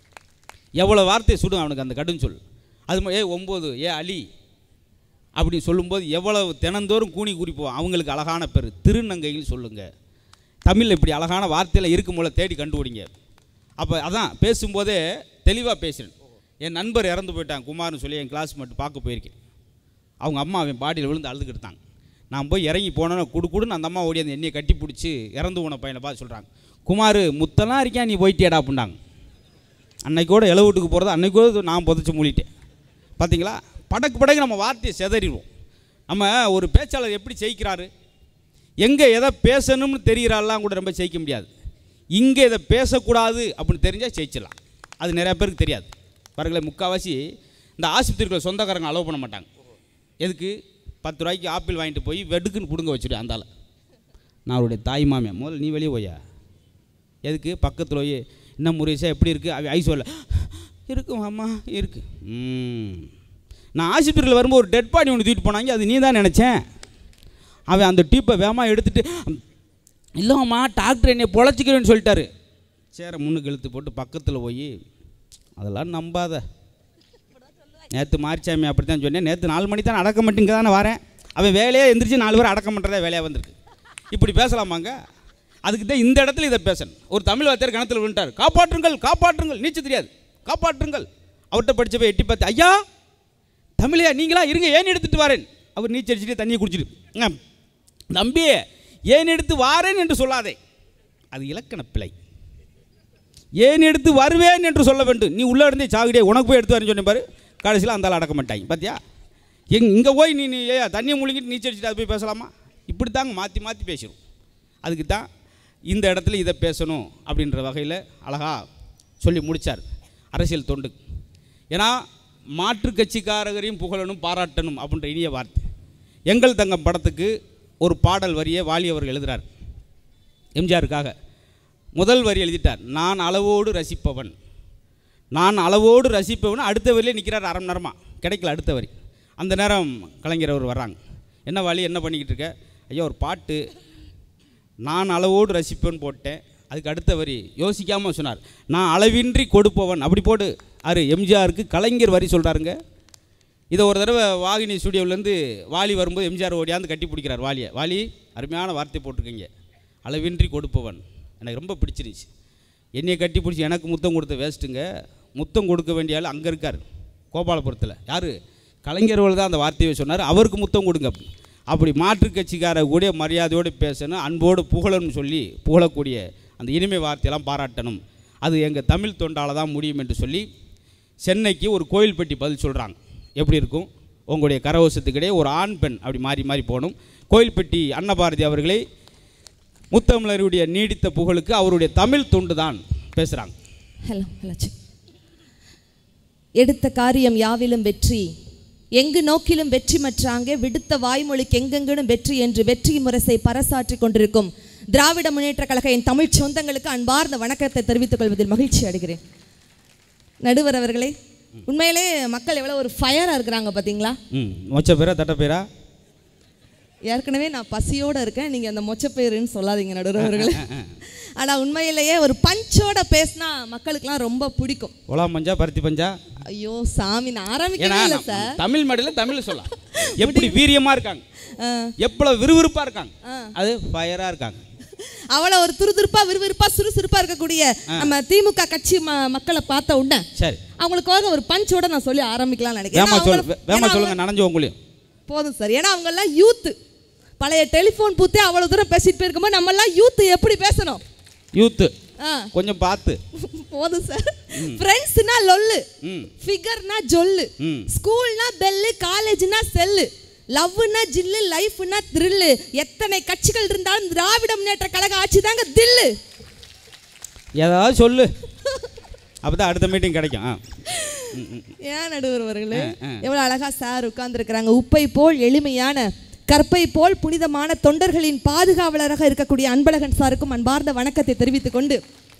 S1: எவ்வளோ வார்த்தை சுடும் அவனுக்கு அந்த கடும் சொல் அது ம- ஏ ஒம்பது ஏ அலி அப்படி சொல்லும்போது எவ்வளவு தினந்தோறும் கூனி குறிப்போம் அவங்களுக்கு அழகான பேர் திருநங்கைன்னு சொல்லுங்கள் தமிழில் இப்படி அழகான வார்த்தையில் இருக்கும் போல தேடி கண்டுபிடிங்க அப்போ அதான் பேசும்போதே தெளிவாக பேசுகிறேன் என் நண்பர் இறந்து போயிட்டான் குமார்னு சொல்லி என் கிளாஸ் மட்டும் பார்க்க போயிருக்கேன் அவங்க அம்மா அவன் பாடியில் விழுந்து அழுதுகிட்டாங்க நான் போய் இறங்கி போனோன்னே குடு குடுன்னு அந்த அம்மா ஓடி அந்த என்னையை கட்டி பிடிச்சி இறந்து போன பையனை பார்த்து சொல்கிறாங்க குமார் முத்தெல்லாம் இருக்கியா நீ போயிட்டியாடா அப்படின்னாங்க அன்னைக்கோட இளவு வீட்டுக்கு போகிறது அன்னைக்கோட நான் புதைச்சி மூடிட்டேன் பார்த்தீங்களா படக்கு படக்கு நம்ம வார்த்தையை செதறிடுவோம் நம்ம ஒரு பேச்சாளர் எப்படி ஜெயிக்கிறாரு எங்கே எதை பேசணும்னு தெரிகிறாலாம் கூட ரொம்ப ஜெயிக்க முடியாது இங்கே இதை பேசக்கூடாது அப்படின்னு தெரிஞ்சால் ஜெயிச்சிடலாம் அது நிறையா பேருக்கு தெரியாது பாருங்களேன் முக்கால்வாசி இந்த ஆஸ்பத்திரிக்குள்ள சொந்தக்காரங்க அலோவ் பண்ண மாட்டாங்க எதுக்கு பத்து ரூபாய்க்கு ஆப்பிள் வாங்கிட்டு போய் வெடுக்குன்னு பிடுங்க வச்சுட்டு அந்தால நான் அவருடைய தாய் மாமியா முதல்ல நீ வெளியே போயா எதுக்கு பக்கத்தில் போய் என்ன முருகேஷா எப்படி இருக்குது அவ ஐ சொல்ல இருக்கு மாமா இருக்கு ம் நான் ஆஸ்பத்திரியில் வரும்போது ஒரு டெட் பாடி ஒன்று தூக்கிட்டு போனாங்க அது நீ தான் நினச்சேன் அவன் அந்த டீப்பை வேகமாக எடுத்துட்டு இல்லைம்மா டாக்டர் என்னை பொழைச்சிக்கிறேன்னு சொல்லிட்டாரு சேரை முன்னுக்கு இழுத்து போட்டு பக்கத்தில் போய் அதெல்லாம் நம்பாத நேற்று மாரிச்சாமி அப்படி தான் சொன்னேன் நேற்று நாலு மணி தான் அடக்க மாட்டேங்க தானே வரேன் அவன் வேலையே எந்திரிச்சு நாலு பேர் அடக்கம் பண்ணுறதே வேலையாக வந்திருக்கு இப்படி பேசலாமாங்க அதுக்கு தான் இந்த இடத்துல இதை பேசணும் ஒரு தமிழ் வாத்தியார் கணத்தில் விழுந்தார் காப்பாற்றுங்கள் காப்பாற்றுங்கள் நீச்சல் தெரியாது காப்பாற்றுங்கள் அவர்கிட்ட படிச்ச போய் எட்டி பார்த்து ஐயா தமிழையா நீங்களா இருங்க ஏன் எடுத்துட்டு வரேன் அவர் நீச்சல் அடிச்சுட்டு தண்ணியை குடிச்சிட்டு "ஆ, தம்பி ஏன் எடுத்து வாரேன் என்று சொல்லாதே அது இலக்கண பிழை ஏன் எடுத்து வருவேன் என்று சொல்ல வேண்டும் நீ உள்ளே இருந்தே சாகுடியே உனக்கு போய் எடுத்து வரேன்னு சொன்னேன் பாரு கடைசியில் அந்த ஆள் அடக்க மாட்டாங்க பார்த்தியா எங் இங்கே போய் நீ நீ ஏ தண்ணியை முழுங்கிட்டு நீச்சல் அடிச்சுட்டு அது போய் பேசலாமா இப்படி தாங்க மாற்றி மாற்றி பேசிடும் அதுக்கு தான் இந்த இடத்துல இதை பேசணும் அப்படின்ற வகையில் அழகா சொல்லி முடித்தார் அரசியல் தொண்டு ஏன்னா மாற்றுக் கட்சிக்காரரையும் புகழணும் பாராட்டணும் அப்படின்ற இனிய வார்த்தை எங்கள் தங்கம் படத்துக்கு ஒரு பாடல் வரியை வாலி அவர்கள் எழுதுறார் எம்ஜிஆருக்காக முதல் வரி எழுதிட்டார் நான் அளவோடு ரசிப்பவன் நான் அளவோடு ரசிப்பவன் அடுத்த வரியிலே நிற்கிறார் அரை மணி நேரமாக கிடைக்கல அடுத்த வரி அந்த நேரம் கலைஞர் அவர் வர்றாங்க என்ன வழி என்ன பண்ணிக்கிட்டு இருக்க ஐயா ஒரு பாட்டு நான் அளவோடு ரசிப்பேன் போட்டேன் அதுக்கு அடுத்த வரி யோசிக்காமல் சொன்னார் நான் அளவின்றி கொடுப்பவன் அப்படி போட்டு அரு எம்ஜிஆருக்கு கலைஞர் வரி சொல்கிறாருங்க இதை ஒரு தடவை வாகினி ஸ்டுடியோவிலேருந்து வாலி வரும்போது எம்ஜிஆர் ஓடியாந்து கட்டி பிடிக்கிறார் வாலியை வாலி அருமையான வார்த்தை போட்டிருக்கீங்க அளவின்றி கொடுப்பவன் எனக்கு ரொம்ப பிடிச்சிருந்துச்சு என்னையை கட்டி பிடிச்சி எனக்கு முத்தம் கொடுத்த வேஸ்ட்டுங்க முத்தம் கொடுக்க வேண்டிய ஆள் அங்கே இருக்கார் கோபாலபுரத்தில் யார் கலைஞர்கள் தான் அந்த வார்த்தையை சொன்னார் அவருக்கு முத்தம் கொடுங்க அப்படின்னு. அப்படி மாற்றுக் கட்சிக்கார கூட மரியாதையோடு பேசணும் அன்போடு புகழணும்னு சொல்லி புகழக்கூடிய அந்த இனிமை வார்த்தையெல்லாம் பாராட்டணும் அது எங்கள் தமிழ் தொண்டால் தான் முடியும் என்று சொல்லி சென்னைக்கு ஒரு கோயில் பெட்டி பதில் சொல்கிறாங்க எப்படி இருக்கும் உங்களுடைய கரவசத்துக்கிடையே ஒரு ஆண் பெண் அப்படி மாறி மாறி போகணும் கோயில்பட்டி அன்னபாரதி அவர்களை முத்தமிழருடைய நீடித்த புகழுக்கு அவருடைய தமிழ் தொண்டு தான் பேசுகிறாங்க
S3: ஹலோ ஹலோ எடுத்த காரியம் யாவிலும் வெற்றி எங்கு நோக்கிலும் வெற்றி மற்றாங்க விடுத்த வாய்மொழிக்கு எங்கெங்கிலும் வெற்றி என்று வெற்றி முரசை பறைசாற்றி கொண்டிருக்கும் திராவிட முன்னேற்ற கழக என் தமிழ் சொந்தங்களுக்கு அன்பார்ந்த வணக்கத்தை தெரிவித்துக் கொள்வதில் மகிழ்ச்சி அடைகிறேன் நடுவர் அவர்களே உண்மையிலே மக்கள் எவ்வளோ ஒரு ஃபயராக இருக்கிறாங்க பார்த்தீங்களா
S1: ம் மொச்ச பேரா தட்ட பேரா
S3: ஏற்கனவே நான் பசியோட இருக்கேன் நீங்க அந்த மொச்சப்பயிறுன்னு சொல்லாதீங்க நடுவர் அவர்களே ஆனா உண்மையிலேயே ஒரு பஞ்சோட பேசினா மக்களுக்கெல்லாம் ரொம்ப பிடிக்கும்
S1: ஒலா பஞ்சா பருத்தி பஞ்சா
S3: ஐயோ சாமி நான்
S1: ஏன்னா
S3: ஆரம்பிக்கவே இல்லை
S1: நம்ம
S3: சார்
S1: தமிழ் மடியில் தமிழ் சொல்லலாம் எப்படி வீரியமாக இருக்காங்க
S3: ஆ.
S1: எவ்வளோ விறுவிறுப்பாக இருக்காங்க
S3: ஆ.
S1: அது ஃபயராக இருக்காங்க
S3: அவள ஒரு துருதுருப்பா விறுவிறுப்பா சுறுசுறுப்பா இருக்கக்கூடிய நம்ம திமுக கட்சி ம- மக்களை பார்த்த உடனே
S1: சரி
S3: அவங்களுக்காக ஒரு பஞ்சோட நான் சொல்லி ஆரம்பிக்கலாம்னு நினைக்கிறேன்
S1: வேமா
S3: ஏன்னா
S1: சொல்
S3: அவங்கள-
S1: வேமா
S3: ஏன்னா
S1: சொல்லுங்க நனைஞ்சு உங்களையும்
S3: போதும் சார் ஏன்னா அவங்க எல்லாம் யூத் பழைய டெலிஃபோன் பூத்தே அவ்வளவு தூரம் பேசிட்டு போயிருக்கும்போது நம்ம எல்லாம் யூத் எப்படி பேசணும்
S1: யூத்து
S3: ஆ
S1: கொஞ்சம் பார்த்து
S3: போதும் சார் ஃப்ரெண்ட்ஸ்னா லொல்லு
S1: ம்
S3: ஃபிகர்னா ஜொல்லு
S1: ம்
S3: ஸ்கூல்னா பெல்லு காலேஜ்னா செல்லு லவ்னா ஜில்லு லைஃப்னா த்ரில்லு எத்தனை கட்சிகள் இருந்தாலும் திராவிட முன்னேற்ற கழக ஆட்சி தாங்க தில்லு
S1: ஏதாவது சொல்லு அப்போ தான் அடுத்த மீட்டிங் கிடைக்கும் ஆ ம், ம்.
S3: ஏன் நடுவர்களே
S1: ஆ, ஆ.
S3: எவ்வளவு அழகா சார் உட்கார்ந்துருக்கிறாங்க உப்பை போல் எளிமையான கற்பை போல் புனிதமான தொண்டர்களின் பாதுகாவலராக இருக்கக்கூடிய அன்பழகன் சாருக்கும் அன்பார்ந்த வணக்கத்தை தெரிவித்துக் கொண்டு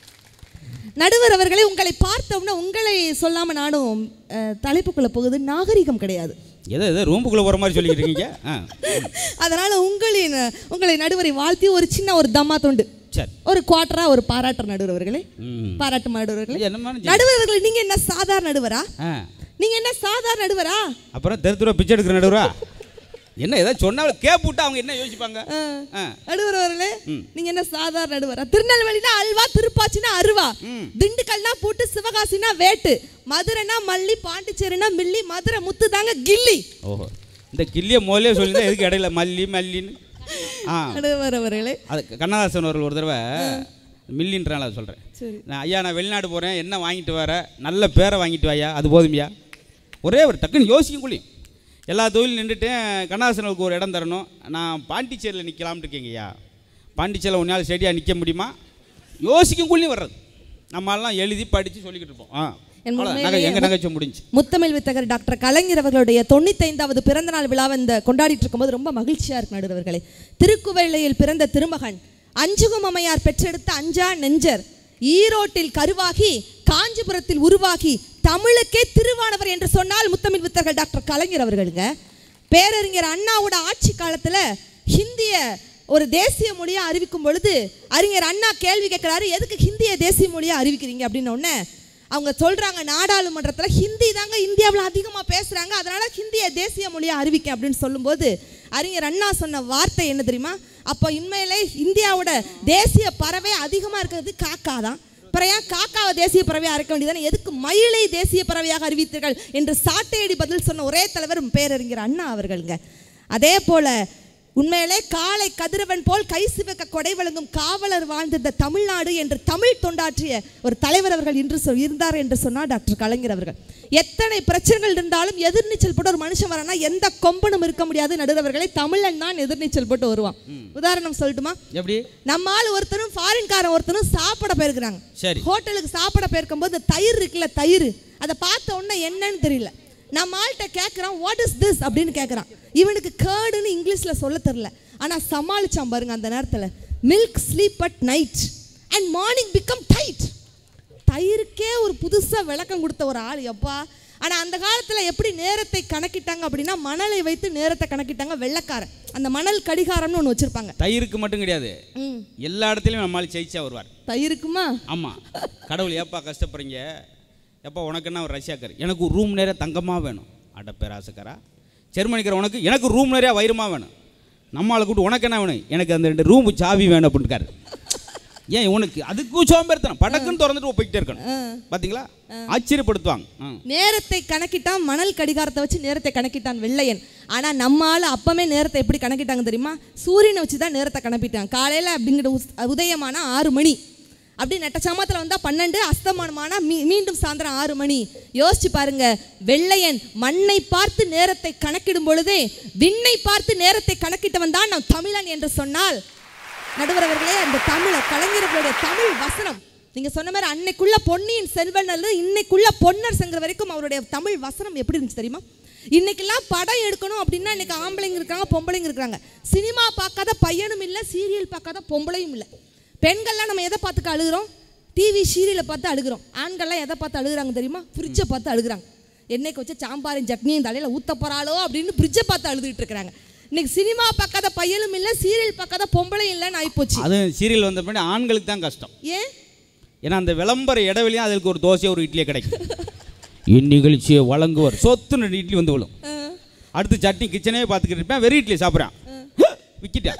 S3: நடுவர் அவர்களே உங்களை பார்த்தோம்னா உங்களை சொல்லாம நானும் அஹ், தலைப்புக்குள்ள போகுது நாகரிகம் கிடையாது
S1: ஏதோ ஏதோ ரூமுக்குள்ளே போகிற மாதிரி சொல்லிக்கிட்டு இருக்கீங்க ஆ
S3: அதனால உங்களின் உங்களை நடுவரை வாழ்த்தி ஒரு சின்ன ஒரு தம்மா தொண்டு
S1: சரி
S3: ஒரு குவார்டரா ஒரு பாராட்டு நடுவர்களே
S1: ம்
S3: பாராட்டு நடுவர்களே
S1: இது என்னமான ஜி-
S3: நடுவர்களே நீங்க என்ன சாதாரண நடுவரா
S1: ஆ
S3: நீங்க என்ன சாதாரண நடுவரா
S1: அப்புறம் தெரு தெருவா பிச்சை எடுக்கிற நடுவரா என்ன ஏதாவது சொன்னாலும் கேப் விட்டு அவங்க என்ன யோசிப்பாங்க
S3: ஆ.
S1: ஆ
S3: நடுவர் அவர்களே
S1: ம்.
S3: நீங்க என்ன சாதாரண நடுவரா திருநெல்வேலினா அல்வா திருப்பாச்சினா அருவா
S1: ம்.
S3: திண்டுக்கல்னா பூட்டு சிவகாசினா வேட்டு மதுரைனா மல்லி பாண்டிச்சேரினா மில்லி மதுரை முத்து தாங்க கில்லி
S1: ஓஹோ இந்த கிள்ளிய முதலே சொல்லியிருந்தா எதுக்கு இடையில மல்லி மல்லின்னு ஆ
S3: நடுவர் அவர்களே
S1: அது கண்ணதாசன் அவர்கள் ஒரு தடவை மில்லின்றால சொல்கிறேன்
S3: சரி
S1: நான் ஐயா நான் வெளிநாடு போகிறேன் என்ன வாங்கிட்டு வர நல்ல பேரை வாங்கிட்டு வாயா அது போதுமையா ஒரே ஒரு டக்குன்னு யோசிக்கக்குள்ளையும் எல்லா தொழிலும் நின்றுட்டேன் கண்ணதாசனுக்கு ஒரு இடம் தரணும் நான் பாண்டிச்சேரியில் நிற்கலாம்னு இருக்கீங்கய்யா பாண்டிச்சேரியில் உன்னால் செடியாக நிற்க முடியுமா யோசிக்கக்குள்ளேயும் வர்றது நம்மளாம் எழுதி படித்து சொல்லிக்கிட்டு இருப்போம் ஆ
S3: என்
S1: அவ்வளோ நகை
S3: உண்மையிலேயே
S1: எங்கள் நகைச்சுவை முடிஞ்சு
S3: முத்தமிழ் வித்தகர் டாக்டர் கலைஞர் அவர்களுடைய தொண்ணூத்தைந்தாவது பிறந்தநாள் விழாவை இந்த கொண்டாடிட்டு இருக்கும்போது ரொம்ப மகிழ்ச்சியா இருக்கு நடுவர்களே திருக்குவளையில் பிறந்த திருமகன் அஞ்சுகம் அம்மையார் பெற்றெடுத்த அஞ்சா நெஞ்சர் ஈரோட்டில் கருவாகி காஞ்சிபுரத்தில் உருவாகி தமிழுக்கே திருவானவர் என்று சொன்னால் முத்தமிழ் வித்தகர் டாக்டர் கலைஞர் அவர்களுங்க பேரறிஞர் அண்ணாவோட ஆட்சி காலத்துல ஹிந்திய ஒரு தேசிய மொழியா அறிவிக்கும் பொழுது அறிஞர் அண்ணா கேள்வி கேட்கிறாரு எதுக்கு ஹிந்திய தேசிய மொழியா அறிவிக்கிறீங்க அப்படின்னு உடனே அவங்க சொல்றாங்க நாடாளுமன்றத்துல ஹிந்தி தாங்க இந்தியாவில் அதிகமாக பேசுறாங்க அதனால ஹிந்தியை தேசிய மொழியா அறிவிக்க அப்படின்னு சொல்லும்போது அறிஞர் அண்ணா சொன்ன வார்த்தை என்ன தெரியுமா அப்போ உண்மையிலே இந்தியாவோட தேசிய பறவை அதிகமாக இருக்கிறது காக்கா தான் அப்புறம் ஏன் காக்காவை தேசிய பறவையாக அறிக்க வேண்டியதானே எதுக்கு மயிலை தேசிய பறவையாக அறிவித்தீர்கள் என்று சாட்டையடி பதில் சொன்ன ஒரே தலைவர் பேரறிஞர் அண்ணா அவர்களுங்க அதே போல உண்மையிலே காலை கதிரவன் போல் கை சிவக்க கொடை வழங்கும் காவலர் வாழ்ந்திருந்த தமிழ்நாடு என்று தமிழ் தொண்டாற்றிய ஒரு தலைவர் அவர்கள் இன்று சொல் இருந்தார் என்று சொன்னார் டாக்டர் கலைஞர் அவர்கள் எத்தனை பிரச்சனைகள் இருந்தாலும் எதிர்நீச்சல் போட்டு ஒரு மனுஷன் வரானா எந்த கொம்பனும் இருக்க முடியாது நடுவர்களை தமிழன் தான் எதிர்நீச்சல் போட்டு வருவான் உதாரணம் சொல்லட்டுமா
S1: எப்படி
S3: நம்ம ஆள் ஒருத்தரும் ஃபாரின்காரன் ஒருத்தரும் சாப்பிட போயிருக்கிறாங்க
S1: சரி
S3: ஹோட்டலுக்கு சாப்பிட போயிருக்கும்போது இந்த தயிர் இருக்குல்ல தயிர் அதை பார்த்த உடனே என்னன்னு தெரியல நம்ம ஆள்கிட்ட கேட்குறான் வாட் இஸ் திஸ் அப்படின்னு கேட்குறான் இவனுக்கு கேர்டுன்னு இங்கிலீஷில் சொல்ல தெரில ஆனால் சமாளிச்சான் பாருங்க அந்த நேரத்தில் milk sleep at night and morning become tight தயிருக்கே ஒரு புதுசாக விளக்கம் கொடுத்த ஒரு ஆள் எப்பா ஆனா அந்த காலத்துல எப்படி நேரத்தை கணக்கிட்டாங்க அப்படின்னா மணலை வைத்து நேரத்தை கணக்கிட்டாங்க வெள்ளைக்காரன் அந்த மணல் கடிகாரம்னு ஒன்று வச்சிருப்பாங்க
S1: தயிருக்கு மட்டும் கிடையாது
S3: ம்
S1: எல்லா இடத்துலையும் நம்மளால் ஜெயிச்சா வருவார்
S3: தயிருக்குமா
S1: ஆமாம் கடவுள் ஏப்பா கஷ்டப்படுறீங்க எப்பா உனக்கு என்ன ஒரு ரஷ்யாக்கார் எனக்கு ஒரு ரூம் நிறைய தங்கமாக வேணும் அட பேராசக்காரா ஜெர்மனிக்கிற உனக்கு எனக்கு ரூம் நிறையா வைரமா வேணும் நம்மளை கூப்பிட்டு உனக்கு என்ன வேணும் எனக்கு அந்த ரெண்டு ரூம் சாவி வேணும் அப்படின்ட்டுக்காரு ஏன் உனக்கு அதுக்கும் சோம்பேறித்தனம் படக்குன்னு திறந்துட்டு போய்கிட்டே இருக்கணும்
S3: ஆ.
S1: பார்த்தீங்களா ஆச்சரியப்படுத்துவாங்க ஆ.
S3: நேரத்தை கணக்கிட்டான் மணல் கடிகாரத்தை வச்சு நேரத்தை கணக்கிட்டான் வெள்ளையன் ஆனா நம்ம ஆளு அப்பமே நேரத்தை எப்படி கணக்கிட்டாங்க தெரியுமா சூரியனை வச்சு தான் நேரத்தை கணக்கிட்டாங்க காலையில அப்படிங்கிற உஸ்- உதயமான ஆறு மணி அப்படி நெட்டச்சாமத்தில் வந்தா பன்னெண்டு அஸ்தமானமானா மீ மீண்டும் சாயந்தரம் ஆறு மணி யோசிச்சு பாருங்க வெள்ளையன் மண்ணை பார்த்து நேரத்தை கணக்கிடும் பொழுதே விண்ணை பார்த்து நேரத்தை கணக்கிட்டவன் தான் நம் தமிழன் என்று சொன்னால் நடுவர் அவர்களே அந்த தமிழ கலைஞர்களுடைய தமிழ் வசனம் நீங்க சொன்ன மாதிரி அன்னைக்குள்ள பொன்னியின் செல்வன் அல்லது இன்னைக்குள்ள பொன்னர் சங்கர வரைக்கும் அவருடைய தமிழ் வசனம் எப்படி இருந்துச்சு தெரியுமா இன்னைக்கெல்லாம் படம் எடுக்கணும் அப்படின்னா இன்னைக்கு ஆம்பளைங்க இருக்காங்க பொம்பளைங்க இருக்காங்க சினிமா பார்க்காத பையனும் இல்லை சீரியல் பார்க்காத பொம்பளையும் இல்லை பெண்கள்லாம் நம்ம எதை பார்த்துக்க அழுகிறோம் டிவி சீரியலை பார்த்து அழுகிறோம் ஆண்கள்லாம் எதை பார்த்து அழுகுறாங்க தெரியுமா ஃப்ரிட்ஜை பார்த்து அழுகுறாங்க என்னைக்கு வச்ச சாம்பாரும் சட்னியும் தலையில ஊத்த போறாளோ அப்படின்னு ஃப்ரிட்ஜை பார்த்து அழுதுகிட்டு இருக்கிறாங்க இன்னைக்கு சினிமா பார்க்காத பையனும் இல்லை சீரியல் பார்க்காத பொம்பளையும் இல்லைன்னு ஆயிப்போச்சு
S1: அது சீரியல் வந்த பின்னாடி ஆண்களுக்கு தான் கஷ்டம்
S3: ஏன்
S1: ஏன்னா அந்த விளம்பர இடைவெளியும் அதுக்கு ஒரு தோசையோ ஒரு இட்லியோ கிடைக்கும் இந்நிகழ்ச்சியை வழங்குவர் சொத்து ரெண்டு இட்லி வந்து விழும்
S3: அஹ்,
S1: அடுத்து சட்னி கிச்சனே பார்த்துக்கிட்டு இருப்பேன் வெறும் இட்லி சாப்பிட்றான் விக்கிட்டேன்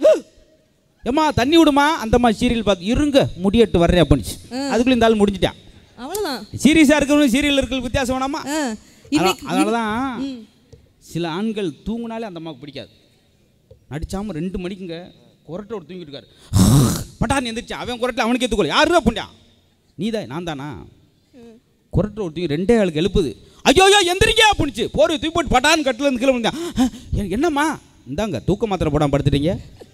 S1: ஏம்மா தண்ணி விடுமா அந்த மாதிரி சீரியல் பார்த்து இருங்க முடியட்டு வர்றேன் அப்படின்னுச்சு அதுக்குள்ள இந்த ஆள் முடிஞ்சிட்டான்
S3: அவ்வளவுதான்
S1: சீரியஸாக இருக்கிறவங்க சீரியல் இருக்கிற வித்தியாசம் வேணாமா
S3: அஹ், இன்னைக்கு
S1: அதனால தான் சில ஆண்கள் தூங்குனாலே அந்த அம்மாவுக்கு பிடிக்காது நடிச்சாமல் ரெண்டு மணிக்குங்க குரட்டை ஒரு தூங்கிட்டு இருக்காரு பட்டான் எந்திரிச்சு அவன் குரட்டில் அவனுக்கு ஏற்றுக்கொள்ள யாரு அப்படின்ட்டான் நீ தான் நான் தானா குரட்டை ஒரு தூங்கி ரெண்டே ஆளுக்கு எழுப்புது ஐயோ ஐயோ எந்திரிக்க அப்படின்ச்சு போர் தூக்கி போட்டு பட்டான் கட்டில் இருந்து கீழே விழுந்தான். "அஹ், என்னம்மா இந்தாங்க தூக்க மாத்திரை போடாம படுத்துட்டீங்க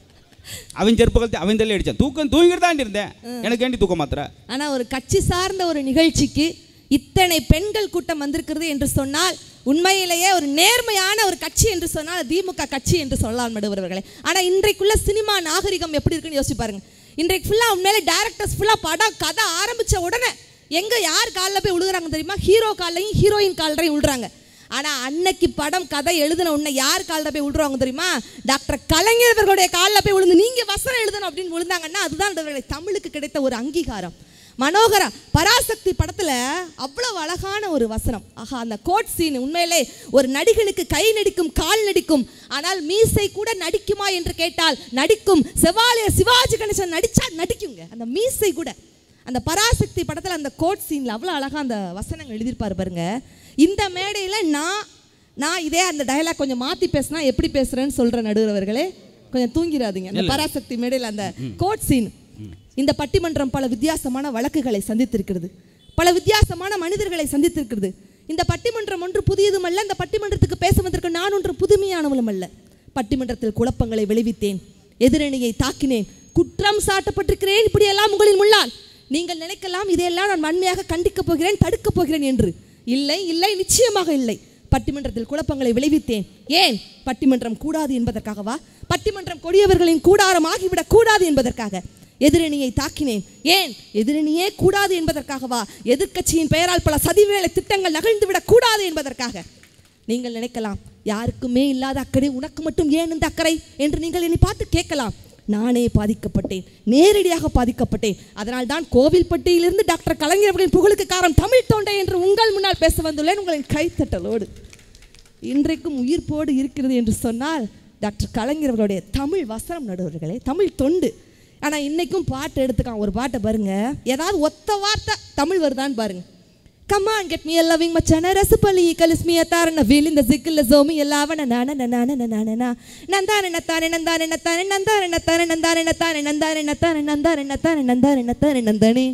S1: அவன் செருப்பு கழுத்து அவன் தள்ளி அடிச்சான் தூக்கம் தூங்கிட்டு தான் இருந்தேன் எனக்கு ஏண்டி தூக்க மாத்திரை
S3: ஆனா ஒரு கட்சி சார்ந்த ஒரு நிகழ்ச்சிக்கு இத்தனை பெண்கள் கூட்டம் வந்திருக்கிறது என்று சொன்னால் உண்மையிலேயே ஒரு நேர்மையான ஒரு கட்சி என்று சொன்னால் அது திமுக கட்சி என்று சொல்லலாம் நடுவர்களே ஆனா இன்றைக்குள்ள சினிமா நாகரிகம் எப்படி இருக்குன்னு யோசிச்சு பாருங்க இன்றைக்கு ஃபுல்லா உண்மையிலே டேரக்டர்ஸ் ஃபுல்லா படம் கதை ஆரம்பிச்ச உடனே எங்க யார் காலில் போய் விழுகுறாங்க தெரியுமா ஹீரோ காலையும் ஹீரோயின் காலையும் விழுறாங்க ஆனா அன்னைக்கு படம் கதை எழுதின உடனே யார் காலில் போய் விழுறாங்க தெரியுமா டாக்டர் கலைஞர் அவர்களுடைய காலில் போய் விழுந்து நீங்க வசனம் எழுதணும் அப்படின்னு விழுந்தாங்கன்னா அதுதான் நடுவர்களே தமிழுக்கு கிடைத்த ஒரு அங்கீகாரம் மனோகரா பராசக்தி படத்துல அவ்வளவு அழகான ஒரு வசனம் ஆஹா அந்த கோட் சீன் உண்மையிலே ஒரு நடிகனுக்கு கை நடிக்கும் கால் நடிக்கும் ஆனால் மீசை கூட நடிக்குமா என்று கேட்டால் நடிக்கும் செவாலியர் சிவாஜி கணேசன் நடிச்சா நடிக்குங்க அந்த மீசை கூட அந்த பராசக்தி படத்துல அந்த கோட் சீன்ல அவ்வளவு அழகா அந்த வசனங்கள் எழுதியிருப்பாரு பாருங்க இந்த மேடையில நான் நான் இதே அந்த டயலாக் கொஞ்சம் மாத்தி பேசினா எப்படி பேசுறேன்னு சொல்ற நடுவர்களே கொஞ்சம் தூங்கிடாதீங்க அந்த பராசக்தி மேடையில் அந்த கோட் சீன் இந்த பட்டிமன்றம் பல வித்தியாசமான வழக்குகளை சந்தித்திருக்கிறது பல வித்தியாசமான மனிதர்களை சந்தித்திருக்கிறது இந்த பட்டிமன்றம் ஒன்று புதியதும் அல்ல இந்த பட்டிமன்றத்துக்கு பேச வந்திருக்க நான் ஒன்று புதுமையானவளும் அல்ல பட்டிமன்றத்தில் குழப்பங்களை விளைவித்தேன் எதிரணியை தாக்கினேன் குற்றம் சாட்டப்பட்டிருக்கிறேன் இப்படியெல்லாம் உங்களின் முள்ளால் நீங்கள் நினைக்கலாம் இதையெல்லாம் நான் வன்மையாக கண்டிக்கப் போகிறேன் தடுக்கப் போகிறேன் என்று இல்லை இல்லை நிச்சயமாக இல்லை பட்டிமன்றத்தில் குழப்பங்களை விளைவித்தேன் ஏன் பட்டிமன்றம் கூடாது என்பதற்காகவா பட்டிமன்றம் கொடியவர்களின் கூடாரம் ஆகிவிடக் கூடாது என்பதற்காக எதிரணியை தாக்கினேன் ஏன் எதிரணியே கூடாது என்பதற்காகவா எதிர்க்கட்சியின் பெயரால் பல சதிவேலை திட்டங்கள் நகழ்ந்துவிடக் கூடாது என்பதற்காக நீங்கள் நினைக்கலாம் யாருக்குமே இல்லாத அக்கறை உனக்கு மட்டும் ஏன் இந்த அக்கறை என்று நீங்கள் என்னை பார்த்து கேட்கலாம் நானே பாதிக்கப்பட்டேன் நேரடியாக பாதிக்கப்பட்டேன் அதனால் தான் கோவில்பட்டியிலிருந்து டாக்டர் கலைஞர் அவர்களின் புகழுக்கு காரணம் தமிழ் தொண்டை என்று உங்கள் முன்னால் பேச வந்துள்ளேன் உங்களின் கைத்தட்டலோடு இன்றைக்கும் உயிர்ப்போடு இருக்கிறது என்று சொன்னால் டாக்டர் கலைஞர் அவர்களுடைய தமிழ் வசனம் நடுவர்களே தமிழ் தொண்டு ஆனால் இன்னைக்கும் பாட்டு எடுத்துக்கான் ஒரு பாட்டை பாருங்க ஏதாவது ஒத்த வார்த்தை தமிழ் வருதான்னு பாருங்க கமான் கெட் மீ லவ்விங் மச்சான ரசப்பள்ளி கலிஸ் மீ தாரண வீல் இந்த சிக்கில் சோமி எல்லாவன நான நான நான நந்தான நத்தானே நந்தானே நத்தானே நந்தானே நத்தானே நந்தானே நத்தானே நந்தானே நத்தானே நந்தானே நத்தானே நந்தானே நத்தானே நந்தானே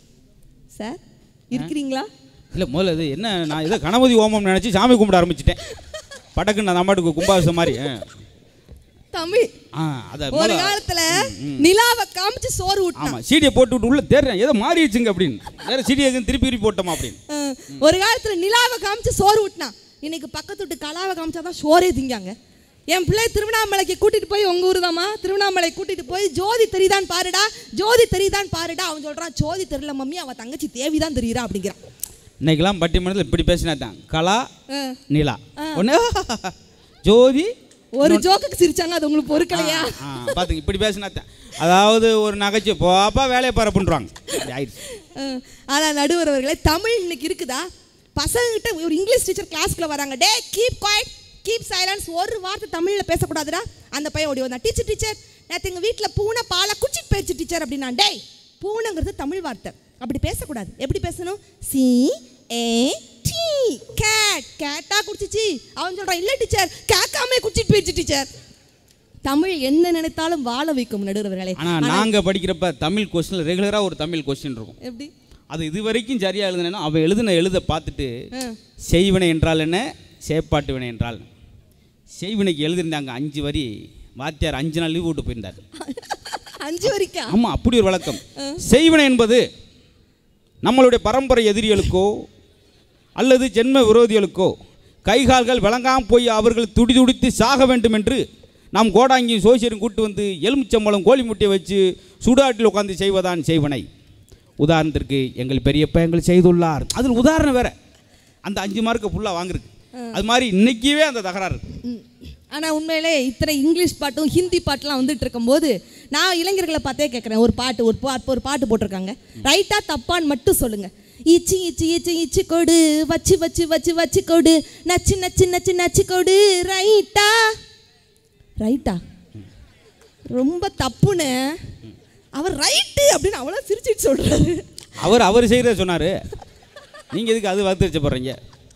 S3: சார் இருக்கிறீங்களா
S1: இல்லை முதல்ல இது என்ன நான் ஏதோ கணபதி ஓமம் நினச்சி சாமி கும்பிட ஆரம்பிச்சிட்டேன் படக்குன்னு நான் நம்மாட்டுக்கு கும்பாபிஷம் மாதிரி ஆ.
S3: தமிழ்
S1: ஆ அதை
S3: ஒரு
S1: முதல்ல
S3: காலத்துல நிலாவை காமிச்சு சோறு ஊட்டினான்
S1: ஆமாம் சீடியை போட்டு விட்டு உள்ள தேடுறேன் ஏதோ மாறிடுச்சுங்க அப்படின்னு வேற சீடியை திருப்பி திருப்பி போட்டோமா அப்படின்னு
S3: அஹ், ஒரு காலத்துல நிலாவை காமிச்சு சோறு ஊட்டினான் இன்னைக்கு பக்கத்து வீட்டு கலாவை காமிச்சாதான் சோறே திங்காங்க என் பிள்ளை திருவண்ணாமலைக்கு கூட்டிட்டு போய் உங்க ஊர் தாமா திருவண்ணாமலை கூட்டிட்டு போய் ஜோதி தெரியுதான் பாருடா ஜோதி தெரியுதான் பாருடா அவன் சொல்றான் ஜோதி தெரியல மம்மி அவ தங்கச்சி தேவிதான் தெரியுறா அப்படிங்கிறான்
S1: இன்னைக்கெல்லாம் பட்டிமன்றத்தில் இப்படி பேசினா தான் கலா
S3: ஆ.
S1: நிலா ஒன்று ஜோதி
S3: ஒரு ஜோக்குக்கு சிரிச்சாங்க அது உங்களுக்கு பொறுக்கலையா
S1: ஆ பார்த்துங்க இப்படி பேசினா தான் அதாவது ஒரு நகைச்சுவை போப்பா வேலையை பரப்புன்றாங்க இப்படி ஆயிடுச்சு
S3: அஹ், ஆனா நடுவர் அவர்களே தமிழ் இன்னைக்கு இருக்குதா பசங்ககிட்ட ஒரு இங்கிலீஷ் டீச்சர் கிளாஸ்க்குள்ள வராங்க டே கீப் குவாய்ட் கீப் சைலன்ஸ் ஒரு வார்த்தை தமிழ்ல பேசக்கூடாதுடா அந்த பையன் ஓடி வந்தான் டீச்சர் டீச்சர் நேற்று எங்கள் வீட்டில் பூனை பாலை குச்சிட்டு போயிடுச்சு டீச்சர் அப்படின்னா டேய் பூனைங்கிறது தமிழ் வார்த்தை அப்படி பேசக்கூடாது எப்படி பேசணும் சி ஏ டி கேட் கேட்டா குடிச்சிச்சு அவன் சொல்றான் இல்லை டீச்சர் கேட்காம குச்சிட்டு போயிடுச்சு டீச்சர் தமிழ் என்ன நினைத்தாலும் வாழ வைக்கும் நடுவர்களே
S1: ஆனால் நாங்கள் படிக்கிறப்ப தமிழ் கொஸ்டினில் ரெகுலராக ஒரு தமிழ் கொஸ்டின் இருக்கும்
S3: எப்படி
S1: அது இது வரைக்கும் சரியாக எழுதுனேன்னா அவன் எழுதின எழுத பார்த்துட்டு
S3: ஆ.
S1: செய்வினை என்றால் என்ன சேப்பாட்டு வினை என்றால் என்ன? செய்வினைக்கு எழுதியிருந்தாங்க அஞ்சு வரி வாத்தியார் அஞ்சு நாள் லீவ் விட்டு போயிருந்தார்
S3: அஞ்சு வரைக்கும்
S1: ஆமாம் அப்படி ஒரு வழக்கம் செய்வினை என்பது நம்மளுடைய பரம்பரை எதிரிகளுக்கோ அல்லது ஜென்ம விரோதிகளுக்கோ கைகால்கள் விளங்காமல் போய் அவர்கள் துடி துடித்து சாக வேண்டும் என்று நாம் கோடாங்கியும் சோசியரும் கூட்டு வந்து எலுமிச்சம்பழம் கோழி முட்டையை வச்சு சுடாட்டில் உட்காந்து செய்வதான் செய்வனை உதாரணத்திற்கு எங்கள் பெரியப்பா எங்கள் செய்துள்ளார் அதில் உதாரணம் வேற அந்த அஞ்சு மார்க்கு ஃபுல்லாக வாங்கிருக்கு அது மாதிரி இன்னைக்கவே அந்த தகராறு இருக்கு.
S3: ம். ஆனா உண்மையிலே இத்தனை இங்கிலீஷ் பாட்டும் ஹிந்தி பாட்டுலாம் வந்துட்டு இருக்கும்போது நான் இளைஞர்களை பார்த்தே கேட்குறேன் ஒரு பாட்டு ஒரு பாட்டு ஒரு பாட்டு போட்டிருக்காங்க ரைட்டா தப்பான்னு மட்டும் சொல்லுங்க இச்சி இச்சி இச்சி இச்சி கொடு வச்சு வச்சு வச்சு வச்சு கொடு நச்சு நச்சு நச்சு நச்சு கொடு ரைட்டா ரைட்டா ரொம்ப தப்புன்னு அவர் ரைட்டு அப்படின்னு அவ்வளோ சிரிச்சிட்டு சொல்றாரு
S1: அவர் அவர் செய்கிறத சொன்னார் நீங்கள் எதுக்கு அது வளர்த்து போடுறீங்க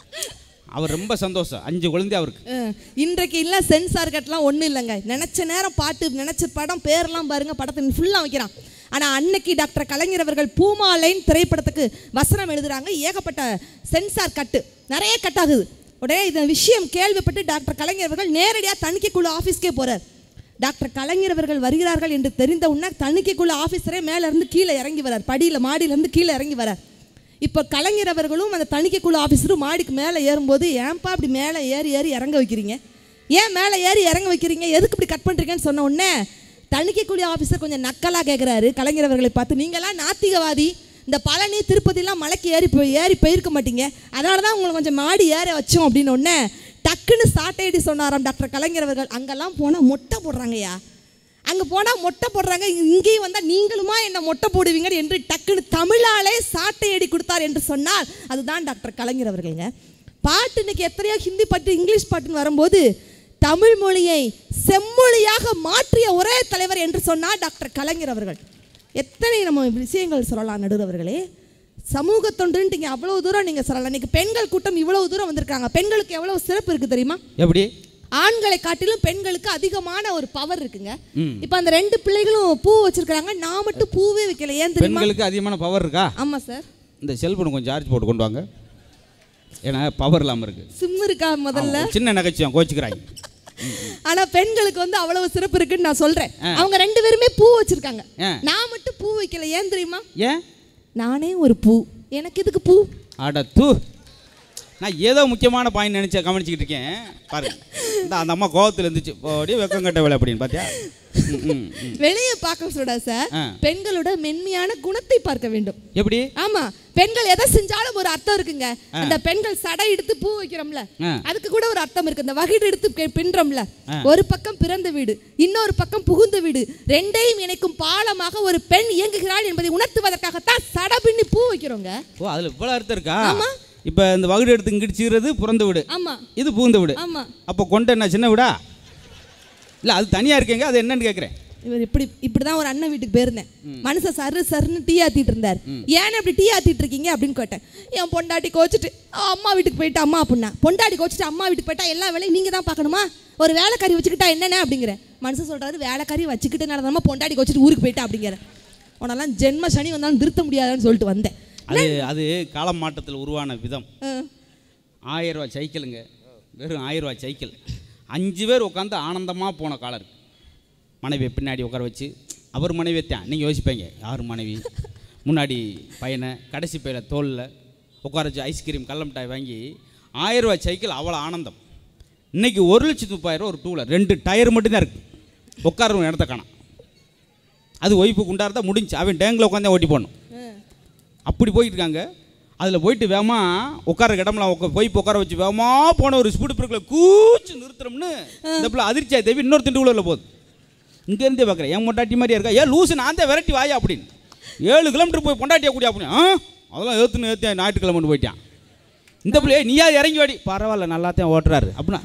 S1: அவர் ரொம்ப சந்தோஷம் அஞ்சு குழந்தை அவருக்கு
S3: அஹ், இன்றைக்கு இல்லை சென்சார் கட்லாம் ஒன்றும் இல்லைங்க நினச்ச நேரம் பாட்டு நினச்ச படம் பேர்லாம் பாருங்க படத்தை ஃபுல்லாக வைக்கிறான் ஆனால் அன்னைக்கு டாக்டர் கலைஞர் அவர்கள் பூமாலைன் திரைப்படத்துக்கு வசனம் எழுதுறாங்க ஏகப்பட்ட சென்சார் கட்டு நிறைய கட் ஆகுது உடனே இந்த விஷயம் கேள்விப்பட்டு டாக்டர் கலைஞர் அவர்கள் நேரடியாக தணிக்கைக்குழு ஆஃபீஸ்க்கே போகிறார் டாக்டர் கலைஞர் அவர்கள் வருகிறார்கள் என்று தெரிந்த உடனே தணிக்கைக்குழு ஆஃபீஸரே மேலே இருந்து கீழே இறங்கி வரார் படியில் மாடியிலேருந்து கீழே இறங்கி வரார் இப்போ கலைஞர் அவர்களும் அந்த தணிக்கைக்குழு ஆஃபீஸரும் மாடிக்கு மேலே ஏறும்போது ஏன்பா இப்படி மேலே ஏறி ஏறி இறங்க வைக்கிறீங்க ஏன் மேலே ஏறி இறங்க வைக்கிறீங்க எதுக்கு இப்படி கட் பண்ணுறீங்கன்னு சொன்ன உடனே தணிக்கைக்குழு ஆஃபீஸர் கொஞ்சம் நக்கலாக கேட்குறாரு கலைஞர் அவர்களை பார்த்து நீங்களாம் நாத்திகவாதி இந்த பழனி திருப்பதிலாம் மலைக்கு ஏறி போய் ஏறி போயிருக்க மாட்டீங்க அதனால தான் உங்களை கொஞ்சம் மாடி ஏற வச்சோம் அப்படின்னு உடனே டக்குன்னு சாட்டையடி சொன்னாராம் டாக்டர் கலைஞர் அவர்கள் அங்கெல்லாம் போனால் மொட்டை போடுறாங்கய்யா அங்கே போனால் மொட்டை போடுறாங்க இங்கேயும் வந்தால் நீங்களுமா என்ன மொட்டை போடுவீங்க என்று டக்குன்னு தமிழாலே சாட்டையடி கொடுத்தார் என்று சொன்னால் அதுதான் டாக்டர் கலைஞர் அவர்களுங்க பாட்டு இன்னைக்கு எத்தனையோ ஹிந்தி பாட்டு இங்கிலீஷ் பாட்டுன்னு வரும்போது தமிழ் மொழியை செம்மொழியாக மாற்றிய ஒரே தலைவர் என்று சொன்னார் டாக்டர் கலைஞர் அவர்கள் எத்தனை நம்ம விஷயங்கள் சொல்லலாம் நடுவர் அவர்களே சமூக தொண்டுன்ட்டு இங்கே அவ்வளோ தூரம் நீங்கள் சொல்லலாம் இன்னைக்கு பெண்கள் கூட்டம் இவ்வளவு தூரம் வந்திருக்காங்க பெண்களுக்கு எவ்வளோ சிறப்பு இருக்குது தெரியுமா
S1: எப்படி
S3: ஆண்களை காட்டிலும் பெண்களுக்கு அதிகமான ஒரு பவர் இருக்குங்க இப்போ அந்த ரெண்டு பிள்ளைகளும் பூ வச்சிருக்காங்க நான் மட்டும் பூவே வைக்கல ஏன் தெரியுமா
S1: பெண்களுக்கு அதிகமான பவர் இருக்கா
S3: ஆமா சார்
S1: இந்த செல்போனை கொஞ்சம் சார்ஜ் போட்டு கொண்டு வாங்க ஏன்னா பவர் இல்லாமல் இருக்கு
S3: சிம் இருக்கா முதல்ல
S1: ஆமா, சின்ன நகைச்சுவம் கோச்சிக்கிறாங்க
S3: ஆனா பெண்களுக்கு வந்து அவ்வளவு சிறப்பு இருக்குன்னு நான் சொல்றேன் அவங்க ரெண்டு பேருமே பூ வச்சிருக்காங்க
S1: ஆ.
S3: நான் மட்டும் பூ வைக்கல ஏன் தெரியுமா
S1: ஏன்
S3: நானே ஒரு பூ எனக்கு எதுக்கு பூ
S1: அட தூ நான் ஏதோ முக்கியமான பாயிண்ட் நினச்ச கவனிச்சுக்கிட்டு இருக்கேன் பாருங்க இந்த அந்த அம்மா கோவத்தில் இருந்துச்சு அப்படியே வெக்கம் கட்ட வேலை அப்படின்னு பார்த்தியா ம், ம், ம்.
S3: வெளியே பார்க்க சொல்றா சார்
S1: ஆ.
S3: பெண்களோட மென்மையான குணத்தை பார்க்க வேண்டும்
S1: எப்படி
S3: ஆமா பெண்கள் எதை செஞ்சாலும் ஒரு அர்த்தம் இருக்குங்க அந்த பெண்கள் சடை எடுத்து பூ வைக்கிறோம்ல
S1: ஆ. அதுக்கு
S3: அதுக்கு கூட ஒரு அர்த்தம் இருக்கு இந்த வகிடு எடுத்து பெ- பின்றோம்ல ஒரு பக்கம் பிறந்த வீடு இன்னொரு பக்கம் புகுந்த வீடு ரெண்டையும் இணைக்கும் பாலமாக ஒரு பெண் இயங்குகிறாள் என்பதை உணர்த்துவதற்காகத்தான் சடை பின்னி பூ வைக்கிறோங்க
S1: ஓ அதில் இவ்வளோ அர்த்தம் இருக்கா
S3: ஆமா.
S1: இப்போ இந்த வகுடு எடுத்து இங்கிட்டு சீறது பிறந்த வீடு
S3: ஆமா
S1: இது பூந்த வீடு
S3: ஆமா
S1: அப்போ கொண்ட என்ன சின்ன வீடா இல்லை அது தனியாக இருக்கேங்க அது என்னன்னு கேட்குறேன்
S3: இவர் இப்படி இப்படிதான் ஒரு அண்ணன் வீட்டுக்கு போயிருந்தேன் மனுஷன் சரு சருன்னு டீ ஆத்திட்டு இருந்தார் ஏன் இப்படி டீ ஆத்திட்டு இருக்கீங்க அப்படின்னு கேட்டேன் என் பொண்டாட்டி கோச்சிட்டு "அவ அம்மா வீட்டுக்கு போயிட்டு அம்மா அப்படின்னா பொண்டாட்டி கோச்சிட்டு அம்மா வீட்டுக்கு போயிட்டா எல்லா வேலையும் நீங்க தான் பார்க்கணுமா ஒரு வேலைக்காரி வச்சுக்கிட்டா என்னென்ன அப்படிங்கிறேன் மனுஷன் சொல்றாரு வேலைக்காரி வச்சுக்கிட்டு நடந்தாம பொண்டாட்டி கோச்சிட்டு ஊருக்கு போயிட்டா அப்படிங்கிற உனெல்லாம் ஜென்ம சனி வந்தாலும் நிறுத்த முடியாதுன்னு சொல்லிட்டு வந்தேன்
S1: அது அது காலம் மாற்றத்தில் உருவான விதம்
S3: அஹ்,
S1: ஆயிரம் ரூபாய் சைக்கிளுங்க வெறும் ஆயிரம் ரூபாய் சைக்கிள் அஞ்சு பேர் உட்காந்து ஆனந்தமாக போன காலம் இருக்கு மனைவியை பின்னாடி உட்கார வச்சு அவர் மனைவியை தான் நீங்கள் யோசிப்பீங்க யார் மனைவி முன்னாடி பையனை கடைசி பையனை தோலில் உட்கார வச்சு ஐஸ்கிரீம் கள்ள மிட்டாய் வாங்கி ஆயிரம் ரூபாய் சைக்கிள் அவ்வளோ ஆனந்தம் இன்னைக்கு ஒரு லட்சத்து முப்பாயிரம் ஒரு டூலர் ரெண்டு டயர் மட்டும்தான் இருக்குது உட்கார இடத்த காணாம் அது ஒய்ஃபுக்கு உண்டாருந்தா முடிஞ்சு அவன் டேங்கில் உட்காந்தே ஓட்டி போடணும் அப்படி போயிட்டு இருக்காங்க அதில் போயிட்டு வேகமா உட்கார இடம்லாம் உட்கா போய் இப்போ உட்கார வச்சு வேகமா போன ஒரு ஸ்பீடு பிரேக்கில் கூச்சு நிறுத்துறோம்னு இந்த பிள்ளை அதிர்ச்சியா தேவி இன்னொரு திண்டுக்குள்ள போகுது இங்கேருந்தே பார்க்குறேன் என் பொண்டாட்டி மாதிரியா இருக்கா ஏன் லூசு நான் தான் விரட்டி வாயா அப்படின்னு ஏழு கிலோமீட்டர் போய் பொண்டாட்டியா கூடிய அப்படின்னு ஆ அதெல்லாம் ஏற்றுன்னு ஏற்றி ஞாயிற்றுக்கிழமை போயிட்டான் இந்த பிள்ளை "ஏய், நீயா இறங்கி வாடி பரவாயில்ல நல்லா தான் ஓட்டுறாரு அப்படின்னா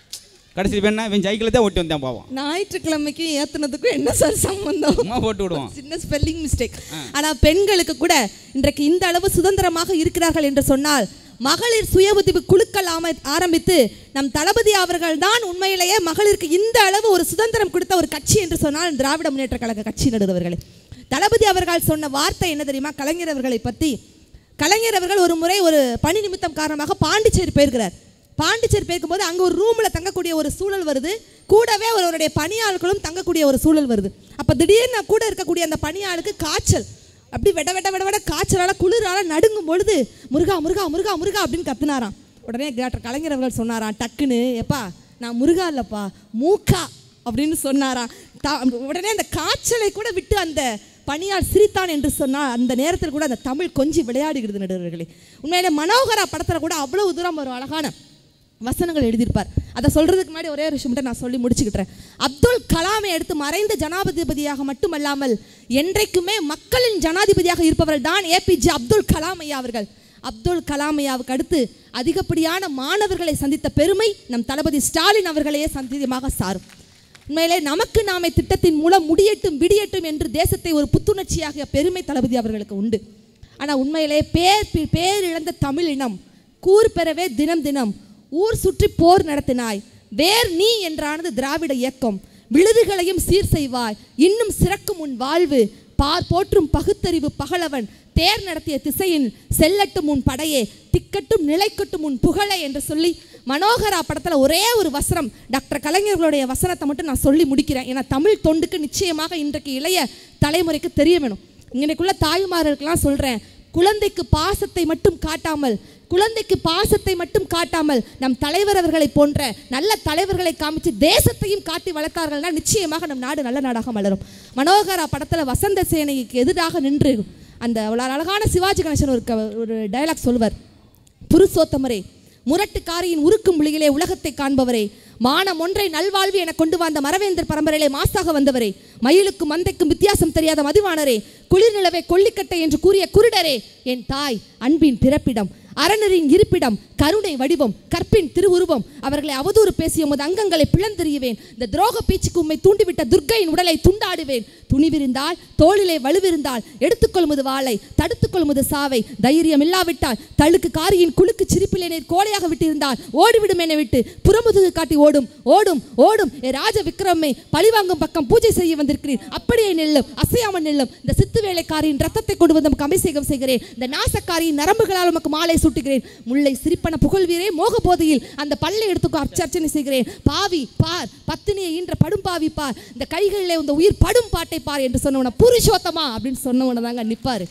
S1: கடைசி வேணா இவன் சைக்கிளை தான் ஓட்டி வந்தேன் பாவம்
S3: ஞாயிற்றுக்கிழமைக்கும் ஏத்துனதுக்கும் என்ன சார் சம்பந்தம்
S1: சும்மா போட்டு விடுவோம்
S3: சின்ன ஸ்பெல்லிங் மிஸ்டேக் ஆனா பெண்களுக்கு கூட இன்றைக்கு இந்த அளவு சுதந்திரமாக இருக்கிறார்கள் என்று சொன்னால் மகளிர் சுய உதவி குழுக்கள் ஆம ஆரம்பித்து நம் தளபதி அவர்கள் தான் உண்மையிலேயே மகளிருக்கு இந்த அளவு ஒரு சுதந்திரம் கொடுத்த ஒரு கட்சி என்று சொன்னால் திராவிட முன்னேற்ற கழக கட்சி நடுவர்களே தளபதி அவர்கள் சொன்ன வார்த்தை என்ன தெரியுமா கலைஞர் அவர்களை பற்றி கலைஞர் அவர்கள் ஒரு முறை ஒரு பணி நிமித்தம் காரணமாக பாண்டிச்சேரி போயிருக்கிறார் பாண்டிச்சேரி போயிருக்கும்போது அங்கே ஒரு ரூமில் தங்கக்கூடிய ஒரு சூழல் வருது கூடவே அவருடைய பணியாட்களும் தங்கக்கூடிய ஒரு சூழல் வருது அப்போ திடீர்னு கூட இருக்கக்கூடிய அந்த பணியாளுக்கு காய்ச்சல் அப்படி வெட வெட வெட வெட காய்ச்சலால குளிரால நடுங்கும் பொழுது முருகா முருகா முருகா முருகா அப்படின்னு கத்துனாராம் உடனே டாக்டர் கலைஞர் அவர்கள் சொன்னாராம் டக்குன்னு எப்பா நான் முருகா இல்லப்பா மூக்கா அப்படின்னு சொன்னாராம் தா- உடனே அந்த காய்ச்சலை கூட விட்டு அந்த பணியால் சிரித்தான் என்று சொன்னால் அந்த நேரத்தில் கூட அந்த தமிழ் கொஞ்சி விளையாடுகிறது நடுவர்களே உண்மையிலே மனோகரா படத்தில் கூட அவ்வளவு தூரம் ஒரு அழகான வசனங்கள் எழுதியிருப்பார் அதை சொல்றதுக்கு முன்னாடி ஒரே ஒரு விஷயம் மட்டும் நான் சொல்லி முடிச்சுக்கிட்டேன் அப்துல் கலாமை எடுத்து மறைந்த ஜனாதிபதியாக மட்டுமல்லாமல் என்றைக்குமே மக்களின் ஜனாதிபதியாக இருப்பவர் தான் ஏபிஜே அப்துல் கலாம் ஐயா அவர்கள் அப்துல் கலாம் ஐயாவுக்கு அடுத்து அதிகப்படியான மாணவர்களை சந்தித்த பெருமை நம் தளபதி ஸ்டாலின் அவர்களையே சந்தியமாக சாரும் உண்மையிலே நமக்கு நாமே திட்டத்தின் மூலம் முடியட்டும் விடியட்டும் என்று தேசத்தை ஒரு புத்துணர்ச்சியாக பெருமை தளபதி அவர்களுக்கு உண்டு ஆனால் உண்மையிலே பேர் பி- பேர் இழந்த தமிழ் இனம் கூர் பெறவே தினம் தினம் ஊர் சுற்றி போர் நடத்தினாய் வேர் நீ என்றானது திராவிட இயக்கம் விழுதுகளையும் சீர் செய்வாய் இன்னும் சிறக்கும் உன் வாழ்வு பார் போற்றும் பகுத்தறிவு பகலவன் தேர் நடத்திய திசையின் செல்லட்டும் உன் படையே திக்கட்டும் நிலைக்கட்டும் உன் புகழை என்று சொல்லி மனோகரா படத்தில் ஒரே ஒரு வசனம் டாக்டர் கலைஞர்களுடைய வசனத்தை மட்டும் நான் சொல்லி முடிக்கிறேன் ஏன்னா தமிழ் தொண்டுக்கு நிச்சயமாக இன்றைக்கு இளைய தலைமுறைக்கு தெரிய வேணும் இன்னைக்குள்ள தாய்மார்களுக்கெல்லாம் சொல்கிறேன் குழந்தைக்கு பாசத்தை மட்டும் காட்டாமல் குழந்தைக்கு பாசத்தை மட்டும் காட்டாமல் நம் தலைவர் அவர்களை போன்ற நல்ல தலைவர்களை காமிச்சு தேசத்தையும் காட்டி வளர்த்தார்கள்னா நிச்சயமாக நம் நாடு நல்ல நாடாக மலரும் மனோகரா படத்தில் வசந்த சேனைக்கு எதிராக நின்று அந்த அவ்வளோ அழகான சிவாஜி கணேசன் ஒரு க- ஒரு டயலாக் சொல்வார் புருஷோத்தமரே முரட்டுக்காரியின் உருக்கும் மொழியிலே உலகத்தை காண்பவரே மானம் ஒன்றை நல்வாழ்வு என கொண்டு வந்த மரவேந்தர் பரம்பரையிலே மாசாக வந்தவரே மயிலுக்கும் மந்தைக்கும் வித்தியாசம் தெரியாத மதிவானரே குளிர் நிலவை கொல்லிக்கட்டை என்று கூறிய குருடரே என் தாய் அன்பின் பிறப்பிடம் அரணரின் இருப்பிடம் கருணை வடிவம் கற்பின் திருவுருவம் அவர்களை அவதூறு பேசிய உமது அங்கங்களை பிளந்தெறியுவேன் இந்த துரோக பேச்சுக்கு உம்மை தூண்டிவிட்ட துர்க்கையின் உடலை துண்டாடுவேன் துணிவிருந்தால் தோளிலே வலுவிருந்தால் எடுத்துக்கொள்முது வாளை தடுத்துக்கொள்முது சாவை தைரியம் இல்லாவிட்டால் தழுக்கு காரியின் குலுக்கு சிரிப்பிலே நேர் கோலையாக விட்டிருந்தால் ஓடிவிடும் என்னை விட்டு புறமுதுகு காட்டி ஓடும் ஓடும் ஓடும் ஏ ராஜ விக்ரமே பழிவாங்கும் பக்கம் பூஜை செய்ய வந்திருக்கிறேன் அப்படியே நெல்லும் அசையாமல் நெல்லும் இந்த சித்து வேலைக்காரியின் ரத்தத்தை கொண்டு வந்து நமக்கு அபிஷேகம் செய்கிறேன் இந்த நாசக்காரியின் நரம்புகளால் உமக்கு மாலை சூட்டுகிறேன் முல்லை சிரிப்பன புகழ்வீரே மோக போதையில் அந்த பல்லை எடுத்துக்கோ அர்ச்சனை செய்கிறேன் பாவி பார் பத்தினியை ஈன்ற படும் பாவி பார் இந்த கைகளிலே இந்த உயிர் படும் பாட்டை பார் என்று சொன்னவன புருஷோத்தமா அப்படின்னு சொன்னவன தாங்க நிப்பாரு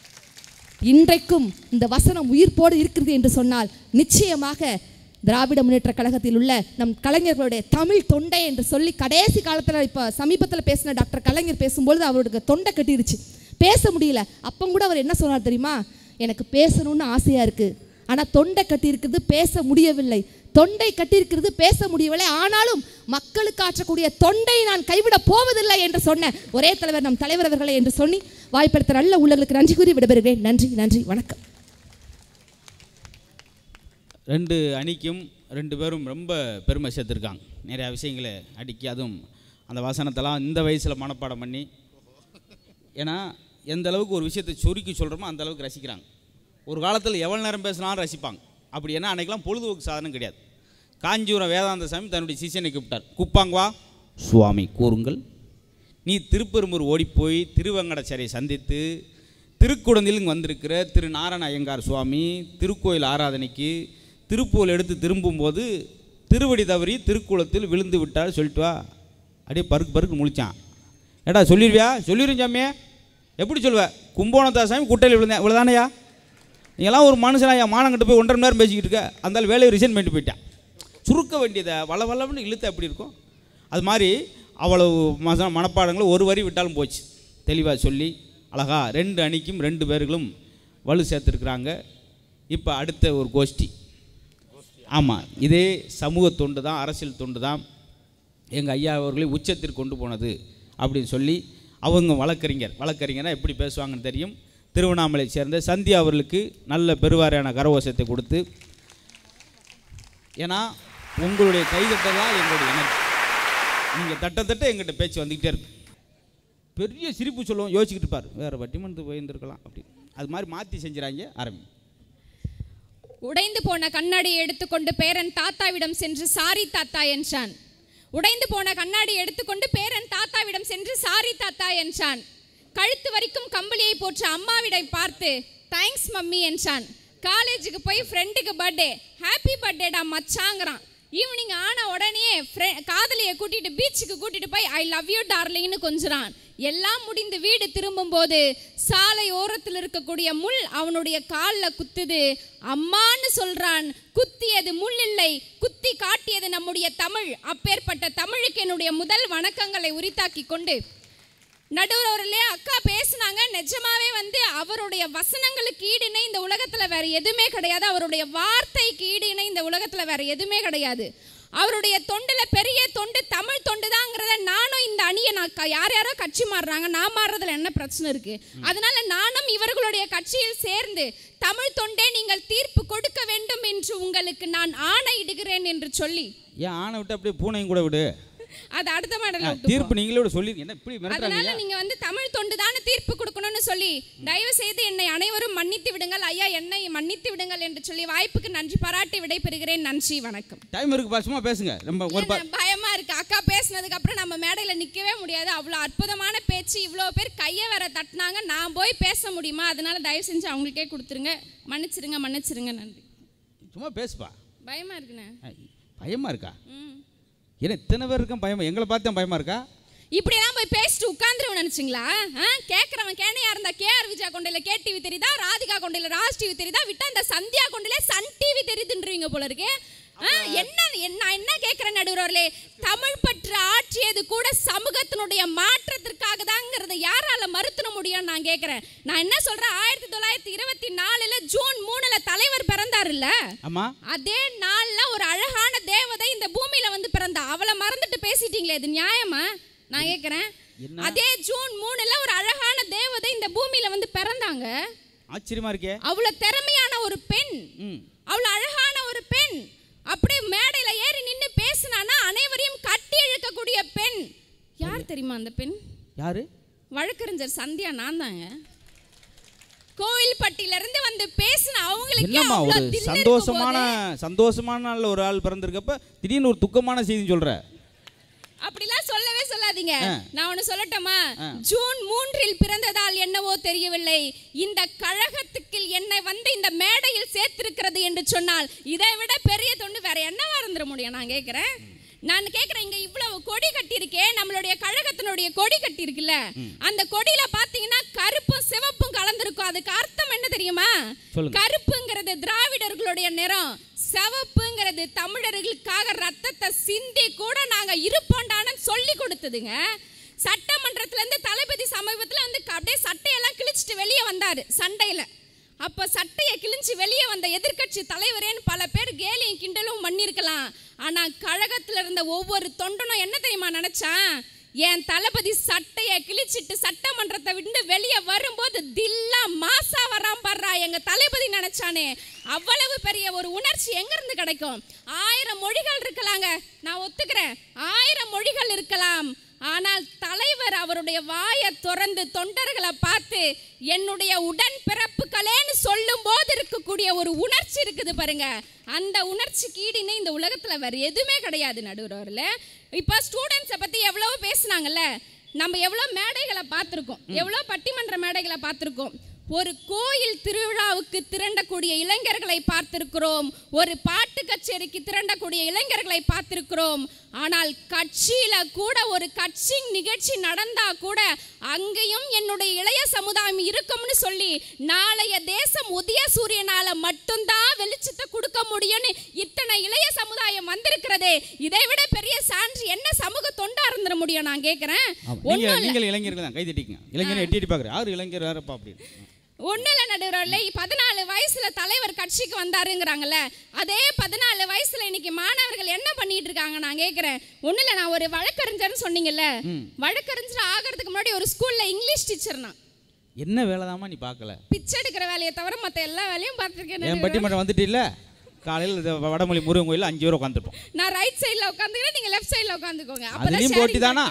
S3: இன்றைக்கும் இந்த வசனம் உயிர்ப்போடு இருக்கிறது என்று சொன்னால் நிச்சயமாக திராவிட முன்னேற்ற கழகத்தில் உள்ள நம் கலைஞர்களுடைய தமிழ் தொண்டை என்று சொல்லி கடைசி காலத்தில் இப்போ சமீபத்தில் பேசின டாக்டர் கலைஞர் பேசும்பொழுது அவருக்கு தொண்டை கட்டிருச்சு பேச முடியல அப்போ கூட அவர் என்ன சொன்னார் தெரியுமா எனக்கு பேசணும்னு ஆசையாக இருக்குது ஆனால் தொண்டை கட்டியிருக்கிறது பேச முடியவில்லை தொண்டை கட்டியிருக்கிறது பேச முடியவில்லை ஆனாலும் மக்களுக்கு ஆற்றக்கூடிய தொண்டை நான் கைவிட போவதில்லை என்று சொன்ன ஒரே தலைவர் நம் தலைவர் அவர்களே என்று சொல்லி வாய்ப்படுத்த நல்ல உள்ளங்களுக்கு நன்றி கூறி விடைபெறுகிறேன் நன்றி நன்றி வணக்கம்
S1: ரெண்டு அணிக்கும் ரெண்டு பேரும் ரொம்ப பெருமை சேர்த்துருக்காங்க நிறையா விஷயங்களை அடிக்கி அதுவும் அந்த வசனத்தெல்லாம் இந்த வயசில் மனப்பாடம் பண்ணி ஏன்னா எந்த அளவுக்கு ஒரு விஷயத்தை சுருக்கி சொல்கிறோமோ அந்த அளவுக்கு ரசிக்கிறாங்க ஒரு காலத்தில் எவ்வளோ நேரம் பேசினாலும் ரசிப்பாங்க அப்படி ஏன்னா அன்றைக்கெல்லாம் பொழுதுபோக்கு சாதனம் கிடையாது காஞ்சிபுரம் வேதாந்த சாமி தன்னுடைய சிஷியனை கூப்பிட்டார் கூப்பாங்க வா சுவாமி கூறுங்கள் நீ திருப்பெரும்பூர் ஓடிப்போய் திருவங்கடச்சரை சந்தித்து திருக்குடந்தில் இங்கே வந்திருக்கிற திரு நாராயண ஐயங்கார் சுவாமி திருக்கோயில் ஆராதனைக்கு திருப்பூல் எடுத்து திரும்பும்போது திருவடி தவறி திருக்குளத்தில் விழுந்து விட்டார் சொல்லிட்டு வா அப்படியே பருக்கு பருக்கு முழிச்சான் ஏடா சொல்லிடுவியா சொல்லிடுறேன் சாமியே எப்படி சொல்லுவ கும்போணத்தா சாமி குட்டையில் விழுந்தேன் இவ்வளோதானையா நீங்களாம் ஒரு மனுஷனாயா மானங்கிட்ட போய் ஒன்றரை மணி நேரம் பேசிக்கிட்டு இருக்க அந்த வேலையை ரிசைன் பண்ணிட்டு போயிட்டான் சுருக்க வேண்டியதை வள வளம்னு இழுத்து எப்படி இருக்கும் அது மாதிரி அவ்வளவு மச மனப்பாடங்களை ஒரு வரி விட்டாலும் போச்சு தெளிவாக சொல்லி அழகா ரெண்டு அணிக்கும் ரெண்டு பேர்களும் வலு சேர்த்துருக்குறாங்க இப்போ அடுத்த ஒரு கோஷ்டி ஆமாம் இதே சமூக தொண்டு தான் அரசியல் தொண்டு தான் எங்கள் ஐயா அவர்களை உச்சத்திற்கு கொண்டு போனது அப்படின்னு சொல்லி அவங்க வழக்கறிஞர் வழக்கறிஞராக எப்படி பேசுவாங்கன்னு தெரியும் திருவண்ணாமலை சேர்ந்த சந்தியா அவர்களுக்கு நல்ல பெருவாரியான கரகோஷத்தை கொடுத்து ஏன்னா உங்களுடைய கைதட்டலாம் எங்களுடைய எனக்கு நீங்கள் தட்ட தட்ட எங்கிட்ட பேச்சு வந்துக்கிட்டே இருக்கு பெரிய சிரிப்பு சொல்லுவோம் யோசிச்சுக்கிட்டு இருப்பார் வேறு வட்டிமன்றத்து போயிருந்துருக்கலாம் அப்படி அது மாதிரி மாற்றி செஞ்சுறாங்க ஆரம்பி
S4: உடைந்து போன கண்ணாடியை எடுத்துக்கொண்டு பேரன் தாத்தாவிடம் சென்று சாரி தாத்தா என்றான் உடைந்து போன கண்ணாடி எடுத்துக்கொண்டு பேரன் தாத்தாவிடம் சென்று சாரி தாத்தா என்றான் கழுத்து வரைக்கும் கம்பளியை போற்ற அம்மாவிடம் பார்த்து தேங்க்ஸ் மம்மி என்றான் காலேஜுக்கு போய் ஃப்ரெண்டுக்கு பர்த்டே ஹாப்பி பர்த்டேடா மச்சாங்கிறான் ஈவினிங் ஆன உடனே ஃப்ரெ- காதலியை கூட்டிட்டு பீச்சுக்கு கூட்டிட்டு போய் ஐ லவ் யூ டார்லிங்னு கொஞ்சுறான் எல்லாம் முடிந்து வீடு திரும்பும்போது சாலை ஓரத்தில் இருக்கக்கூடிய முள் அவனுடைய காலில் குத்துது அம்மான்னு சொல்றான் குத்தியது முள் இல்லை குத்தி காட்டியது நம்முடைய தமிழ் அப்பேற்பட்ட தமிழுக்கு என்னுடைய முதல் வணக்கங்களை உரித்தாக்கி கொண்டு நடுவரிலே அக்கா பேசுனாங்க நிஜமாவே வந்து அவருடைய வசனங்களுக்கு ஈடு இணை இந்த உலகத்துல வேற எதுவுமே கிடையாது அவருடைய வார்த்தைக்கு ஈடு இணை இந்த உலகத்துல வேற எதுவுமே கிடையாது அவருடைய தொண்டுல பெரிய தொண்டு தமிழ் தொண்டு தாங்கிறத நானும் இந்த அணியை நான் க- யார் யாரோ கட்சி மாறுறாங்க நான் மாறுறதுல என்ன பிரச்சனை இருக்கு அதனால நானும் இவர்களுடைய கட்சியில் சேர்ந்து தமிழ் தொண்டே நீங்கள் தீர்ப்பு கொடுக்க வேண்டும் என்று உங்களுக்கு நான் ஆணையிடுகிறேன் என்று சொல்லி
S1: ஏன் ஆணை விட்டு அப்படியே பூனையும் கூட விடு
S4: அது அடுத்த மாடல
S1: ஆ, தீர்ப்பு நீங்களே விட சொல்லி என்ன இப்படி மிரட்டுறாங்க
S4: அதனால நீங்க வந்து தமிழ் தொண்டு தானே தீர்ப்பு கொடுக்கணும்னு சொல்லி தயவு செய்து என்னை அனைவரும் மன்னித்து விடுங்கள் ஐயா என்னை மன்னித்து விடுங்கள் என்று சொல்லி வாய்ப்புக்கு நன்றி பாராட்டி விடைபெறுகிறேன் நன்றி வணக்கம்
S1: டைம் இருக்கு பா, சும்மா பேசுங்க ரொம்ப ஒரு பா
S4: இல்ல, பயமா இருக்கு அக்கா பேசினதுக்கு அப்புறம் நம்ம மேடையில நிக்கவே முடியாது அவ்வளவு அற்புதமான பேச்சு இவ்வளோ பேர் கையை வேற தட்டினாங்க நான் போய் பேச முடியுமா அதனால தயவு செஞ்சு அவங்களுக்கே கொடுத்துருங்க மன்னிச்சிருங்க மன்னிச்சிருங்க நன்றி
S1: சும்மா பேசுப்பா
S4: பயமா இருக்குண்ணே
S1: ஆ, பயமா இருக்கா
S4: ம்
S1: ஏன்னா இத்தனை பேர் இருக்கும் பயமா எங்களை பார்த்தா பயமா இருக்கா
S4: இப்படியெல்லாம் போய் பேசிட்டு உட்காந்துருவன் நினைச்சிங்களா கேட்கறவன் கேனையா இருந்தா கேஆர் விஜயா கொண்டையில கே டிவி தெரியுதா ராதிகா கொண்டையில ராஜ் டிவி தெரியுதா விட்டா இந்த சந்தியா கொண்டையில சன் டிவி தெரியுதுன்றீங்க போல இருக்கே ஆ, என்ன என்ன- நான் என்ன கேட்கிறேன் நடுவர்களே தமிழ் பற்று ஆற்றியது கூட சமூகத்தினுடைய மாற்றத்திற்காக தாங்கிறத யாரால மறுத்துட முடியும் நான் கேட்கிறேன் நான் என்ன சொல்றேன் ஆயிரத்தி தொள்ளாயிரத்தி இருபத்தி நாலுல ஜூன் மூணுல தலைவர் பிறந்தாருல்ல
S1: ஆமா
S4: அதே நாள்ல ஒரு அழகான தேவதை இந்த பூமியில வந்து பிறந்தா அவளை மறந்துட்டு பேசிட்டீங்களே இது நியாயமா நான் கேக்குறேன்
S1: என்ன?
S4: அதே ஜூன் மூணுல ஒரு அழகான தேவதை இந்த பூமியில வந்து பிறந்தாங்க
S1: ஆச்சரியமா இருக்கே
S4: அவ்வளவு திறமையான ஒரு பெண்
S1: ம்
S4: அவ்வளவு அழகான ஒரு பெண் அப்படியே மேடையில ஏறி நின்னு பேசினானா அனைவரையும் கட்டி இழுக்கக்கூடிய பெண் யார் தெரியுமா அந்த பெண்
S1: யாரு
S4: வழக்கறிஞர் சந்தியா நான் தாங்க கோவில்பட்டியில இருந்து வந்து பேசின அவங்களுக்கே
S1: என்னம்மா ஒரு
S4: அவ்வளவு தில்
S1: சந்தோஷமான
S4: இருக்கும்போது-
S1: சந்தோஷமான நாள்ல ஒரு ஆள் பிறந்திருக்கப்ப திடீர்னு ஒரு துக்கமான செய்தி சொல்ற
S4: அப்படிலாம் சொல்லவே சொல்லாதீங்க
S1: ஆ.
S4: நான் ஒண்ணு சொல்லட்டுமா
S1: ஆ.
S4: ஜூன் மூன்றில் பிறந்ததால் என்னவோ தெரியவில்லை இந்த கழகத்துக்கு என்னை வந்து இந்த மேடையில் சேர்த்திருக்கிறது என்று சொன்னால் இதை விட பெரிய தொண்டு வேற என்னவா இருந்துட முடியும் நான் கேட்கிறேன் நான் கேட்கிறேன் இங்க இவ்வளவு கொடி கட்டியிருக்கே நம்மளுடைய கழகத்தினுடைய கொடி கட்டி இருக்குல்ல அந்த கொடியில பாத்தீங்கன்னா கருப்பும் சிவப்பும் கலந்திருக்கும் அதுக்கு அர்த்தம் என்ன தெரியுமா
S1: சொல்லுங்க.
S4: கருப்புங்கிறது திராவிடர்களுடைய நிறம் சிவப்புங்கிறது தமிழர்களுக்காக ரத்தத்தை சிந்தி கூட நாங்க இருப்போண்டான்னு சொல்லி கொடுத்ததுங்க சட்டமன்றத்துல இருந்து தளபதி சமீபத்துல வந்து அப்படியே சட்டையெல்லாம் கிழிச்சிட்டு வெளியே வந்தாரு சண்டையில அப்ப சட்டையை கிழிச்சு வெளியே வந்த எதிர்க்கட்சி தலைவரேன்னு பல பேர் கேலியும் கிண்டலும் பண்ணியிருக்கலாம் ஆனா கழகத்துல இருந்த ஒவ்வொரு தொண்டனும் என்ன தெரியுமா நினைச்சான் என் தளபதி சட்டையை கிழிச்சிட்டு சட்டமன்றத்தை விட்டு வெளியே வரும்போது தில்லா மாசா வரான் பாடுறா எங்க தளபதி நினைச்சானே அவ்வளவு பெரிய ஒரு உணர்ச்சி எங்க இருந்து கிடைக்கும் ஆயிரம் மொழிகள் இருக்கலாங்க நான் ஒத்துக்கிறேன் ஆயிரம் மொழிகள் இருக்கலாம் ஆனால் தலைவர் அவருடைய வாயை திறந்து தொண்டர்களை பார்த்து என்னுடைய உடன் பிறப்புகளேன்னு சொல்லும் போது இருக்கக்கூடிய ஒரு உணர்ச்சி இருக்குது பாருங்க அந்த உணர்ச்சிக்கு ஈடுன்னு இந்த உலகத்துல வேற எதுவுமே கிடையாது நடுவரில் இப்போ ஸ்டூடெண்ட்ஸை பத்தி எவ்வளவு பேசுனாங்கல்ல நம்ம எவ்வளோ மேடைகளை பார்த்துருக்கோம் எவ்வளோ பட்டிமன்ற மேடைகளை பார்த்துருக்கோம் ஒரு கோயில் திருவிழாவுக்கு திரண்டக்கூடிய இளைஞர்களை பார்த்திருக்கிறோம் ஒரு பாட்டு கச்சேரிக்கு திரண்டக்கூடிய இளைஞர்களை பார்த்திருக்கிறோம் ஆனால் கட்சியில கூட ஒரு கட்சி நிகழ்ச்சி நடந்தா கூட அங்கேயும் என்னுடைய இளைய சமுதாயம் இருக்கும்னு சொல்லி நாளைய தேசம் உதய சூரியனால மட்டும்தான் வெளிச்சத்தை கொடுக்க முடியும்னு இத்தனை இளைய சமுதாயம் வந்திருக்கிறதே இதை விட பெரிய சான்று என்ன சமூக தொண்டா இருந்துட முடியும் நான் கேட்கிறேன்
S1: நீங்க
S4: ஒண்ணும் இல்ல.
S1: நீங்கள் இளைஞர்கள் தான் கை தட்டிக்கங்க இளைஞரை எட்டி எட்டி பார்க்குறேன் யார் இளைஞர் யாரப்பா அப்படின்னு
S4: ஒன்றும் இல்லை நடுவர்களே பதினாலு வயசுல தலைவர் கட்சிக்கு வந்தாருங்கிறாங்கல்ல அதே பதினாலு வயசுல இன்னைக்கு மாணவர்கள் என்ன பண்ணிட்டு இருக்காங்க நான் கேட்குறேன் ஒன்றும் இல்லை நான் ஒரு வழக்கறிஞர்னு சொன்னீங்கல்ல வழக்கறிஞர் ஆகிறதுக்கு முன்னாடி ஒரு ஸ்கூல்ல இங்கிலீஷ் டீச்சர் நான்
S1: என்ன வேலைதாம்மா நீ பார்க்கல
S4: பிச்சை எடுக்கிற வேலையை தவிர மற்ற எல்லா வேலையும் பார்த்துருக்கேன்
S1: என் பட்டிமன்றம் வந்துட்டு இல்லை காலையில் வடமொழி முருகன் கோயிலில் அஞ்சு பேர் உட்காந்துருப்போம்
S4: நான் ரைட் சைடில் உட்காந்துக்கிறேன் நீங்கள் லெஃப்ட் சைடில் உட்காந்துக்கோங்க
S1: அதுலேயும் போட்டி தானா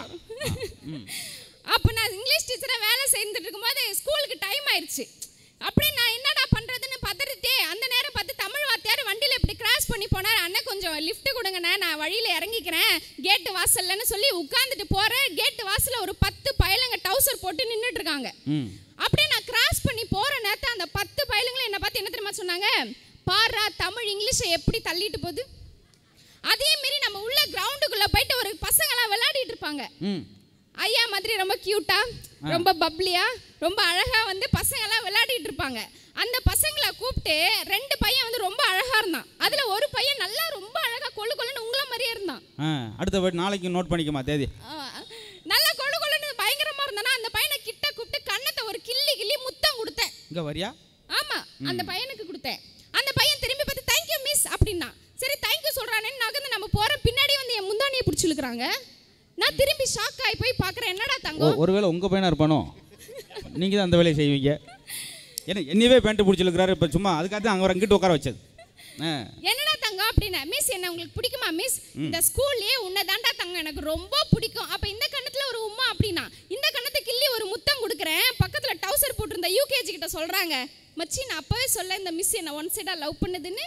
S4: அப்போ நான் இங்கிலீஷ் டீச்சராக வேலை செய்துட்டு இருக்கும்போது ஸ்கூலுக்கு டைம் ஆயிடுச்சு அப்படியே நான் என்னடா பண்ணுறதுன்னு பதறிட்டே அந்த நேரம் பார்த்து தமிழ் வாத்தியார் வண்டியில் இப்படி கிராஸ் பண்ணி போனார் அண்ணன் கொஞ்சம் லிஃப்ட் கொடுங்கண்ணே நான் வழியில் இறங்கிக்கிறேன் கேட்டு வாசல்லன்னு சொல்லி உட்காந்துட்டு போகிறேன் கேட்டு வாசலில் ஒரு பத்து பயலுங்க டவுசர் போட்டு நின்றுட்டு இருக்காங்க
S1: ம்
S4: அப்படியே நான் கிராஸ் பண்ணி போற நேரத்தை அந்த பத்து பயலுங்களும் என்ன பார்த்து என்ன தெரியுமா சொன்னாங்க பாரா தமிழ் இங்கிலீஷை எப்படி தள்ளிட்டு போகுது அதே மாரி நம்ம உள்ள கிரவுண்டுக்குள்ள போயிட்டு ஒரு பசங்களாம் விளையாடிட்டு இருப்பாங்க
S1: ம்
S4: ஐயா மாதிரி ரொம்ப கியூட்டா ரொம்ப பப்ளியா ரொம்ப அழகா வந்து பசங்களாம் விளையாடிட்டு இருப்பாங்க அந்த பசங்களை கூப்பிட்டு ரெண்டு பையன் வந்து ரொம்ப அழகா இருந்தான் அதுல ஒரு பையன் நல்லா ரொம்ப அழகா கொழு கொழுன்னு உங்கள மாதிரியே இருந்தான்
S1: ஆ அடுத்த போய் நாளைக்கு நோட் பண்ணிக்கமா தேதி
S4: ஆ, நல்லா கொழு கொழுன்னு பயங்கரமா இருந்தானா அந்த பையனை கிட்ட கூப்பிட்டு கன்னத்தை ஒரு கிள்ளி கிள்ளி முத்தம் கொடுத்தேன்
S1: இங்கே வரியா
S4: ஆமா அந்த பையனுக்கு கொடுத்தேன் அந்த பையன் திரும்பி பார்த்து தேங்க்யூ மிஸ் அப்படின்னா சரி தேங்க்யூ சொல்றானேன்னு நகர்ந்து நம்ம போற பின்னாடி வந்து என் முந்தானியை பிடிச்சி இழுக்கிறாங்க நான் திரும்பி ஷாக் ஆகி போய் பார்க்கறேன் என்னடா
S1: ஒ-
S4: தங்கம்
S1: ஒருவேளை உங்கள் பையனா இருப்பானோ நீங்கள் தான் அந்த வேலையை செய்வீங்க ஏன்னா என்னையவே பேண்ட்டு பிடிச்சிருக்கிறாரு இப்போ சும்மா அதுக்காக தான் அங்கே அங்கிட்டு உட்கார வச்சது ஆ
S4: என்னடா தங்கம் அப்படின்னா மிஸ் என்ன உங்களுக்கு பிடிக்குமா மிஸ் இந்த ஸ்கூல்லயே உன்னை தாண்டா தங்கம் எனக்கு ரொம்ப பிடிக்கும் அப்ப இந்த கண்ணத்துல ஒரு உம்மா அப்படின்னா இந்த கண்ணத்தை கிள்ளி ஒரு முத்தம் கொடுக்குறேன் பக்கத்துல டவுசர் போட்டிருந்த யூகேஜி கிட்ட சொல்றாங்க மச்சி நான் அப்பவே சொல்ல இந்த மிஸ் என்ன ஒன் சைடா லவ் பண்ணுதுன்னு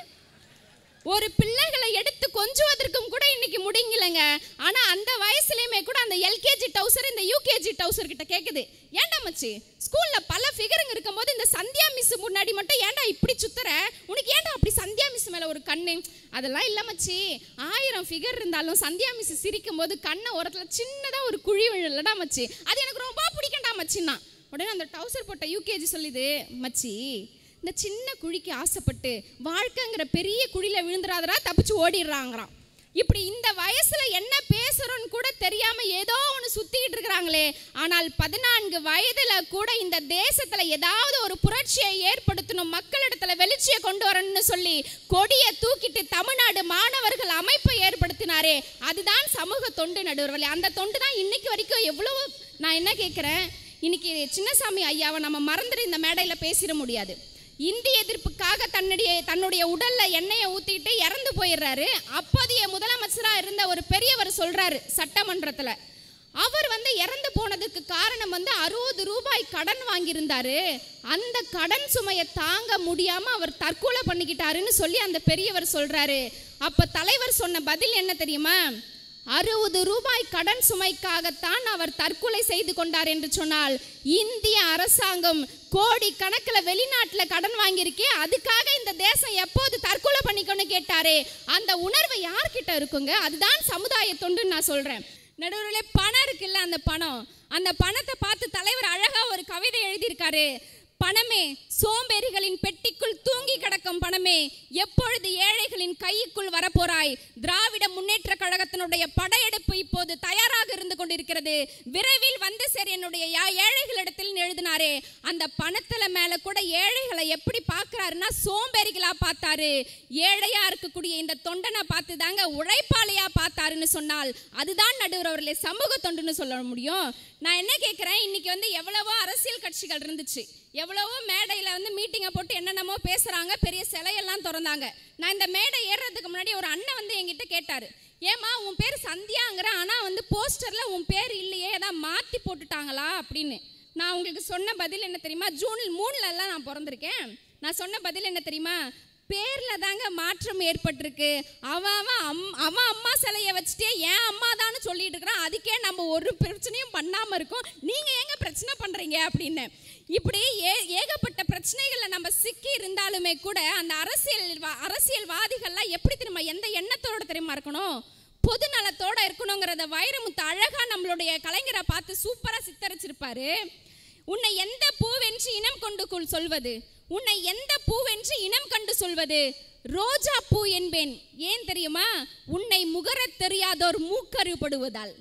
S4: ஒரு பிள்ளைகளை எடுத்து கொஞ்சுவதற்கும் கூட இன்னைக்கு முடியலங்க ஆனா அந்த வயசுலயுமே கூட அந்த எல்கேஜி டவுசர் இந்த யூகேஜி டவுசர் கிட்ட கேக்குது ஏன்டா மச்சி ஸ்கூல்ல பல ஃபிகருங்க இருக்கும்போது இந்த சந்தியா மிஸ் முன்னாடி மட்டும் ஏன்டா இப்படி சுத்துற உனக்கு ஏன்டா அப்படி சந்தியா மிஸ் மேல ஒரு கண்ணு அதெல்லாம் இல்ல மச்சி ஆயிரம் ஃபிகர் இருந்தாலும் சந்தியா மிஸ் சிரிக்கும் போது கண்ணை ஓரத்துல சின்னதா ஒரு குழி விழலடா மச்சி அது எனக்கு ரொம்ப பிடிக்கண்டா மச்சின்னா உடனே அந்த டவுசர் போட்ட யூகேஜி சொல்லுது மச்சி இந்த சின்ன குழிக்கு ஆசைப்பட்டு வாழ்க்கைங்கிற பெரிய குழியில விழுந்துடாதடா தப்பிச்சு ஓடிடுறாங்களாம் இப்படி இந்த வயசுல என்ன பேசுறோன்னு கூட தெரியாம ஏதோ ஒன்று சுத்திக்கிட்டு இருக்கிறாங்களே ஆனால் பதினான்கு வயதுல கூட இந்த தேசத்துல ஏதாவது ஒரு புரட்சியை ஏற்படுத்தணும் மக்களிடத்துல வெளிச்சியை கொண்டு வரணும்னு சொல்லி கொடியை தூக்கிட்டு தமிழ்நாடு மாணவர்கள் அமைப்பை ஏற்படுத்தினாரே அதுதான் சமூக தொண்டு நடுவர்களே அந்த தொண்டு தான் இன்னைக்கு வரைக்கும் எவ்வளவு நான் என்ன கேட்குறேன் இன்னைக்கு சின்னசாமி ஐயாவை நம்ம மறந்துட்டு இந்த மேடையில் பேசிட முடியாது இந்திய எதிர்ப்புக்காக தன்னுடைய தன்னுடைய உடல்ல எண்ணெயை ஊத்திட்டு இறந்து போயிடுறாரு அப்போதைய முதலமைச்சரா இருந்த ஒரு பெரியவர் சொல்றாரு சட்டமன்றத்துல அவர் வந்து இறந்து போனதுக்கு காரணம் வந்து அறுபது ரூபாய் கடன் வாங்கியிருந்தாரு அந்த கடன் சுமையை தாங்க முடியாம அவர் தற்கொலை பண்ணிக்கிட்டாருன்னு சொல்லி அந்த பெரியவர் சொல்றாரு அப்ப தலைவர் சொன்ன பதில் என்ன தெரியுமா அறுபது ரூபாய் கடன் சுமைக்காகத்தான் அவர் தற்கொலை செய்து கொண்டார் என்று சொன்னால் இந்திய அரசாங்கம் கோடி கணக்கில் வெளிநாட்டில் கடன் வாங்கியிருக்கே அதுக்காக இந்த தேசம் எப்போது தற்கொலை பண்ணிக்கணும்னு கேட்டாரே அந்த உணர்வு யார்கிட்ட இருக்குங்க அதுதான் சமுதாய தொண்டுன்னு நான் சொல்றேன் நடுவர்களே பணம் இருக்குல்ல அந்த பணம் அந்த பணத்தை பார்த்து தலைவர் அழகா ஒரு கவிதை எழுதியிருக்காரு பணமே சோம்பேறிகளின் பெட்டிக்குள் தூங்கி கிடக்கும் பணமே எப்பொழுது ஏழைகளின் கைக்குள் வரப்போறாய் திராவிட முன்னேற்ற கழகத்தினுடைய படையெடுப்பு இப்போது தயாராக இருந்து கொண்டிருக்கிறது விரைவில் வந்து சரி என்னுடைய யா- ஏழைகளிடத்தில் எழுதினாரே அந்த பணத்துல மேல கூட ஏழைகளை எப்படி பார்க்கறாருன்னா சோம்பேறிகளா பார்த்தாரு ஏழையா இருக்கக்கூடிய இந்த தொண்டனை பார்த்து தாங்க உழைப்பாளியா பார்த்தாருன்னு சொன்னால் அதுதான் நடுவர் அவர்களே சமூக தொண்டுன்னு சொல்ல முடியும் நான் என்ன கேட்குறேன் இன்னைக்கு வந்து எவ்வளவோ அரசியல் கட்சிகள் இருந்துச்சு எவ்வளவோ மேடையில் வந்து மீட்டிங்கை போட்டு என்னென்னமோ பேசுகிறாங்க பெரிய சிலையெல்லாம் திறந்தாங்க நான் இந்த மேடை ஏறுறதுக்கு முன்னாடி ஒரு அண்ணன் வந்து என்கிட்ட கேட்டார் ஏமா உன் பேர் சந்தியாங்கிற ஆனால் வந்து போஸ்டரில் உன் பேர் இல்லையே ஏதாவது மாற்றி போட்டுட்டாங்களா அப்படின்னு நான் உங்களுக்கு சொன்ன பதில் என்ன தெரியுமா ஜூன் மூணுல எல்லாம் நான் பிறந்திருக்கேன் நான் சொன்ன பதில் என்ன தெரியுமா பேர்ல தாங்க மாற்றம் ஏற்பட்டிருக்கு அவன் அவன் அம் அவன் அம்மா சிலையை வச்சுட்டே என் அம்மா தான்னு சொல்லிட்டு இருக்கிறான் அதுக்கே நம்ம ஒரு பிரச்சனையும் பண்ணாம இருக்கோம் நீங்க ஏங்க பிரச்சனை பண்றீங்க அப்படின்னு இப்படி ஏ ஏகப்பட்ட பிரச்சனைகள்ல நம்ம சிக்கி இருந்தாலுமே கூட அந்த அரசியல் வா- அரசியல்வாதிகள்லாம் எப்படி தெரியுமா எந்த எண்ணத்தோட தெரியுமா இருக்கணும் பொது நலத்தோட இருக்கணுங்கிறத வைரமுத்து அழகா நம்மளுடைய கலைஞரை பார்த்து சூப்பரா சித்தரிச்சிருப்பாரு உன்னை எந்த பூவென்று இனம் கொண்டு கொள் சொல்வது உன்னை எந்த பூவென்று இனம் கண்டு சொல்வது ரோஜா பூ என்பேன் ஏன் தெரியுமா உன்னை முகரத் தெரியாதோர் மூக்கறுபடுவதால்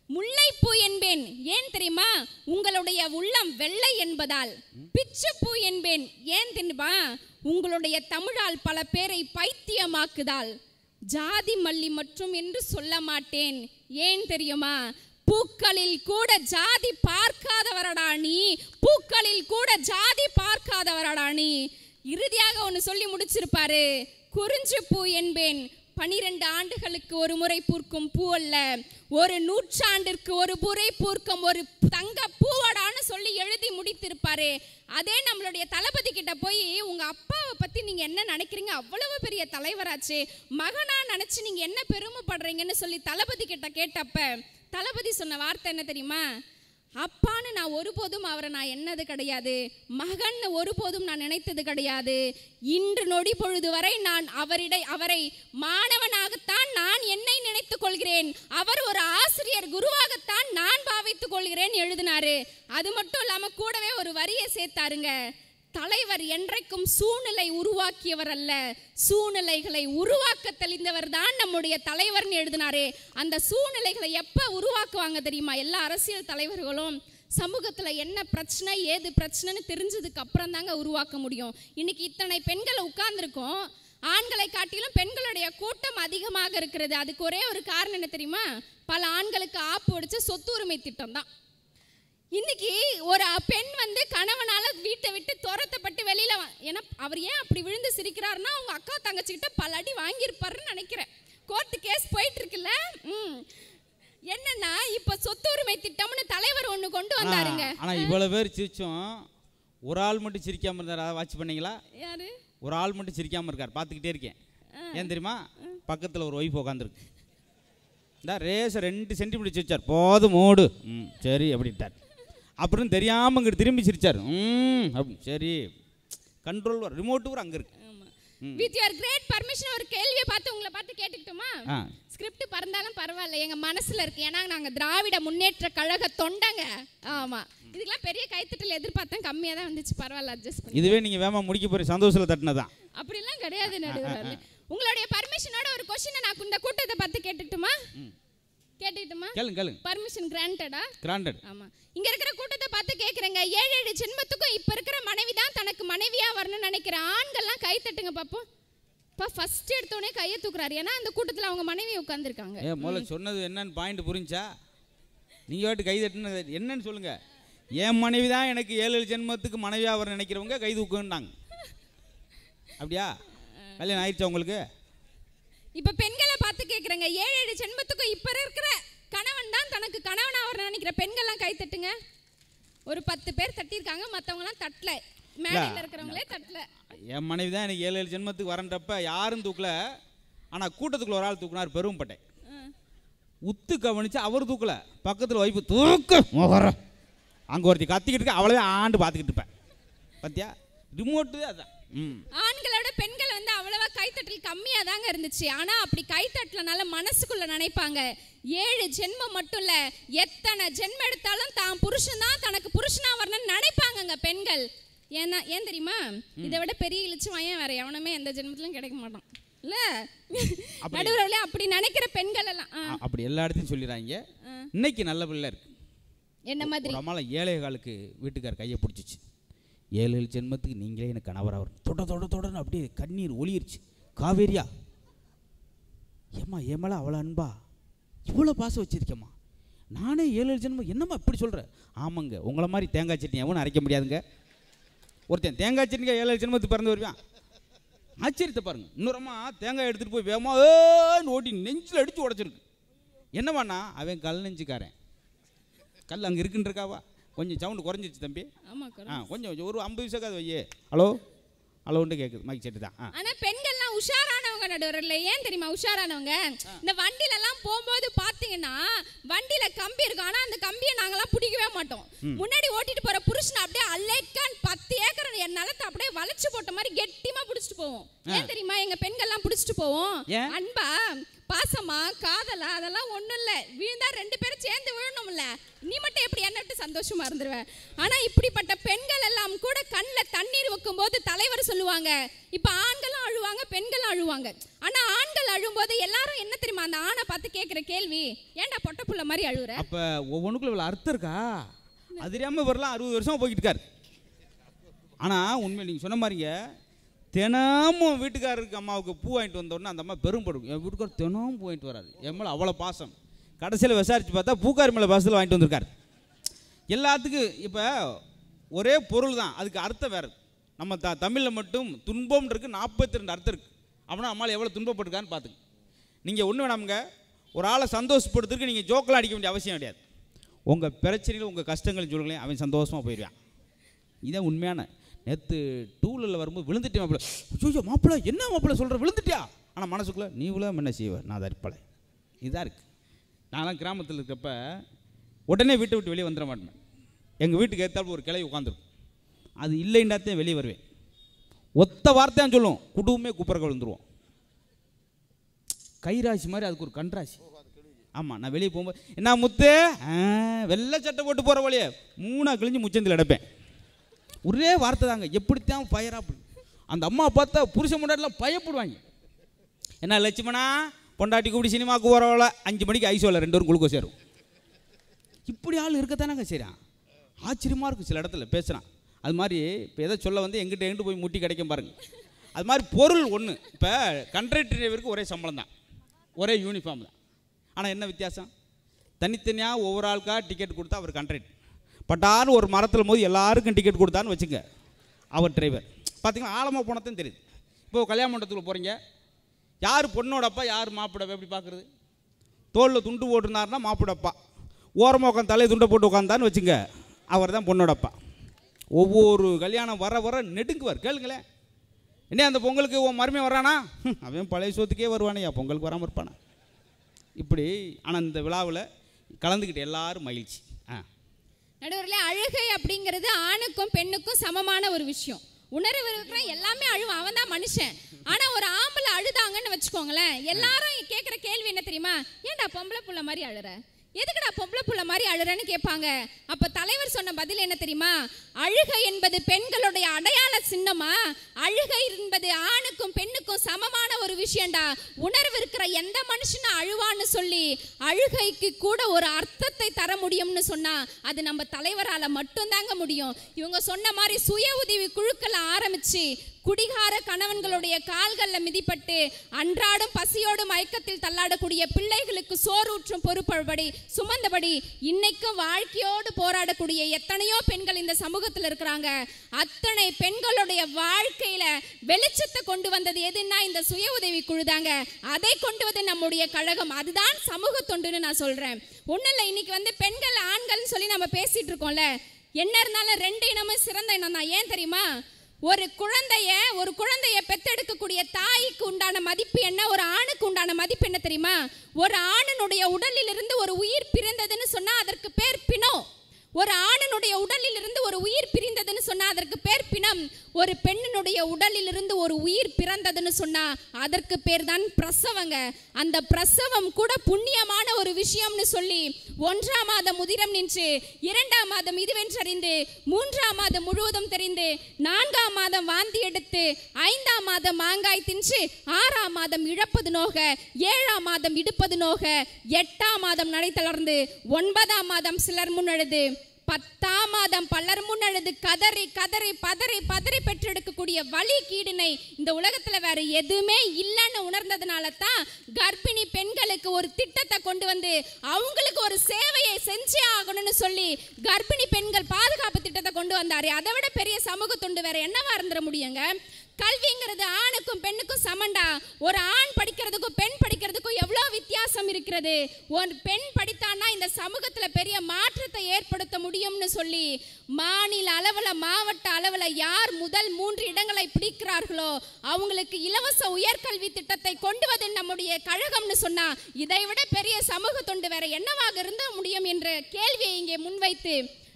S4: முல்லைப்பூ என்பேன் ஏன் தெரியுமா உங்களுடைய உள்ளம் வெள்ளை என்பதால் பிச்சுப்பூ என்பேன் ஏன் தெரியுமா உங்களுடைய தமிழால் பல பேரை பைத்தியமாக்குதால் ஜாதி மல்லி மற்றும் என்று சொல்ல மாட்டேன் ஏன் தெரியுமா பூக்களில் கூட ஜாதி பார்க்காதவரடா நீ பூக்களில் கூட ஜாதி பார்க்காதவரடா நீ இறுதியாக ஒன்று சொல்லி முடிச்சிருப்பாரு குறிஞ்சு பூ என்பேன் பனிரெண்டு ஆண்டுகளுக்கு ஒரு முறை பூர்க்கும் பூ அல்ல ஒரு நூற்றாண்டிற்கு ஒரு முறை பூர்க்கும் ஒரு தங்க பூவடான்னு சொல்லி எழுதி முடித்திருப்பாரு அதே நம்மளுடைய தளபதி கிட்ட போய் உங்க அப்பாவை பத்தி நீங்க என்ன நினைக்கிறீங்க அவ்வளவு பெரிய தலைவராச்சு மகனா நினைச்சு நீங்க என்ன பெருமைப்படுறீங்கன்னு சொல்லி தளபதி கிட்ட கேட்டப்ப தளபதி சொன்ன வார்த்தை என்ன தெரியுமா அப்பான்னு நான் ஒருபோதும் அவரை நான் என்னது கிடையாது மகன் ஒருபோதும் நான் நினைத்தது கிடையாது இன்று நொடி பொழுது வரை நான் அவரிடை அவரை மாணவனாகத்தான் நான் என்னை நினைத்துக் கொள்கிறேன் அவர் ஒரு ஆசிரியர் குருவாகத்தான் நான் பாவித்துக் கொள்கிறேன் எழுதினாரு அது மட்டும் இல்லாம கூடவே ஒரு வரியை சேர்த்தாருங்க தலைவர் என்றைக்கும் சூழ்நிலை உருவாக்கியவர் அல்ல சூழ்நிலைகளை உருவாக்க தெளிந்தவர் தான் நம்முடைய தலைவர்னு எழுதினாரே அந்த சூழ்நிலைகளை எப்ப உருவாக்குவாங்க தெரியுமா எல்லா அரசியல் தலைவர்களும் சமூகத்துல என்ன பிரச்சனை ஏது பிரச்சனைன்னு தெரிஞ்சதுக்கு அப்புறம் தாங்க உருவாக்க முடியும் இன்னைக்கு இத்தனை பெண்களை உட்கார்ந்துருக்கோம் ஆண்களை காட்டிலும் பெண்களுடைய கூட்டம் அதிகமாக இருக்கிறது அதுக்கு ஒரே ஒரு காரணம் என்ன தெரியுமா பல ஆண்களுக்கு ஆப்பு ஒடிச்ச சொத்து உரிமை திட்டம் தான் இன்னைக்கு ஒரு பெண் வந்து கணவனால வீட்டை விட்டு துரத்தப்பட்டு வெளியில வா- ஏன்னா அவர் ஏன் அப்படி விழுந்து சிரிக்கிறாருன்னா அவங்க அக்கா தங்கச்சிக்கிட்ட பல அடி வாங்கியிருப்பாருன்னு நினைக்கிறேன் கோர்ட்டு கேஸ் போயிட்டு இருக்குல்ல ம் என்னன்னா இப்ப சொத்து உரிமை திட்டம்னு தலைவர் ஒண்ணு கொண்டு வந்தாருங்க
S1: ஆனால் இவ்வளோ பேர் சிரிச்சோம் ஒரு ஆள் மட்டும் சிரிக்காமல் இருந்தார் அதை வாட்ச் பண்ணீங்களா
S4: யாரு
S1: ஒரு ஆள் மட்டும் சிரிக்காமல் இருக்கார் பார்த்துக்கிட்டே இருக்கேன் ஏன் தெரியுமா பக்கத்தில் ஒரு ஒய்ஃப் உட்காந்துருக்கு இந்த ரேஸை ரெண்டு சென்டிமீட்டர் சிரிச்சார் போதும் மூடு ம் சரி அப்படின்ட்டார் அப்புறம் தெரியாமல் இங்கிட்டு திரும்பி சிரிச்சார் ம் அப்படி சரி கண்ட்ரோல் ரிமோட்டு கூட அங்கே இருக்கு
S4: வித் யுவர் கிரேட் பர்மிஷன் ஒரு கேள்வியை பார்த்து உங்களை பார்த்து கேட்டுக்கிட்டுமா
S1: ஆ
S4: ஸ்கிரிப்ட் பறந்தாலும் பரவாயில்ல எங்க மனசுல இருக்கு ஏன்னா நாங்க திராவிட முன்னேற்ற கழக தொண்டங்க ஆமா இதுக்கெல்லாம் பெரிய கைத்தட்டல் எதிர்பார்த்தேன் கம்மியா தான் வந்துச்சு பரவாயில்ல அட்ஜஸ்ட் பண்ணி
S1: இதுவே நீங்கள் வேமா முடிக்க போகிற சந்தோஷத்தில் தட்டினதான்
S4: அப்படிலாம் கிடையாது நடுவர் உங்களுடைய பர்மிஷனோட ஒரு கொஸ்டினை நான் இந்த கூட்டத்தை பார்த்து கேட்டுட்டுமா கேட்டுக்கிட்டுமா
S1: கேளுங்க கேளுங்க
S4: பர்மிஷன் கிராண்டடா
S1: கிராண்டட்
S4: ஆமா இங்க இருக்கிற கூட்டத்தை பார்த்து கேக்குறேங்க ஏழு ஏழு ஜென்மத்துக்கும் இப்ப இருக்கிற மனைவி தான் தனக்கு மனைவியா வரணும்னு நினைக்கிற ஆண்கள்லாம் கை தட்டுங்க பாப்போம் இப்போ ஃபர்ஸ்ட் எடுத்தோடனே கையை தூக்குறாரு ஏன்னா அந்த கூட்டத்துல அவங்க மனைவி உட்காந்துருக்காங்க
S1: ஏ முதல்ல சொன்னது என்னன்னு பாயிண்ட் புரிஞ்சா நீங்கள் வாட்டு கை தட்டுனது என்னன்னு சொல்லுங்க என் மனைவி தான் எனக்கு ஏழு ஏழு ஜென்மத்துக்கு மனைவியாக வர நினைக்கிறவங்க கை தூக்குன்னாங்க அப்படியா கல்யாணம் ஆயிடுச்சா உங்களுக்கு
S4: இப்ப பெண்களை பார்த்து கேக்குறேங்க ஏழு ஏழு ஜென்மத்துக்கும் இப்ப இருக்கிற கணவன் தான் தனக்கு கணவனா வரணும்னு நினைக்கிற பெண்கள்லாம் கை தட்டுங்க ஒரு பத்து பேர் தட்டியிருக்காங்க மத்தவங்கலாம் தட்டல மேடையில் இருக்கிறவங்களே தட்டல
S1: என் மனைவி தான் எனக்கு ஏழு ஏழு ஜென்மத்துக்கு வரன்றப்ப யாரும் தூக்கல ஆனால் கூட்டத்துக்குள்ள ஒரு ஆள் தூக்குனார் பெரும்பட்டேன் உத்து கவனிச்சு அவர் தூக்கல பக்கத்தில் ஒய்ஃபு தூக்கு முகர அங்கே ஒருத்தி கத்திக்கிட்டு இருக்க அவளவே ஆண்டு பார்த்துக்கிட்டு இருப்பேன் பார்த்தியா ரிமோட்டு அதான் ம்
S4: ஆண்களோட பெண்கள் வந்து அவ்வளவா கைத்தட்டல் கம்மியா தாங்க இருந்துச்சு ஆனா அப்படி கைத்தட்டலனால மனசுக்குள்ள நினைப்பாங்க ஏழு ஜென்மம் மட்டும் இல்ல எத்தனை ஜென்மம் எடுத்தாலும் தான் புருஷன் தான் தனக்கு புருஷனா வரணும்னு நினைப்பாங்கங்க பெண்கள் ஏன்னா ஏன் தெரியுமா இதை விட பெரிய இழிச்சு வாயன் வேற எவனுமே எந்த ஜென்மத்திலும் கிடைக்க மாட்டான் இல்ல நடுவுல அப்படி நினைக்கிற பெண்கள் எல்லாம் ஆ,
S1: அ- அப்படி எல்லா இடத்தையும் சொல்லிடுறாங்க இன்னைக்கு நல்ல பிள்ளை இருக்கு
S4: என்ன மாதிரி
S1: ஒரு அம்மால ஏழை காலுக்கு வீட்டுக்கார் கையை பிடிச்சிச்சு ஏழு ஏழு ஜென்மத்துக்கு நீங்களே எனக்கு கணவராக வரும் தொட தொட தொடன்னு அப்படியே கண்ணீர் ஒளியிருச்சு காவேரியா ஏம்மா என் மேலே அவ்வளோ அன்பா இவ்வளோ பாசம் வச்சிருக்கேம்மா நானே ஏழு ஏழு ஜென்மம் என்னம்மா இப்படி சொல்கிற ஆமாங்க உங்களை மாதிரி தேங்காய் சட்னி எவனும் அரைக்க முடியாதுங்க ஒருத்தன் தேங்காய் சட்னிக்கா ஏழு ஏழு ஜென்மத்துக்கு பிறந்து வருவான் ஆச்சரியத்தை பாருங்க இன்னொருமா தேங்காய் எடுத்துகிட்டு போய் வேகமா ஏன்னு ஓட்டி நெஞ்சில் அடித்து உடச்சிருக்கு என்னவாண்ணா அவன் கல் நெஞ்சுக்காரன் கல் அங்கே இருக்குன்றக்காவா கொஞ்சம் சவுண்டு குறைஞ்சிருச்சு தம்பி
S4: ஆமா
S1: ஆ கொஞ்சம் ஒரு ஐம்பது நிமிஷம் வையே ஹலோ ஹலோன்ட்டு கேட்குது மைக் செட்டு தான் ஆ
S4: ஆனா பெண்கள்லாம் உஷாரானவங்க நடுவரில் ஏன் தெரியுமா உஷாரானவங்க இந்த வண்டியில எல்லாம் போகும்போது பாத்தீங்கன்னா வண்டியில கம்பி இருக்கும் ஆனா அந்த கம்பியை நாங்கெல்லாம் பிடிக்கவே மாட்டோம் முன்னாடி ஓட்டிட்டு போற புருஷன் அப்படியே அல்லேக்கான் பத்து ஏக்கர் என் நிலத்தை அப்படியே வளைச்சு போட்ட மாதிரி கெட்டிமா பிடிச்சிட்டு போவோம் ஏன் தெரியுமா எங்க பெண்கள்லாம் பிடிச்சிட்டு போவோம்
S1: ஏன்?
S4: அன்பா பாசமா காதலா அதெல்லாம் ஒண்ணும் இல்ல விழுந்தா ரெண்டு பேரும் சேர்ந்து விழணும்ல நீ மட்டும் எப்படி என்ன விட்டு சந்தோஷமா இருந்துருவ ஆனா இப்படிப்பட்ட பெண்கள் எல்லாம் கூட கண்ணில் தண்ணீர் வைக்கும் போது தலைவர் சொல்லுவாங்க இப்ப ஆண்களும் அழுவாங்க பெண்களும் அழுவாங்க ஆனா ஆண்கள் அழும்போது எல்லாரும் என்ன தெரியுமா அந்த ஆணை பார்த்து கேட்குற கேள்வி ஏன்டா பொட்ட புள்ள மாதிரி அழுகுற
S1: அப்போ ஒவ்வொன்றுக்குள்ள இவ்வளோ அர்த்தம் இருக்கா அது தெரியாமல் இவரெல்லாம் அறுபது வருஷமா போய்கிட்டு இருக்காரு ஆனால் உண்மை நீங்கள் சொன்ன மாதிரிங்க தினமும் வீட்டுக்காரருக்கு அம்மாவுக்கு பூ வாங்கிட்டு வந்த உடனே அந்த அம்மா பெரும்படும் என் வீட்டுக்காரர் தினமும் பூ வாங்கிட்டு வராரு என் மேலே அவ்வளோ பாசம் கடைசியில் விசாரித்து பார்த்தா பூக்காரி மேலே பாசத்தில் வாங்கிட்டு வந்திருக்காரு எல்லாத்துக்கும் இப்போ ஒரே பொருள் தான் அதுக்கு அர்த்தம் வேறு நம்ம த தமிழில் மட்டும் துன்பம் இருக்குது நாற்பத்தி ரெண்டு அர்த்தம் இருக்குது அப்படின்னா அம்மாவில் எவ்வளோ துன்பப்பட்டிருக்கான்னு பார்த்துங்க நீங்கள் ஒன்று வேணாமுங்க ஒரு ஆளை சந்தோஷப்படுத்துறதுக்கு நீங்கள் ஜோக்கெலாம் அடிக்க வேண்டிய அவசியம் கிடையாது உங்கள் பிரச்சனைகள் உங்கள் கஷ்டங்கள் சொல்லுங்களேன் அவன் சந்தோஷமாக போயிடுவான் இதான் உண்மையான நேற்று டூலில் வரும்போது விழுந்துட்டேன் மாப்பிள்ள ஐயோ மாப்பிள்ள என்ன மாப்பிள்ள சொல்கிற விழுந்துட்டியா ஆனால் மனசுக்குள்ளே நீ விழா என்ன செய்வ நான் தரிப்பலை இதாக இருக்குது நான்லாம் கிராமத்தில் இருக்கப்ப உடனே வீட்டை விட்டு வெளியே வந்துட மாட்டேன் எங்கள் வீட்டுக்கு ஏற்றாப்புல ஒரு கிளை உட்காந்துருக்கும் அது இல்லைண்டாத்தையும் வெளியே வருவேன் ஒத்த வார்த்தையான்னு சொல்லும் குடும்பமே குப்பரக்க விழுந்துருவோம் கைராசி மாதிரி அதுக்கு ஒரு கண்ராசி ஆமாம் நான் வெளியே போகும்போது என்ன முத்து ஆ, வெள்ளை சட்டை போட்டு போகிற வழியே மூணா கிழிஞ்சு முச்சந்தில் எடுப்பேன் ஒரே வார்த்தை தாங்க எப்படித்தான் பயரா அந்த அம்மா பார்த்தா புருஷன் முன்னாடிலாம் பயப்படுவாங்க என்ன லட்சுமணா பொண்டாட்டி கூப்பிட்டு சினிமாவுக்கு போகிறவள அஞ்சு மணிக்கு ஐசோவில் ரெண்டு பேரும் குளுக்கோ சேரும் இப்படி ஆள் இருக்கத்தானங்க செய்கிறான் ஆச்சரியமாக இருக்கும் சில இடத்துல பேசுகிறான் அது மாதிரி இப்போ எதை சொல்ல வந்து எங்கிட்ட எங்கிட்ட போய் முட்டி கிடைக்கும் பாருங்க அது மாதிரி பொருள் ஒன்று இப்போ கண்ட்ரக்டர் டிரைவருக்கு ஒரே சம்பளம் தான் ஒரே யூனிஃபார்ம் தான் ஆனால் என்ன வித்தியாசம் தனித்தனியாக ஒவ்வொரு ஆளுக்கா டிக்கெட் கொடுத்தா அவர் கண்ட்ரக்டர் பட்டான்னு ஒரு மரத்தில் போது எல்லாருக்கும் டிக்கெட் கொடுத்தான்னு வச்சுங்க அவர் டிரைவர் பார்த்தீங்கன்னா ஆழமாக போனதான் தெரியுது இப்போ கல்யாண மண்டபத்துக்கு போகிறீங்க யார் பொண்ணோட அப்பா யார் மாப்பிட எப்படி பார்க்குறது தோளில் துண்டு போட்டிருந்தாருன்னா மாப்பிட அப்பா ஓரமாக உட்காந்து தலையை துண்டை போட்டு உட்காந்தான்னு வச்சுங்க அவர் தான் பொண்ணோட அப்பா ஒவ்வொரு கல்யாணம் வர வர நெடுங்குவார் கேளுங்களேன் என்ன அந்த பொங்கலுக்கு உன் மருமையை வரானா ஹம், அவன் பழைய சோத்துக்கே வருவானையா பொங்கலுக்கு வராமல் இருப்பானா இப்படி ஆனால் இந்த விழாவில் கலந்துக்கிட்டு எல்லாரும் மகிழ்ச்சி ஆ
S4: நடுவர்களே அழுகை அப்படிங்கிறது ஆணுக்கும் பெண்ணுக்கும் சமமான ஒரு விஷயம் உணர்வு இருக்கிற எல்லாமே அழுவான் அவன் தான் மனுஷன் ஆனா ஒரு ஆம்பளை அழுதாங்கன்னு வச்சுக்கோங்களேன் எல்லாரும் கேட்குற கேள்வி என்ன தெரியுமா ஏன்டா பொம்பளை புள்ள மாதிரி அழுற எதுக்குடா பொம்பளை புள்ள மாதிரி அழுறன்னு கேட்பாங்க அப்ப தலைவர் சொன்ன பதில் என்ன தெரியுமா அழுகை என்பது பெண்களுடைய அடையாள சின்னமா அழுகை என்பது ஆணுக்கும் பெண்ணுக்கும் சமமான ஒரு விஷயம்டா உணர்வு இருக்கிற எந்த மனுஷனும் அழுவான்னு சொல்லி அழுகைக்கு கூட ஒரு அர்த்தத்தை தர முடியும்னு சொன்னா அது நம்ம தலைவரால மட்டும்தாங்க முடியும் இவங்க சொன்ன மாதிரி சுய உதவி குழுக்களை ஆரம்பிச்சு குடிகார கணவன்களுடைய கால்களில் மிதிப்பட்டு அன்றாடம் பசியோடு மயக்கத்தில் தள்ளாடக்கூடிய பிள்ளைகளுக்கு சோறூற்றும் பொறுப்பபடி சுமந்தபடி இன்னைக்கும் வாழ்க்கையோடு போராடக்கூடிய எத்தனையோ பெண்கள் இந்த சமூகத்தில் இருக்கிறாங்க அத்தனை பெண்களுடைய வாழ்க்கையில வெளிச்சத்தை கொண்டு வந்தது எதுன்னா இந்த சுய உதவி குழுதாங்க அதை கொண்டு வந்து நம்முடைய கழகம் அதுதான் சமூக தொண்டுன்னு நான் சொல்றேன் ஒன்றும் இல்லை இன்னைக்கு வந்து பெண்கள் ஆண்கள்னு சொல்லி நம்ம பேசிட்டு இருக்கோம்ல என்ன இருந்தாலும் ரெண்டு இனமும் சிறந்த இனம் தான் ஏன் தெரியுமா ஒரு குழந்தைய ஒரு குழந்தைய பெத்தெடுக்கக்கூடிய தாய்க்கு உண்டான மதிப்பு என்ன ஒரு ஆணுக்கு உண்டான மதிப்பு என்ன தெரியுமா ஒரு ஆணினுடைய உடலிலிருந்து ஒரு உயிர் பிறந்ததுன்னு சொன்னா அதற்கு பேர் பிணோ ஒரு ஆணினுடைய உடலில் இருந்து ஒரு உயிர் பிரிந்ததுன்னு சொன்னா அதற்கு பேர் பிணம் ஒரு பெண்ணினுடைய உடலில் இருந்து ஒரு உயிர் பிறந்ததுன்னு சொன்னா அதற்கு பேர் தான் பிரசவங்க அந்த பிரசவம் கூட புண்ணியமான ஒரு விஷயம்னு சொல்லி ஒன்றாம் மாதம் முதிரம் நின்று இரண்டாம் மாதம் இதுவென்றறிந்து மூன்றாம் மாதம் முழுவதும் தெரிந்து நான்காம் மாதம் வாந்தி எடுத்து ஐந்தாம் மாதம் மாங்காய் தின்று ஆறாம் மாதம் இழப்பது நோக ஏழாம் மாதம் இடுப்பது நோக எட்டாம் மாதம் நடை தளர்ந்து ஒன்பதாம் மாதம் சிலர் முன்னெழுது பத்தாம் மாதம் பலர் முன்னெழுது கதறி கதறி பதறி பதறி பெற்றெடுக்கக்கூடிய வலி கீடினை இந்த உலகத்துல வேற எதுவுமே இல்லைன்னு உணர்ந்ததுனால தான் கர்ப்பிணி பெண்களுக்கு ஒரு திட்டத்தை கொண்டு வந்து அவங்களுக்கு ஒரு சேவையை செஞ்சே ஆகணும்னு சொல்லி கர்ப்பிணி பெண்கள் பாதுகாப்பு திட்டத்தை கொண்டு வந்தாரு அதை விட பெரிய சமூக தொண்டு வேற என்னவா இருந்துட முடியுங்க கல்விங்கிறது ஆணுக்கும் பெண்ணுக்கும் சமண்டா ஒரு ஆண் படிக்கிறதுக்கும் பெண் படிக்கிறதுக்கும் எவ்வளோ வித்தியாசம் இருக்கிறது ஒரு பெண் படித்தான்னா இந்த சமூகத்துல பெரிய மாற்றத்தை ஏற்படுத்த முடியும்னு சொல்லி மாநில அளவுல மாவட்ட அளவுல யார் முதல் மூன்று இடங்களை பிடிக்கிறார்களோ அவங்களுக்கு இலவச உயர்கல்வி திட்டத்தை கொண்டு வந்து நம்முடைய கழகம்னு சொன்னா இதை விட பெரிய சமூக தொண்டு வேற என்னவாக இருந்த முடியும் என்ற கேள்வியை இங்கே முன்வைத்து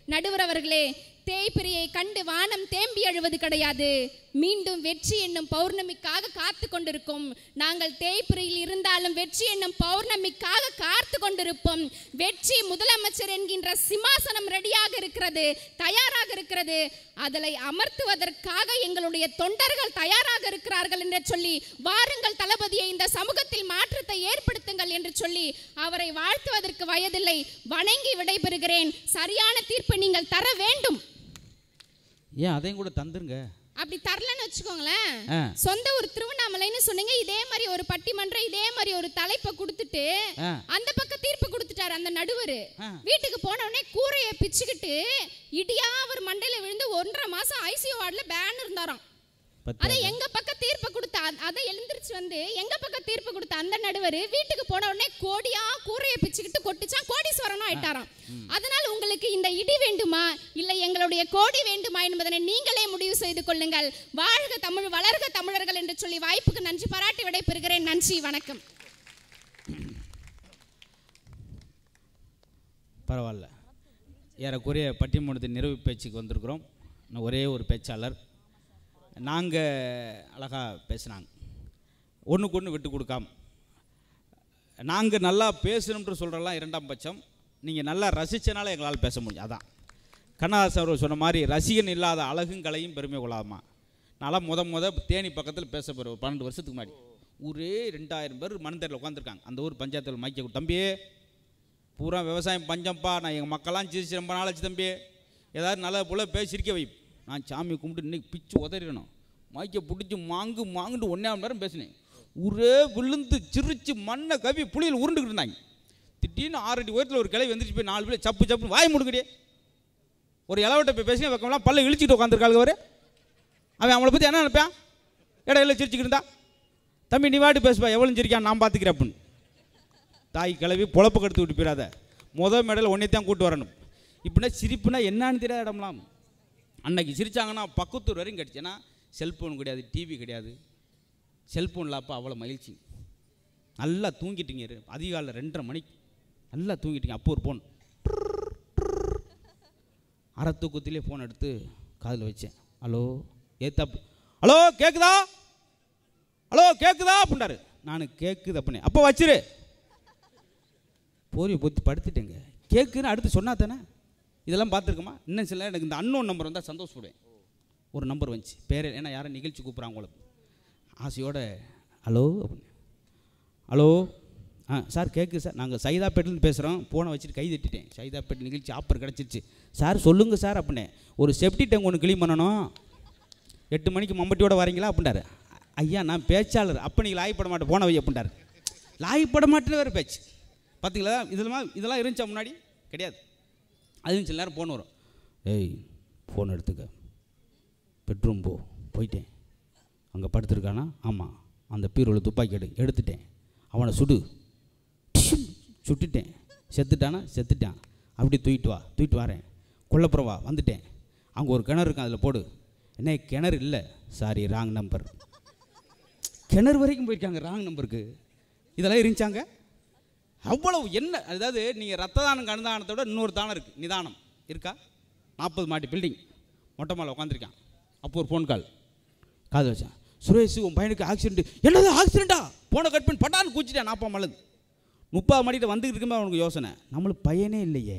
S4: நடுவர் அவர்களே தேய்பிரியை கண்டு வானம் தேம்பி அழுவது கிடையாது மீண்டும் வெற்றி என்னும் பௌர்ணமிக்காக காத்து கொண்டிருக்கும் நாங்கள் தேய்பிரியில் இருந்தாலும் வெற்றி என்னும் பௌர்ணமிக்காக காத்து கொண்டிருப்போம் வெற்றி முதலமைச்சர் என்கின்ற சிம்மாசனம் ரெடியாக இருக்கிறது தயாராக இருக்கிறது அதனை அமர்த்துவதற்காக எங்களுடைய தொண்டர்கள் தயாராக இருக்கிறார்கள் என்று சொல்லி வாருங்கள் தளபதியை இந்த சமூகத்தில் மாற்றத்தை ஏற்படுத்துங்கள் என்று சொல்லி அவரை வாழ்த்துவதற்கு வயதில்லை வணங்கி விடைபெறுகிறேன் சரியான தீர்ப்பு நீங்கள் தர வேண்டும்
S1: ஏன் அதையும் கூட தந்துருங்க
S4: அப்படி தரலன்னு வச்சுக்கோங்களேன்
S1: ஆ.
S4: சொந்த ஒரு திருவண்ணாமலைன்னு சொன்னீங்க இதே மாதிரி ஒரு பட்டிமன்றம் இதே மாதிரி ஒரு தலைப்பை கொடுத்துட்டு
S1: ஆ.
S4: அந்த பக்கம் தீர்ப்பு கொடுத்துட்டாரு அந்த நடுவர்
S1: ஆ.
S4: வீட்டுக்கு போன உடனே கூரையை பிச்சுக்கிட்டு இடியா அவர் மண்டையில விழுந்து ஒன்றரை மாசம் ஐசியூ வார்டில் பேன் இருந்தாராம் அதை
S1: பத்து
S4: எங்க பக்கம் தீர்ப்பு கொடுத்த அ- அதை எழுந்திருச்சு வந்து எங்க பக்கம் தீர்ப்பு கொடுத்த அந்த நடுவர் வீட்டுக்கு போன உடனே கோடியா கூரையை பிச்சுக்கிட்டு கொட்டுச்சான் கோடீஸ்வரனும் ஆயிட்டாராம் அதனால உங்களுக்கு இந்த இடி வேண்டுமா இல்லை எங்களுடைய கோடி வேண்டுமா என்பதனை நீங்களே முடிவு செய்து கொள்ளுங்கள் வாழ்க தமிழ் வளர்க தமிழர்கள் என்று சொல்லி வாய்ப்புக்கு நன்றி பாராட்டி விடைபெறுகிறேன் நன்றி வணக்கம்
S1: பரவாயில்ல ஏறக்குறைய பட்டிமன்றத்தின் நிறைவு பேச்சுக்கு வந்திருக்கிறோம் நான் ஒரே ஒரு பேச்சாளர் நாங்கள் அழகாக பேசுனாங்க ஒன்றுக்கு ஒன்று விட்டு கொடுக்காம நாங்கள் நல்லா பேசணும்னு சொல்கிறலாம் இரண்டாம் பட்சம் நீங்கள் நல்லா ரசிச்சனால எங்களால் பேச முடியும் அதான் கண்ணதாசன் அவர் சொன்ன மாதிரி ரசிகன் இல்லாத அழகும் கலையும் பெருமை கொள்ளாமா நான்லாம் முத முத தேனி பக்கத்தில் பேச போகிற ஒரு பன்னெண்டு வருஷத்துக்கு முன்னாடி ஊரே ரெண்டாயிரம் பேர் மணந்தரில் உட்காந்துருக்காங்க அந்த ஊர் பஞ்சாயத்தில் மைக்க கொடு- தம்பியே பூரா விவசாயம் பஞ்சம்ப்பா நான் எங்கள் மக்கள்லாம் சிரிச்சு ரொம்ப நாளாச்சு தம்பி ஏதாவது நல்ல போல் பேசி சிரிக்க வை நான் சாமி கும்பிட்டு இன்னைக்கு பிச்சு உதறிடணும் மைக்க பிடிச்சி மாங்கு மாங்குட்டு ஒன்றே மணி நேரம் பேசினேன் ஒரே விழுந்து சிரிச்சு மண்ணை கவி புளியில் உருண்டுக்கிட்டு இருந்தாங்க திடீர்னு ஆறு அடி உயரத்தில் ஒரு கிளை வந்துருச்சு போய் நாலு பேர் சப்பு சப்பு வாய் முடுங்கடியே ஒரு இளவட்ட போய் பேசி வைக்கலாம் பல்ல இழிச்சிட்டு உட்காந்துருக்காளுங்க அவரு அவன் அவங்கள பற்றி என்ன நினைப்பான் இடையில சிரிச்சுக்கிட்டு இருந்தா தம்பி நீ வாட்டி பேசுப்பா எவ்வளோ சிரிக்கான் நான் பார்த்துக்கிறேன் அப்படின்னு தாய் கிளவி பொழப்பு கெடுத்து விட்டு போயிடாத முத மேடையில் ஒன்றைத்தான் கூட்டு வரணும் இப்படின்னா சிரிப்புனா என்னன்னு தெரியாத இடம்லாம் அன்னைக்கு சிரிச்சாங்கன்னா பக்கத்தூர் வரையும் கிடச்சி ஏன்னா செல்ஃபோன் கிடையாது டிவி கிடையாது செல்ஃபோனில் அப்போ அவ்வளோ மகிழ்ச்சி நல்லா தூங்கிட்டீங்க இரு. அதிகாலையில் ரெண்டரை மணிக்கு நல்லா தூங்கிட்டீங்க அப்போ ஒரு ஃபோன் அரை தூக்கத்திலே ஃபோன் எடுத்து காதில் வச்சேன் ஹலோ ஏத்தாப்பு ஹலோ கேட்குதா ஹலோ கேட்குதா அப்படின்றாரு நான் கேட்குது அப்படின்னு அப்போ வச்சிரு போரியை பொத்தி படுத்துட்டேங்க கேட்குன்னு அடுத்து சொன்னா தானே இதெல்லாம் பார்த்துருக்கோமா இன்னும் சில எனக்கு இந்த அன்னோன் நம்பர் வந்தால் சந்தோஷப்படுவேன் ஒரு நம்பர் வந்துச்சு பேர் ஏன்னா யாரும் நிகழ்ச்சி கூப்பிட்றாங்க உங்களுக்கு ஆசையோட ஹலோ அப்படின்னு ஹலோ ஆ சார் கேட்குது சார் நாங்கள் சைதாப்பேட்டிலேருந்து பேசுகிறோம் ஃபோனை வச்சுட்டு கை தட்டிட்டேன் சைதாப்பேட் நிகழ்ச்சி ஆப்பர் கிடச்சிருச்சு சார் சொல்லுங்கள் சார் அப்படின்னே ஒரு செப்டி டேங்க் ஒன்று க்ளீன் பண்ணணும் எட்டு மணிக்கு மம்பட்டியோட வரீங்களா அப்படின்றாரு ஐயா நான் பேச்சாளர் அப்போ நீங்கள் லாய்ப்பட மாட்டேன் போன வை அப்படின்றாரு லாய்ப்பட மாட்டேன்னு வேறு பேச்சு பார்த்தீங்களா இதெல்லாம் இதெல்லாம் இருந்துச்சா முன்னாடி கிடையாது அது சில நேரம் ஃபோன் வரும் ஏய் ஃபோன் எடுத்துக்க பெட்ரூம் போ போயிட்டேன் அங்கே படுத்திருக்கானா ஆமாம் அந்த பீரோவில் துப்பாக்கி எடு எடுத்துட்டேன் அவனை சுடு டிஷ்யூம், சுட்டுட்டேன் செத்துட்டானா செத்துட்டான் அப்படி தூக்கிட்டு வா தூக்கிட்டு வரேன் கொல்லப்புறம் வா வந்துட்டேன் அங்கே ஒரு கிணறு இருக்கும் அதில் போடு என்ன கிணறு இல்லை சாரி ராங் நம்பர் கிணறு வரைக்கும் போயிருக்காங்க ராங் நம்பருக்கு இதெல்லாம் இருந்துச்சாங்க அவ்வளவு என்ன அதாவது நீங்கள் ரத்த தானம் கணுதானத்தை விட இன்னொரு தானம் இருக்குது நிதானம் இருக்கா நாற்பது மாடி பில்டிங் மொட்டை மாலை உட்காந்துருக்கான் அப்போ ஒரு ஃபோன் கால் காது வச்சேன் சுரேஷ் உன் பையனுக்கு ஆக்சிடென்ட் என்னது ஆக்சிடென்ட்டா போனை கட் பண்ணி பட்டான்னு கூச்சிட்டேன் நாற்பது மலது முப்பது மாடிட்டு வந்துக்கிட்டு இருக்குமே அவனுக்கு யோசனை நம்மளுக்கு பையனே இல்லையே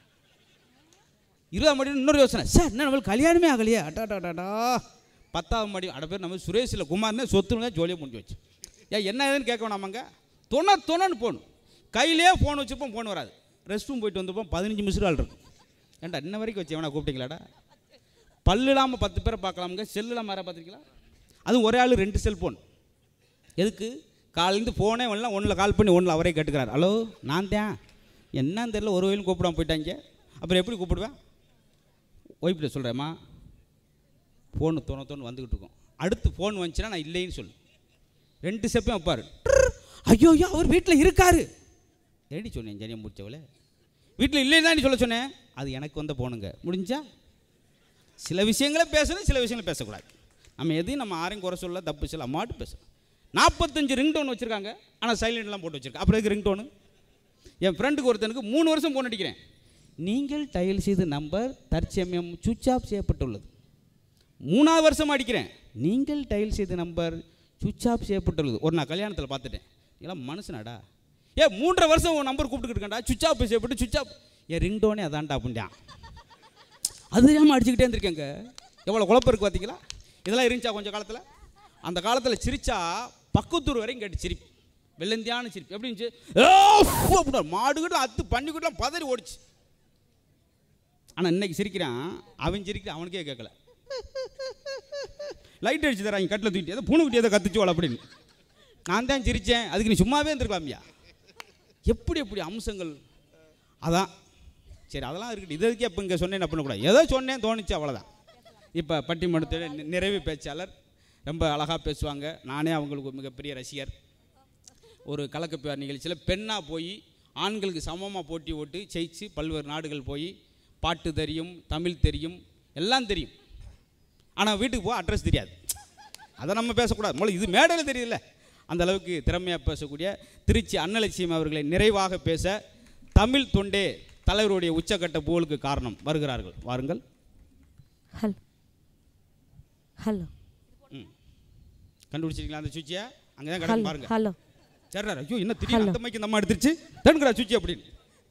S1: இருபதாம் மாடி இன்னொரு யோசனை சார் என்ன நம்மளுக்கு கல்யாணமே ஆகலையே அட்டாடாடாடா பத்தாவது மாடி அட பேர் நம்ம சுரேஷில் குமார்னே சொத்து தான் ஜோலியாக முடிஞ்சு வச்சு ஏன் என்ன ஏதுன்னு கேட்க வேணாமாங்க தொண்ணா தொண்ணன்னு போகணும் கையிலே ஃபோன் வச்சுப்போம் ஃபோன் வராது ரெஸ்ட் ரூம் போயிட்டு வந்தப்போ பதினஞ்சு மிஸ் கால் இருக்கும் ஏன்டா இன்ன வரைக்கும் வச்சு எவனா கூப்பிட்டீங்களாடா பல்லு இல்லாமல் பத்து பேரை பார்க்கலாமுங்க செல்லு இல்லாமல் யாரை பார்த்துருக்கீங்களா அதுவும் ஒரே ஆள் ரெண்டு செல்ஃபோன் எதுக்கு காலேருந்து ஃபோனே ஒன்றில் ஒன்றில் கால் பண்ணி ஒன்றில் அவரே கேட்டுக்கிறார் ஹலோ நான் தான் என்னன்னு தெரியல ஒரு வயலும் கூப்பிடாம போயிட்டாங்க அப்புறம் எப்படி கூப்பிடுவேன் ஒய்ஃப்ட்ட சொல்கிறேம்மா ஃபோனு தோண தோணு வந்துக்கிட்டு இருக்கும் அடுத்து ஃபோன் வந்துச்சுன்னா நான் இல்லைன்னு சொல்லு ரெண்டு ஸ்டெப்பையும் வைப்பார் ஐயோ ஐயோ அவர் வீட்டில் இருக்காரு ஏடி சொன்னேன் ஜனியம் முடிச்சவளே வீட்டில் இல்லைன்னு தான் நீ சொல்ல சொன்னேன் அது எனக்கு வந்த போனுங்க முடிஞ்சா சில விஷயங்களை பேசணும் சில விஷயங்களை பேசக்கூடாது நம்ம எதையும் நம்ம யாரையும் குறை சொல்ல தப்பு சொல்ல அம்மாட்டு பேசணும் நாற்பத்தஞ்சு ரிங்டோன் வச்சுருக்காங்க ஆனால் சைலண்ட்லாம் போட்டு வச்சுருக்கேன் அப்புறம் எதுக்கு ரிங்டோனு என் ஃப்ரெண்டுக்கு ஒருத்தனுக்கு மூணு வருஷம் ஃபோன் அடிக்கிறேன் நீங்கள் டயல் செய்த நம்பர் தற்சமயம் சுவிட்ச் ஆஃப் செய்யப்பட்டுள்ளது மூணாவது வருஷம் அடிக்கிறேன் நீங்கள் டயல் செய்த நம்பர் சுவிட்ச் ஆஃப் செய்யப்பட்டுள்ளது ஒரு நான் கல்யாணத்தில் பார்த்துட்டேன் இதெல்லாம் மனுஷனாடா ஏ மூன்றரை வருஷம் உன் நம்பர் கூப்பிட்டுக்கிட்டு இருக்கேன்டா சுவிட்ச் ஆஃப் செய்யப்பட்டு சுவிட்ச் ஆஃப் ஏன் ரிங்டோனே அதான்டா அப்படின்ட்டான் அது தெரியாமல் அடிச்சுக்கிட்டே இருந்திருக்கேங்க எவ்வளோ குழப்பம் இருக்குது பார்த்தீங்களா இதெல்லாம் இருந்துச்சா கொஞ்சம் காலத்தில் அந்த காலத்தில் சிரிச்சா பக்கத்தூர் வரையும் கேட்டு சிரிப்பு வெள்ளந்தியான சிரிப்பு எப்படி இருந்துச்சு "ஏ, ஃபு" அப்படின்னா மாடுகிட்ட அத்து பண்ணிக்கிட்டலாம் பதறி ஓடிச்சு ஆனால் இன்னைக்கு சிரிக்கிறான் அவன் சிரிக்கிறான் அவனுக்கே கேட்கல லைட் அடிச்சு தராங்க கட்டில் தூக்கிட்டு ஏதோ பூனை குட்டி ஏதோ கத்துச்சு வள அப்படின்னு நான் தான் சிரித்தேன் அதுக்கு நீ சும்மாவே இருந்திருக்கலாமியா எப்படி எப்படி அம்சங்கள் அதான் சரி அதெல்லாம் இருக்கட்டும் இது எதுக்கு எப்போ இங்கே சொன்னேன் பண்ணக்கூடாது ஏதோ சொன்னேன் தோணுச்சு அவ்வளோதான் இப்போ பட்டிமன்றத்தில் நி- நிறைவு பேச்சாளர் ரொம்ப அழகாக பேசுவாங்க நானே அவங்களுக்கு ஒரு மிகப்பெரிய ரசிகர் ஒரு கலக்கப்பேர் நிகழ்ச்சியில் பெண்ணாக போய் ஆண்களுக்கு சமமாக போட்டி ஓட்டு ஜெயிச்சு பல்வேறு நாடுகள் போய் பாட்டு தெரியும் தமிழ் தெரியும் எல்லாம் தெரியும் ஆனால் வீட்டுக்கு போக அட்ரஸ் தெரியாது அதை நம்ம பேசக்கூடாது முதல்ல இது மேடையில் தெரியல அந்த அளவுக்கு திறமையாக பேசக்கூடிய திருச்சி அன்னலட்சுமி அவர்களை நிறைவாக பேச தமிழ் தொண்டே தலைவருடைய உச்சக்கட்ட புகழுக்கு காரணம் வருகிறார்கள் வாருங்கள்
S5: ஹலோ ஹலோ
S1: கண்டுபிடிச்சிருக்கீங்களா அந்த சுவிட்சியை அங்கே தான்
S5: ஹலோ
S1: கிடக்கு பாருங்க
S5: ஹலோ
S1: சரி ஐயோ என்ன திடீர்னு அந்த மைக்கு நம்ம எடுத்துருச்சு தடுக்கிறா சுவிட்ச் அப்படின்னு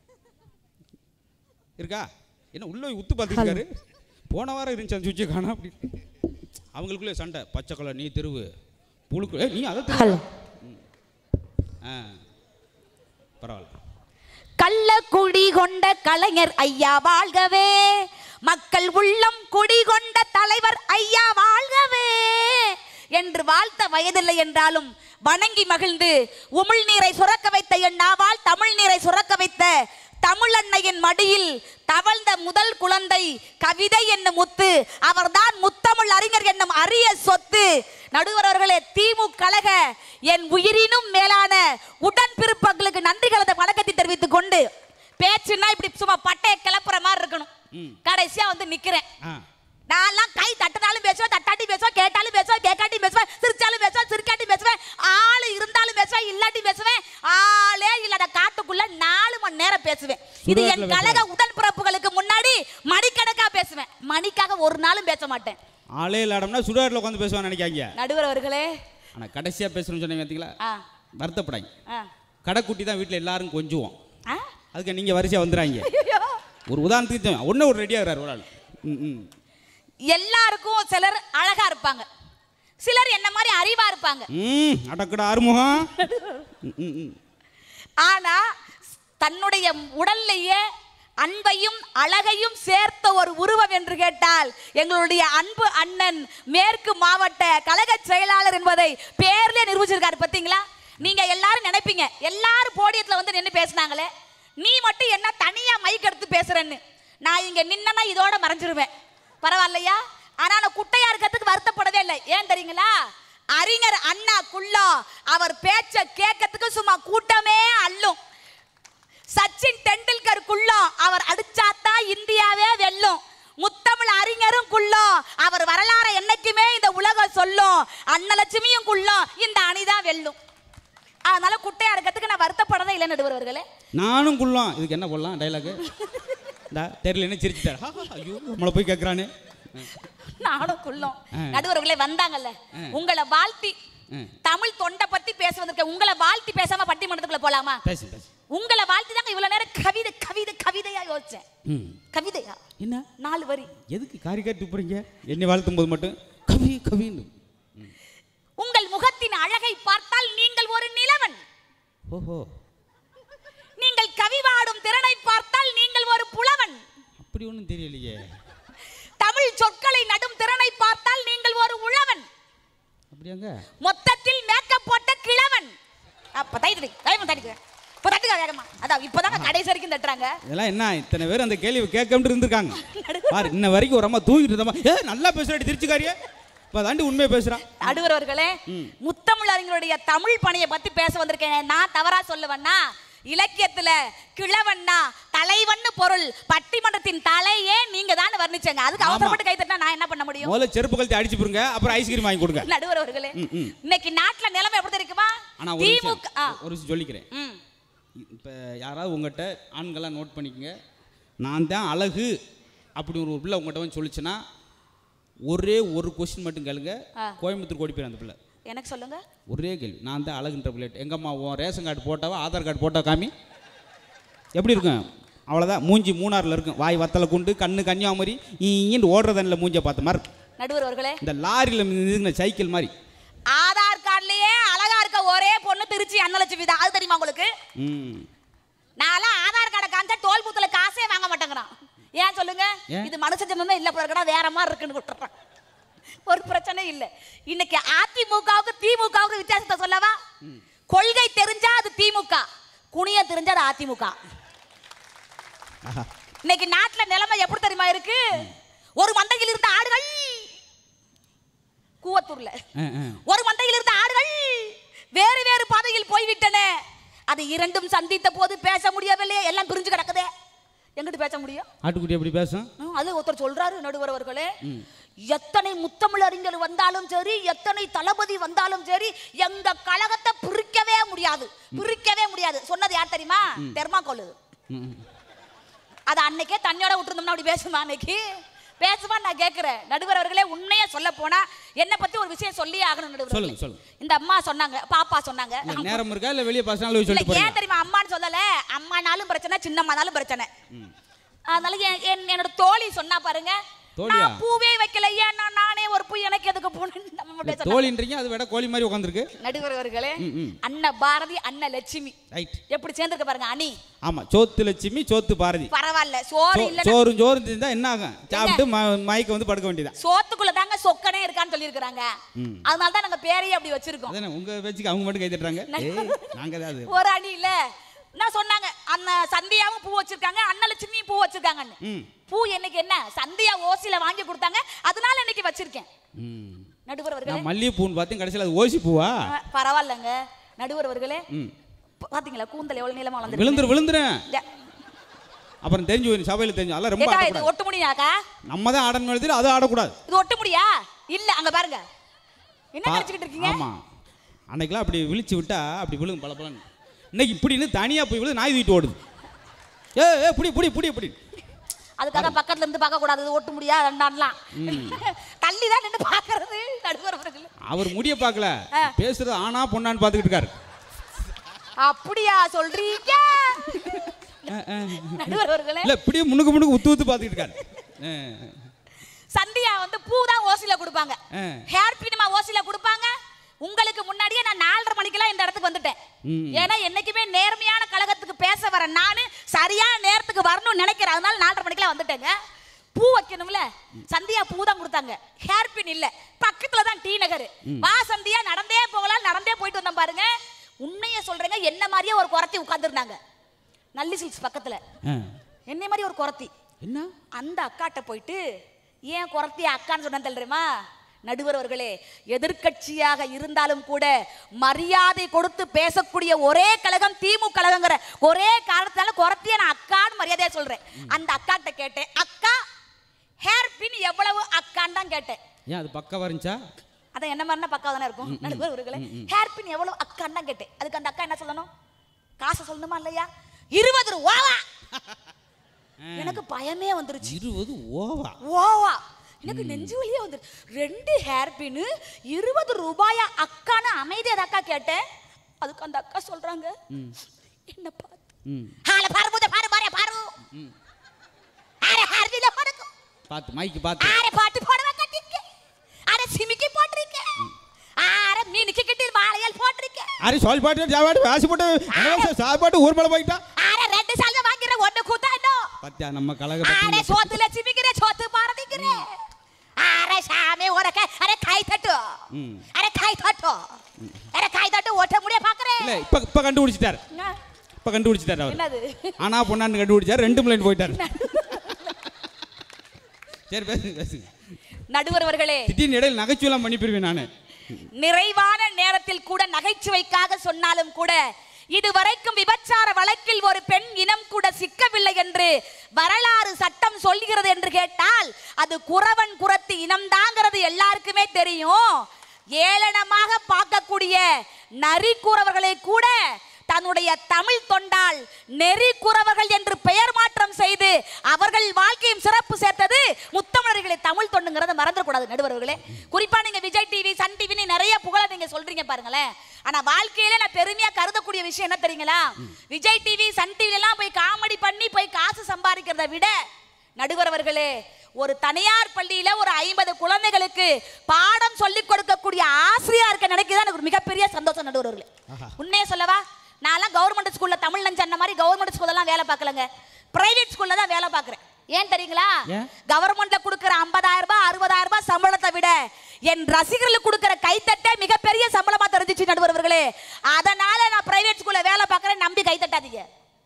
S1: இருக்கா என்ன உள்ள போய் உத்து பார்த்துருக்காரு போன வாரம் இருந்துச்சு அந்த சுவிட்சை காணா அப்படி அவங்களுக்குள்ளே சண்டை பச்சை கலர் நீ தெருவு புழுக்கு ஏய், நீ அதை தெருவு.
S5: ஹலோ
S1: ஆ பரவாயில்ல
S6: கள்ள குடி கொண்ட கலைஞர் ஐயா வாழ்கவே மக்கள் உள்ளம் குடி கொண்ட தலைவர் ஐயா வாழ்கவே என்று வாழ்த்த வயதில்லை என்றாலும் வணங்கி மகிழ்ந்து உமிழ்நீரை சுரக்க வைத்த என் நாவால் தமிழ் நீரை சுரக்க வைத்த தமிழன்னையின் மடியில் தவழ்ந்த முதல் குழந்தை கவிதை என்னும் முத்து அவர்தான் முத்தமிழ் அறிஞர் என்னும் அரிய சொத்து நடுவர் அவர்களே திமுக கழக என் உயிரினும் மேலான உடன்பிறப்புகளுக்கு நன்றி கலந்த வணக்கத்தை தெரிவித்துக் கொண்டு பேச்சுன்னா இப்படி சும்மா பட்டையை கிளப்புற மாதிரி இருக்கணும் கடைசியா வந்து நிக்கிறேன்
S1: ஆ
S6: நான்லாம் கை தட்டினாலும் பேசுவேன் தட்டாட்டி பேசுவேன் கேட்டாலும் பேசுவேன் கேட்காட்டி பேசுவேன் சிரிச்சாலும் பேசுவேன் சிரிக்காட்டி பேசுவேன் ஆளு இருந்தாலும் பேசுவேன் இல்லாட்டி பேசுவேன் ஆளே இல்லாத காட்டுக்குள்ள நாலு மணி நேரம் பேசுவேன் இது என்
S1: சுடுகாட்டுல
S6: கழக உடன்பிறப்புகளுக்கு முன்னாடி மணிக்கணக்கா பேசுவேன் மணிக்காக ஒரு நாளும் பேச மாட்டேன்
S1: ஆளே இல்லாடம்னா சுடாரில் உட்காந்து பேசுவான்னு நினைக்காங்க
S6: நடுவர் அவர்களே
S1: ஆனால் கடைசியாக பேசணும்னு சொன்னீங்க பார்த்தீங்களா
S6: ஆ
S1: வருத்தப்படாங்க
S6: ஆ
S1: கடைக்குட்டி தான் வீட்டில் எல்லாரும் கொஞ்சுவோம்
S6: ஆ
S1: அதுக்கு நீங்கள் வரிசையாக வந்துடுறாங்க ஒரு உதாரணத்துக்கு ஒன்று ஒரு ரெடியாகிறார் ஒரு ஆள் ம் ம்
S6: எல்லாருக்கும் சிலர் அழகா இருப்பாங்க சிலர் என்ன மாதிரி அறிவா இருப்பாங்க
S1: ம் அடக்கடா ஆறுமுகம் ம், ம், ம்.
S6: ஆனா தன்னுடைய உடல்லையே அன்பையும் அழகையும் சேர்த்த ஒரு உருவம் என்று கேட்டால் எங்களுடைய அன்பு அண்ணன் மேற்கு மாவட்ட கழக செயலாளர் என்பதை பேர்ல நிரூபிச்சிருக்காரு பாத்தீங்களா நீங்க எல்லாரும் நினைப்பீங்க எல்லாரும் போடியத்துல வந்து நின்று பேசுனாங்களே நீ மட்டும் என்ன தனியா மைக் எடுத்து பேசுறேன்னு நான் இங்க நின்னா இதோட மறைஞ்சிருவேன் பரவாயில்லையா ஆனா நான் குட்டையா இருக்கிறதுக்கு வருத்தப்படவே இல்லை ஏன் தெரியுங்களா அறிஞர் அண்ணா குள்ளம் அவர் பேச்ச கேட்கறதுக்கு சும்மா கூட்டமே அள்ளும் சச்சின் டெண்டுல்கர் குள்ளம் அவர் அடிச்சாதான் இந்தியாவே வெல்லும் முத்தமிழ் அறிஞரும் குள்ளம் அவர் வரலாறை என்னைக்குமே இந்த உலகம் சொல்லும் அன்னலட்சுமியும் குள்ளம் இந்த அணிதான் வெல்லும் அதனால குட்டையா இருக்கிறதுக்கு நான் வருத்தப்படவே இல்லை நடுவர்களே
S1: நானும் குள்ளம் இதுக்கு என்ன போடலாம் டைலாகு டா தெரியலன்னு சிரிச்சுட்டார் ஹா, ஹா, ஐயோ நம்மளை போய் கேட்குறானே
S6: நானும் குள்ளம்
S1: ஆ.
S6: நடுவர்களே வந்தாங்கல்ல உங்களை வாழ்த்தி
S1: ஆ.
S6: தமிழ் தொண்டை பத்தி பேச வந்திருக்க உங்களை வாழ்த்தி பேசாம பட்டிமன்றத்துக்குள்ள போலாமா
S1: பேசு பேசு
S6: உங்களை வாழ்த்தி தாங்க இவ்வளவு நேரம் கவிதை கவிதை கவிதையா யோசிச்சேன்
S1: ம்
S6: கவிதையா
S1: என்ன
S6: நாலு வரி
S1: எதுக்கு காரி காரி துப்புறீங்க என்னை வாழ்த்தும் போது மட்டும் கவி கவின்னு
S6: உங்கள் முகத்தின் அழகை பார்த்தால் நீங்கள் ஒரு நிலவன்
S1: ஓஹோ
S6: நீங்கள் கவி பாடும் திறனை பார்த்தால் நீங்கள் ஒரு புலவன்
S1: அப்படி ஒன்றும் தெரியலையே
S6: தமிழ் சொற்களை நடும் திறனை பார்த்தால் நீங்கள் ஒரு உழவன்
S1: அப்படியாங்க
S6: மொத்தத்தில் மேக்கப் போட்ட கிழவன் அப்ப தைத்து தைம தடிக்க இப்போ தட்டுக்க வேகமா அதான் இப்போதாங்க கடைசி வரைக்கும் தட்டுறாங்க
S1: இதெல்லாம் என்ன இத்தனை பேர் அந்த கேள்வி கேட்கம்ட்டு இருந்திருக்காங்க பாரு இன்ன வரைக்கும் ஒரு அம்மா தூங்கிட்டு இருந்தம்மா ஏ நல்லா பேசுறாடி திருச்சிக்காரியே இப்போ தாண்டி உண்மையை பேசுகிறான்
S6: நடுவர்களே முத்தமிழ் அறிஞருடைய தமிழ் பணியை பத்தி பேச வந்திருக்கேன் நான் தவறா சொல்லுவேன்னா இலக்கியத்துல கிழவன்னா தலைவன்னு பொருள் பட்டிமன்றத்தின் தலையே நீங்க தான் வர்ணிச்சங்க அதுக்கு
S1: ஆமா.
S6: அவசரப்பட்டு கை தட்டினா நான் என்ன பண்ண முடியும்
S1: முதல்ல செருப்பு கழுத்தி அடிச்சு போருங்க அப்புறம் ஐஸ்கிரீம் வாங்கி கொடுங்க
S6: நடுவர் அவர்களே
S1: ம், ம்.
S6: இன்னைக்கு நாட்டுல நிலைமை எப்படி தெரியுமா
S1: ஆனா ஒரு
S6: திமுக
S1: விஷயம்
S6: ஆ,
S1: ஒரு விஷயம் சொல்லிக்கிறேன்
S6: ம்.
S1: இப்போ யாராவது உங்கள்கிட்ட ஆண்கள்லாம் நோட் பண்ணிக்கங்க நான் தான் அழகு அப்படி ஒரு பிள்ளை உங்கள்கிட்ட வந்து சொல்லிச்சுன்னா ஒரே ஒரு கொஸ்டின் மட்டும் கேளுங்க கோயம்புத்தூர் ஓடி போயிடும் அந்த பிள்ளை
S6: எனக்கு சொல்லுங்க
S1: ஒரே கேள்வி நான் தான் அழகுன்ற பிள்ளைட்டு எங்கம்மா உன் ரேஷன் கார்டு போட்டாவா ஆதார் கார்டு போட்டா காமி எப்படி இருக்கும் அவ்வளோதான் மூஞ்சி மூணாரில் இருக்கும் வாய் வத்தலை குண்டு கண்ணு கன்னியாகுமரி இங்கின்னு ஓடுற தண்ணியில் மூஞ்சை பார்த்த மாதிரி இருக்கும்.
S6: நடுவர் அவர்களே
S1: இந்த லாரியில் மிதக்குன சைக்கிள் மாதிரி
S6: ஆதார் கார்டுலயே அழகா இருக்க ஒரே பொண்ணு திருச்சி அன்னலட்சுமி தான் அது தெரியுமா உங்களுக்கு
S1: ம்
S6: நான்லாம் ஆதார் கார்டை காமிச்சா டோல் பூத்துல காசே வாங்க மாட்டேங்கிறான் ஏன் சொல்லுங்க
S1: ஏன்?
S6: இது மனுஷ ஜனமே இல்ல போல இருக்கடா வேற மாதிரி இருக்குன்னு விட்டுறான் ஒரு பிரச்சனை இல்ல இன்னைக்கு அதிமுகவுக்கு திமுகவுக்கு வித்தியாசத்தை சொல்லவா கொள்கை தெரிஞ்சா அது திமுக குனிய தெரிஞ்சா அது அதிமுக இன்னைக்கு நாட்டுல நிலைமை எப்படி தெரியுமா இருக்கு ஒரு மந்தையில் இருந்த ஆடுகள் கூவத்தூர்ல
S1: ஆ ஆ
S6: ஒரு மந்தையில் இருந்த ஆடுகள் வேறு வேறு பாதையில் போய்விட்டன அது இரண்டும் சந்தித்த போது பேச முடியவில்லையே எல்லாம் பிரிஞ்சு கிடக்குதே எங்கிட்டு பேச முடியும்
S1: ஆட்டுக்குட்டி எப்படி பேசும்
S6: ம், அது ஒருத்தர் சொல்றாரு நடுவர் அவர்களே எத்தனை முத்தமிழ் அறிஞர் வந்தாலும் சரி எத்தனை தளபதி வந்தாலும் சரி எங்க கழகத்தை பிரிக்கவே முடியாது பிரிக்கவே முடியாது சொன்னது யார் தெரியுமா தெர்மாக்கோல்
S1: ம்
S6: அது அன்னைக்கே தண்ணியோட விட்டுருந்தோம்னா அப்படி பேசுமா அன்னைக்கு பேசுமா நான் கேட்கிறேன் நடுவர் அவர்களே உண்மையா சொல்ல போனா என்னை பத்தி ஒரு விஷயம் சொல்லி ஆகணும் நடுவர்
S1: சொல்லுங்க,
S6: அவர்களே.
S1: சொல்லுங்க.
S6: இந்த அம்மா சொன்னாங்க பாப்பா சொன்னாங்க
S1: இல்லை நேரம் இருக்கா இல்லை வெளியே பசங்களும் போய்
S6: இல்ல
S1: சொல்லிட்டு
S6: ஏன்
S1: போறீங்க
S6: தெரியுமா அம்மான்னு சொல்லல அம்மானாலும் பிரச்சனை சின்னம்மானாலும் பிரச்சனை அதனால என் என்- என்னோட தோழி சொன்னா பாருங்க
S1: தோழியா?
S6: நான் பூவே வைக்கல ஏன்னா நானே ஒரு பூ எனக்கு எதுக்கு பூன்னு நம்ம
S1: இல்லை,
S6: அப்படியே சொன்னாங்க.
S1: தோழின்றீங்க அது விட கோழி மாதிரி உட்காந்துருக்கு
S6: நடுவர் அவர்களே
S1: ம், ம்.
S6: அண்ணன் பாரதி அண்ணன் லட்சுமி
S1: ரைட்
S6: எப்படி சேர்ந்துருக்க பாருங்க அணி
S1: ஆமாம் சோத்து லட்சுமி சோத்து பாரதி
S6: பரவாயில்ல சோறு
S1: சோ-
S6: இல்ல
S1: சோறும் சோறும் இருந்தா என்ன ஆகும் சாப்பிட்டு ம- மயக்க வந்து படுக்க வேண்டியதான்
S6: சோத்துக்குள்ள தாங்க சொக்கனே இருக்கான்னு சொல்லியிருக்கிறாங்க
S1: ம்.
S6: அதனால தான் நாங்க பேரையே அப்படி வச்சிருக்கோம்
S1: அதானே உங்க பேச்சுக்கு அவங்க மட்டும் கை தட்டுறாங்க ஏய் நாங்க தான் அது
S6: ஒரு அணி இல்ல நான் சொன்னாங்க அண்ணன் சந்தியாவும் பூ வச்சிருக்காங்க அன்னலட்சுமியும் பூ வச்சிருக்காங்கன்னு
S1: ம்
S6: பூ என்னைக்கு என்ன சந்தியா ஓசில வாங்கி கொடுத்தாங்க அதனால இன்னைக்கு வச்சிருக்கேன்
S1: ம்
S6: நடுவர் அவர்களே
S1: நான் மல்லிகைப்பூன்னு பார்த்தேன் கடைசியில் அது ஓசி பூவா
S6: ஆ, பரவாயில்லைங்க நடுவர் அவர்களே
S1: ம்
S6: ப- பாத்தீங்களா கூந்தல் எவ்வளவு நீளமா வளர்ந்து
S1: விழுந்துரு விழுந்துறேன் அப்புறம் தெரிஞ்சு போயிடும் சபையில் தெரிஞ்சு அதெல்லாம் ரொம்ப
S6: இது
S1: ஆடக்கூடாது
S6: ஒட்டு முடியாக்கா
S1: நம்ம தான் ஆடணும் எழுதி அது ஆடக்கூடாது
S6: இது ஒட்டு முடியா இல்ல அங்க பாருங்க என்ன
S1: பா-
S6: நினைச்சுக்கிட்டு இருக்கீங்க
S1: ஆமா அன்னைக்கெல்லாம் அப்படி விழிச்சு விட்டா அப்படி விழுகும் பல இன்னைக்கு இப்படின்னு தனியா போய் விழுது நாய் தூக்கிட்டு ஓடுது ஏ ஏ புடி புடி புடி புடி
S6: அதுக்காக பக்கத்துல இருந்து பார்க்க கூடாது இது ஒட்டு முடியா ரெண்டான்லாம் தள்ளி தான் நின்று பாக்குறது நடுவர் அவர்களே
S1: அவர் முடிய பார்க்கல
S6: ஆ.
S1: பேசுறது ஆனா பொண்ணான்னு பார்த்துக்கிட்டு இருக்காரு
S6: அப்படியா சொல்றீங்க நடுவர் அவர்களே
S1: இல்ல இப்படியே முன்னுக்கு முன்னுக்கு உத்து உத்து பார்த்துக்கிட்டு இருக்காரு ஆ.
S6: சந்தியா வந்து பூ தான் ஓசில கொடுப்பாங்க
S1: ஆ.
S6: ஹேர் பின்மா ஓசில கொடுப்பாங்க உங்களுக்கு முன்னாடியே நான் நாலரை மணிக்கெல்லாம் இந்த இடத்துக்கு வந்துட்டேன்
S1: ம்.
S6: ஏன்னா என்னைக்குமே நேர்மையான கழகத்துக்கு பேச வர நானு சரியான நேரத்துக்கு வரணும்னு நினைக்கிறேன் அதனால நாலரை மணிக்கெல்லாம் வந்துட்டேங்க பூ வைக்கணும்ல சந்தியா பூ தான் கொடுத்தாங்க ஹேர் பின் இல்ல பக்கத்துல தான் டி நகர் வா சந்தியா நடந்தே போகலாம் நடந்தே போயிட்டு வந்தோம் பாருங்க உண்மையை சொல்றேங்க என்ன மாதிரியே ஒரு குறத்தி உட்கார்ந்துருந்தாங்க நல்லி சில்க்ஸ் பக்கத்துல
S1: ஆ.
S6: என்னை மாதிரி ஒரு குறத்தி
S1: என்ன
S6: அந்த அக்காட்ட போயிட்டு ஏன் குறத்தி அக்கான்னு சொன்னேன் தெரியுமா நடுவர் அவர்களே எதிர்க்கட்சியாக இருந்தாலும் கூட மரியாதை கொடுத்து பேசக்கூடிய ஒரே கழகம் திமுக கழகங்கிற ஒரே காரணத்தால குறத்திய நான் அக்கான்னு மரியாதையா சொல்றேன் அந்த அக்காட்ட கேட்டேன் அக்கா ஹேர் பின் எவ்வளவு அக்கான்னு தான் கேட்டேன்
S1: ஏன் அது பக்கம் இருந்துச்சா
S6: அதான் என்ன மாதிரினா பக்கா தானே இருக்கும் நடுவர் அவர்களே ஹேர் பின் எவ்வளவு அக்கான்னு தான் கேட்டேன் அதுக்கு அந்த அக்கா என்ன சொல்லணும் காசை சொல்லணுமா இல்லையா இருபது ரூபாவா எனக்கு பயமே வந்துருச்சு
S1: இருபது ஓவா
S6: ஓவா எனக்கு நெஞ்சு வலியே வந்து ரெண்டு ஹேர் பின்னு இருபது ரூபாயா அக்கான்னு அமைதியா அக்கா கேட்டேன் அதுக்கு அந்த அக்கா சொல்றாங்க என்ன பார்த்து
S1: ம்
S6: ஹால பாரு முத பாரு பாரு பாரு அரே ஹேர் பின்ல போடுக்கு
S1: பார்த்து மைக்கு பார்த்து
S6: அரே பாட்டு போடவா கட்டிருக்க அரே சிமிக்கி போட்டிருக்க அரே மீனுக்கு கிட்டி மாலையால் போட்டிருக்க
S1: அரி சோல் பாட்டு சாப்பாடு வாசி போட்டு அனவசர சாப்பாடு ஊர் மேலே போயிட்டா
S6: அரே ரெண்டு சால்வை வாங்கிற ஒண்ணு கூத்தாண்டோ
S1: பத்தியா நம்ம கழக
S6: அரே
S1: பத்தி
S6: சோத்துல சிமிக்கிற சோத்து பாரதிக்கிற அரே சாமி உனக்கு அரே கை தட்டு
S1: ம்.
S6: அரே கை தட்டு அரே கை தட்டு ஓட்ட முடிய பாக்குறேன்
S1: இல்ல இப்ப இப்ப கண்டுபிடிச்சிட்டாரு இப்ப கண்டுபிடிச்சிட்டாரு அவர்
S6: என்னது
S1: ஆனா பொண்ணான்னு கண்டுபிடிச்சாரு ரெண்டு மில்லியன் போயிட்டாரு சரி பேசுங்க பேசுங்க
S6: நடுவர் அவர்களே
S1: திடீர்னு இடையில நகைச்சுவலாம் பண்ணி போயிருவேன் நானு
S6: நிறைவான நேரத்தில் கூட நகைச்சுவைக்காக சொன்னாலும் கூட இதுவரைக்கும் விபச்சார வழக்கில் ஒரு பெண் இனம் கூட சிக்கவில்லை என்று வரலாறு சட்டம் சொல்கிறது என்று கேட்டால் அது குறவன் குரத்து இனம்தாங்கிறது எல்லாருக்குமே தெரியும் ஏளனமாக பார்க்கக்கூடிய நரிக்குறவர்களை கூட தன்னுடைய தமிழ் தொண்டால் நெறி குறவர்கள் என்று பெயர் மாற்றம் செய்து அவர்கள் வாழ்க்கையும் சிறப்பு சேர்த்தது முத்தமிழர்களை தமிழ் தொண்டுங்கிறத மறந்துடக்கூடாது நடுவர்களே குறிப்பா நீங்க விஜய் டிவி சன் டிவி நிறைய புகழ நீங்க சொல்றீங்க பாருங்களேன் ஆனா வாழ்க்கையில நான் பெருமையா கருதக்கூடிய விஷயம் என்ன தெரியுங்களா விஜய் டிவி சன் டிவி எல்லாம் போய் காமெடி பண்ணி போய் காசு சம்பாதிக்கிறத விட நடுவர் அவர்களே ஒரு தனியார் பள்ளியில ஒரு ஐம்பது குழந்தைகளுக்கு பாடம் சொல்லிக் கொடுக்கக்கூடிய ஆசிரியர் இருக்க நினைக்கிறது எனக்கு ஒரு மிகப்பெரிய சந்தோஷம் நடுவர் அவர்களே உண்மையே சொல்லவா நான்லாம் கவர்மெண்ட் ஸ்கூல்ல தமிழ் நஞ்சு அந்த மாதிரி கவர்மெண்ட் ஸ்கூல்ல எல்லாம் வேலை பார்க்கலங்க பிரைவேட் ஸ்கூல்ல தான் வேலை பார்க்கறேன் ஏன் தெரியுங்களா
S1: ஏன்?
S6: கவர்மெண்ட்ல கொடுக்கிற ஐம்பதாயிரம் ரூபாய் அறுபதாயிரம் ரூபாய் சம்பளத்தை விட என் ரசிகர்களுக்கு கொடுக்கிற கைத்தட்ட மிகப்பெரிய சம்பளமா தெரிஞ்சிச்சு நடுவர் அவர்களே அதனால நான் பிரைவேட் ஸ்கூல்ல வேலை பார்க்கறேன் நம்பி கைத்தட்டாதீங்க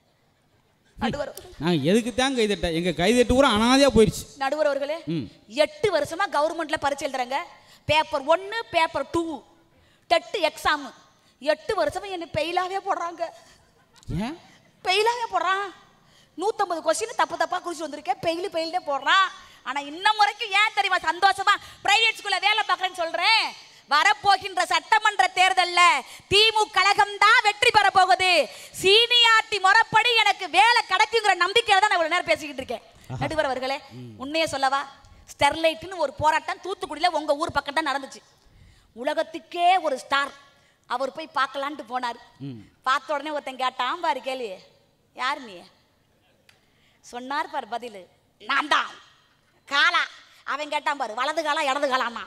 S6: நடுவர்
S1: நாங்கள் எதுக்கு தான் கைதட்ட எங்கள் கைதட்டு கூட அனாதையாக போயிடுச்சு
S6: நடுவர் அவர்களே
S1: ம்.
S6: எட்டு வருஷமா கவர்மெண்ட்ல பரிச்சை எழுதுறாங்க பேப்பர் ஒன்னு பேப்பர் டூ டெட்டு எக்ஸாம் எட்டு வருஷமா என்ன பெயிலாவே போடுறாங்க
S1: ஏன்
S6: பெயிலாவே போடுறான் நூத்தம்பது கொஸ்டின் தப்பு தப்பா குறிச்சு வந்திருக்கேன் பெயில் பெயில்னே போடுறான் ஆனா இன்னும் வரைக்கும் ஏன் தெரியுமா சந்தோஷமா பிரைவேட் ஸ்கூல்ல வேலை பார்க்கறேன்னு சொல்றேன் வரப்போகின்ற சட்டமன்ற தேர்தல்ல திமுக கழகம் தான் வெற்றி பெற போகுது சீனியாட்டி முறைப்படி எனக்கு வேலை கிடைக்குங்கிற நம்பிக்கையில தான் நான் இவ்வளவு நேரம் பேசிக்கிட்டு இருக்கேன் நடுவர் அவர்களே உண்மையே சொல்லவா ஸ்டெர்லைட்னு ஒரு போராட்டம் தூத்துக்குடியில உங்க ஊர் பக்கம் தான் நடந்துச்சு உலகத்துக்கே ஒரு ஸ்டார் அவர் போய் பார்க்கலான்ட்டு போனார் பார்த்த உடனே ஒருத்தன் கேட்டான் பாரு கேள்வி யார் நீ சொன்னார் பாரு பதில் நான் தான் காலா அவன் கேட்டான் பாரு வலது காலா இடது காலாமா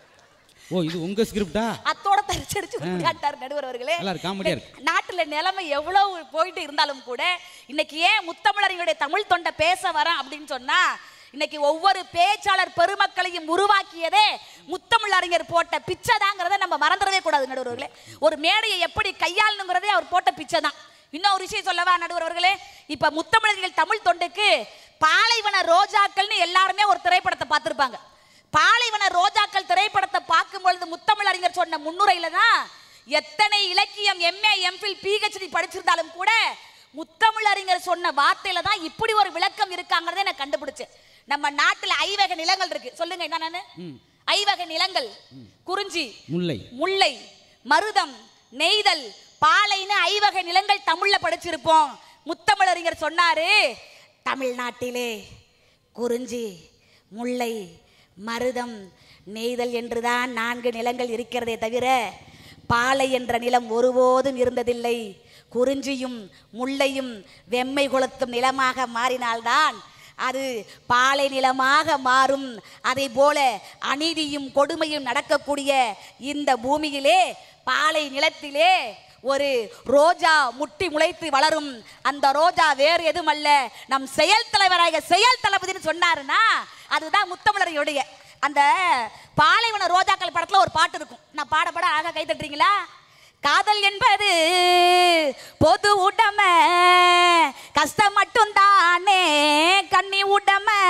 S1: ஓ இது உங்கள் ஸ்கிரிப்டா
S6: அத்தோட தரிச்சடிச்சு கேட்டார் நடுவர் அவர்களே
S1: நல்லா இருக்கு, காமெடியா இருக்கு.
S6: நாட்டுல நிலைமை எவ்வளவு போயிட்டு இருந்தாலும் கூட இன்னைக்கு ஏன் முத்தமிழறிஞருடைய தமிழ் தொண்டை பேச வரேன் அப்படின்னு சொன்னா இன்னைக்கு ஒவ்வொரு பேச்சாளர் பெருமக்களையும் உருவாக்கியதே முத்தமிழ் அறிஞர் போட்ட பிச்சை தாங்கிறத நம்ம மறந்துடவே கூடாது நடுவர்களே ஒரு மேடையை எப்படி கையாளணுங்கிறதே அவர் போட்ட பிச்சை தான் இன்னொரு விஷயம் சொல்லவா நடுவர் அவர்களே இப்ப முத்தமிழர்கள் தமிழ் தொண்டுக்கு பாலைவன ரோஜாக்கள்னு எல்லாருமே ஒரு திரைப்படத்தை பார்த்திருப்பாங்க பாலைவன ரோஜாக்கள் திரைப்படத்தை பார்க்கும் பொழுது முத்தமிழ் அறிஞர் சொன்ன முன்னுரையில தான் எத்தனை இலக்கியம் எம்ஏ எம்ஃபில் பிஹெச்டி படிச்சிருந்தாலும் கூட முத்தமிழ் அறிஞர் சொன்ன வார்த்தையில தான் இப்படி ஒரு விளக்கம் இருக்காங்கிறதை நான் கண்டுபிடிச்சேன் நம்ம நாட்டுல ஐவகை நிலங்கள் இருக்கு சொல்லுங்க என்னன்னு ஐவகை நிலங்கள் குறிஞ்சி
S1: முல்லை
S6: முல்லை மருதம் நெய்தல் பாலைன்னு ஐவகை நிலங்கள் தமிழ்ல படிச்சிருப்போம் முத்தமிழறிஞர் சொன்னாரு தமிழ்நாட்டிலே குறிஞ்சி முல்லை மருதம் நெய்தல் என்றுதான் நான்கு நிலங்கள் இருக்கிறதே தவிர பாலை என்ற நிலம் ஒருபோதும் இருந்ததில்லை குறிஞ்சியும் முல்லையும் வெம்மை கொளுத்தும் நிலமாக மாறினால்தான் அது பாலை நிலமாக மாறும் அதை போல அநீதியும் கொடுமையும் நடக்கக்கூடிய இந்த பூமியிலே பாலை நிலத்திலே ஒரு ரோஜா முட்டி முளைத்து வளரும் அந்த ரோஜா வேறு எதுவும் அல்ல நம் செயல் தலைவராக செயல் தளபதினு சொன்னாருன்னா அதுதான் முத்தமிழரையுடைய அந்த பாலைவன ரோஜாக்கள் படத்துல ஒரு பாட்டு இருக்கும் நான் பாட பாட அழகா கை தட்டுறீங்களா காதல் என்பது பொது உடமை கஷ்டம் மட்டும் தானே கண்ணி உடமை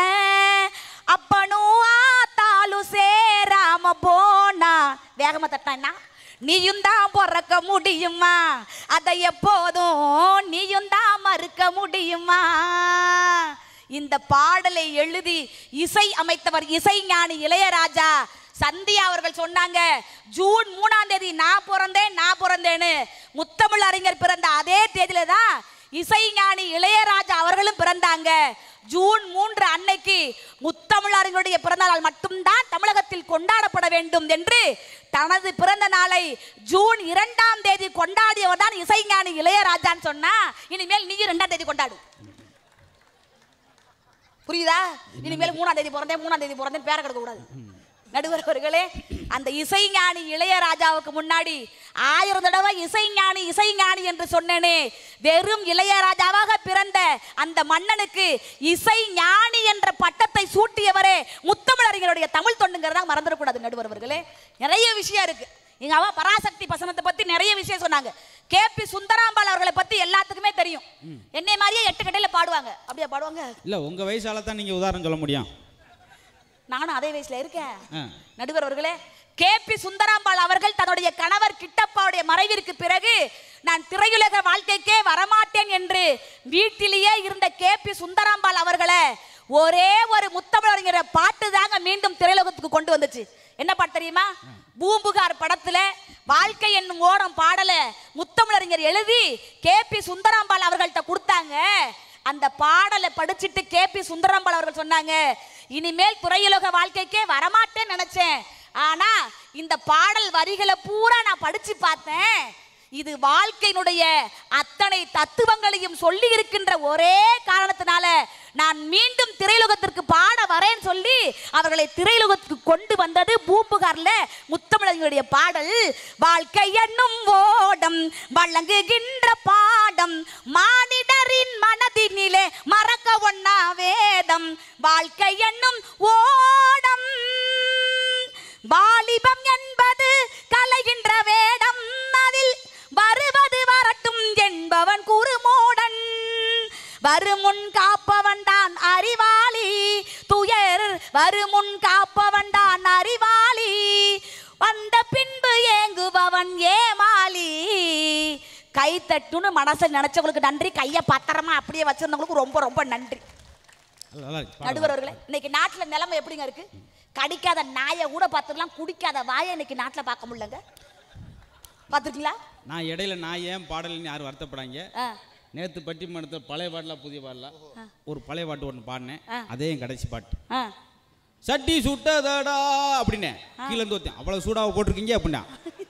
S6: அப்பனும் ஆத்தாலும் சேராம போனா வேகமா தட்டான்னா நீயும் தான் பிறக்க முடியுமா அதை எப்போதும் நீயும் தான் மறுக்க முடியுமா இந்த பாடலை எழுதி இசை அமைத்தவர் இசைஞானி இளையராஜா சந்தியா அவர்கள் சொன்னாங்க ஜூன் மூணாம் தேதி நான் பிறந்தேன் நான் பிறந்தேன்னு முத்தமிழ் அறிஞர் பிறந்த அதே தேதியில தான் இசைஞானி இளையராஜா அவர்களும் பிறந்தாங்க ஜூன் மூன்று அன்னைக்கு முத்தமிழ் அறிஞருடைய பிறந்த நாள் மட்டும்தான் தமிழகத்தில் கொண்டாடப்பட வேண்டும் என்று தனது பிறந்த நாளை ஜூன் இரண்டாம் தேதி கொண்டாடியவர் தான் இசைஞானி இளையராஜான்னு சொன்னா இனிமேல் நீயும் ரெண்டாம் தேதி கொண்டாடு புரியுதா இனிமேல் மூணாம் தேதி பிறந்தேன் மூணாம் தேதி பிறந்தேன் பேர கிடக்க கூடாது நடுவர் அவர்களே அந்த இசைஞானி இளையராஜாவுக்கு முன்னாடி ஆயிரம் தடவை இசைஞானி இசைஞானி என்று சொன்னேனே வெறும் இளையராஜாவாக பிறந்த அந்த மன்னனுக்கு இசை ஞானி என்ற பட்டத்தை சூட்டியவரே முத்தமிழறிஞருடைய தமிழ் தொண்டுங்கிறதா மறந்துடக்கூடாது நடுவர் அவர்களே நிறைய விஷயம் இருக்கு எங்க அவ பராசக்தி பசனத்தை பத்தி நிறைய விஷயம் சொன்னாங்க கே பி சுந்தராம்பாள் அவர்களை பத்தி எல்லாத்துக்குமே தெரியும் என்னை மாதிரியே எட்டு கட்டையில பாடுவாங்க அப்படியா பாடுவாங்க
S1: இல்லை உங்கள் வயசால தான் நீங்கள் உதாரணம் சொல்ல முடியும்
S6: நானும் அதே வயசுல இருக்கேன்
S1: ஆ.
S6: நடுவர் அவர்களே கே பி சுந்தராம்பாள் அவர்கள் தன்னுடைய கணவர் கிட்டப்பாவுடைய மறைவிற்கு பிறகு நான் திரையுலக வாழ்க்கைக்கே வரமாட்டேன் என்று வீட்டிலேயே இருந்த கே பி சுந்தராம்பாள் அவர்களை ஒரே ஒரு முத்தமிழறிஞர் பாட்டு தாங்க மீண்டும் திரையுலகத்துக்கு கொண்டு வந்துச்சு என்ன பாட்டு தெரியுமா பூம்புகார் படத்துல வாழ்க்கை என்னும் ஓடம் பாடல முத்தமிழறிஞர் எழுதி கே பி சுந்தராம்பாள் அவர்கள்ட்ட கொடுத்தாங்க அந்த பாடலை படிச்சுட்டு கே பி சுந்தராம்பாள் அவர்கள் சொன்னாங்க இனிமேல் துறையுலக வாழ்க்கைக்கே வரமாட்டேன்னு நினைச்சேன் ஆனா இந்த பாடல் வரிகளை பூரா நான் படிச்சு பார்த்தேன் இது வாழ்க்கையினுடைய அத்தனை தத்துவங்களையும் சொல்லி இருக்கின்ற ஒரே காரணத்தினால நான் மீண்டும் திரையுலகத்திற்கு பாட வரேன்னு சொல்லி அவர்களை திரையுலகத்துக்கு கொண்டு வந்தது பூம்புகார்ல முத்தமிழர்களுடைய பாடல் வாழ்க்கை என்னும் ஓடம் வழங்குகின்ற பாடம் மானிடரின் மனதினிலே மறக்க ஒண்ணா வேதம் வாழ்க்கை என்னும் ஓடம் வாலிபம் என்பது கலைகின்ற வேடம் அதில் வருவது வரட்டும் என்பவன் குறுமூடன் வருமுன் காப்பவன் தான் அறிவாளி துயர் வருமுன் காப்பவன் தான் அறிவாளி வந்த பின்பு ஏங்குபவன் ஏமாளி கை தட்டுன்னு மனசில் நினைச்சவங்களுக்கு நன்றி கையை பத்திரமா அப்படியே வச்சிருந்தவங்களுக்கு ரொம்ப ரொம்ப நன்றி
S1: நல்லா இருக்கு பாருங்க.
S6: நடுவர் அவர்களே இன்னைக்கு நாட்டுல நிலைமை எப்படிங்க இருக்கு கடிக்காத நாயை கூட பார்த்துக்கலாம் குடிக்காத வாயை இன்னைக்கு நாட்டுல பார்க்க முடியலங்க பார்த்துருக்கீங்களா
S1: நான் இடையில நான் ஏன் பாடலைன்னு யாரும் வருத்தப்படாங்க
S6: ஆ.
S1: நேற்று பட்டிமன்றத்தில் பழைய பாடலாம் புதிய பாடலாம் ஒரு பழைய பாட்டு ஒன்று பாடினேன்
S6: ஆ.
S1: அதே என் கடைசி பாட்டு
S6: ஆ.
S1: சட்டி சுட்டதடா அப்படின்னே கீழே இருந்து ஒருத்தன் அவ்வளோ சூடாக போட்டிருக்கீங்க அப்படின்னா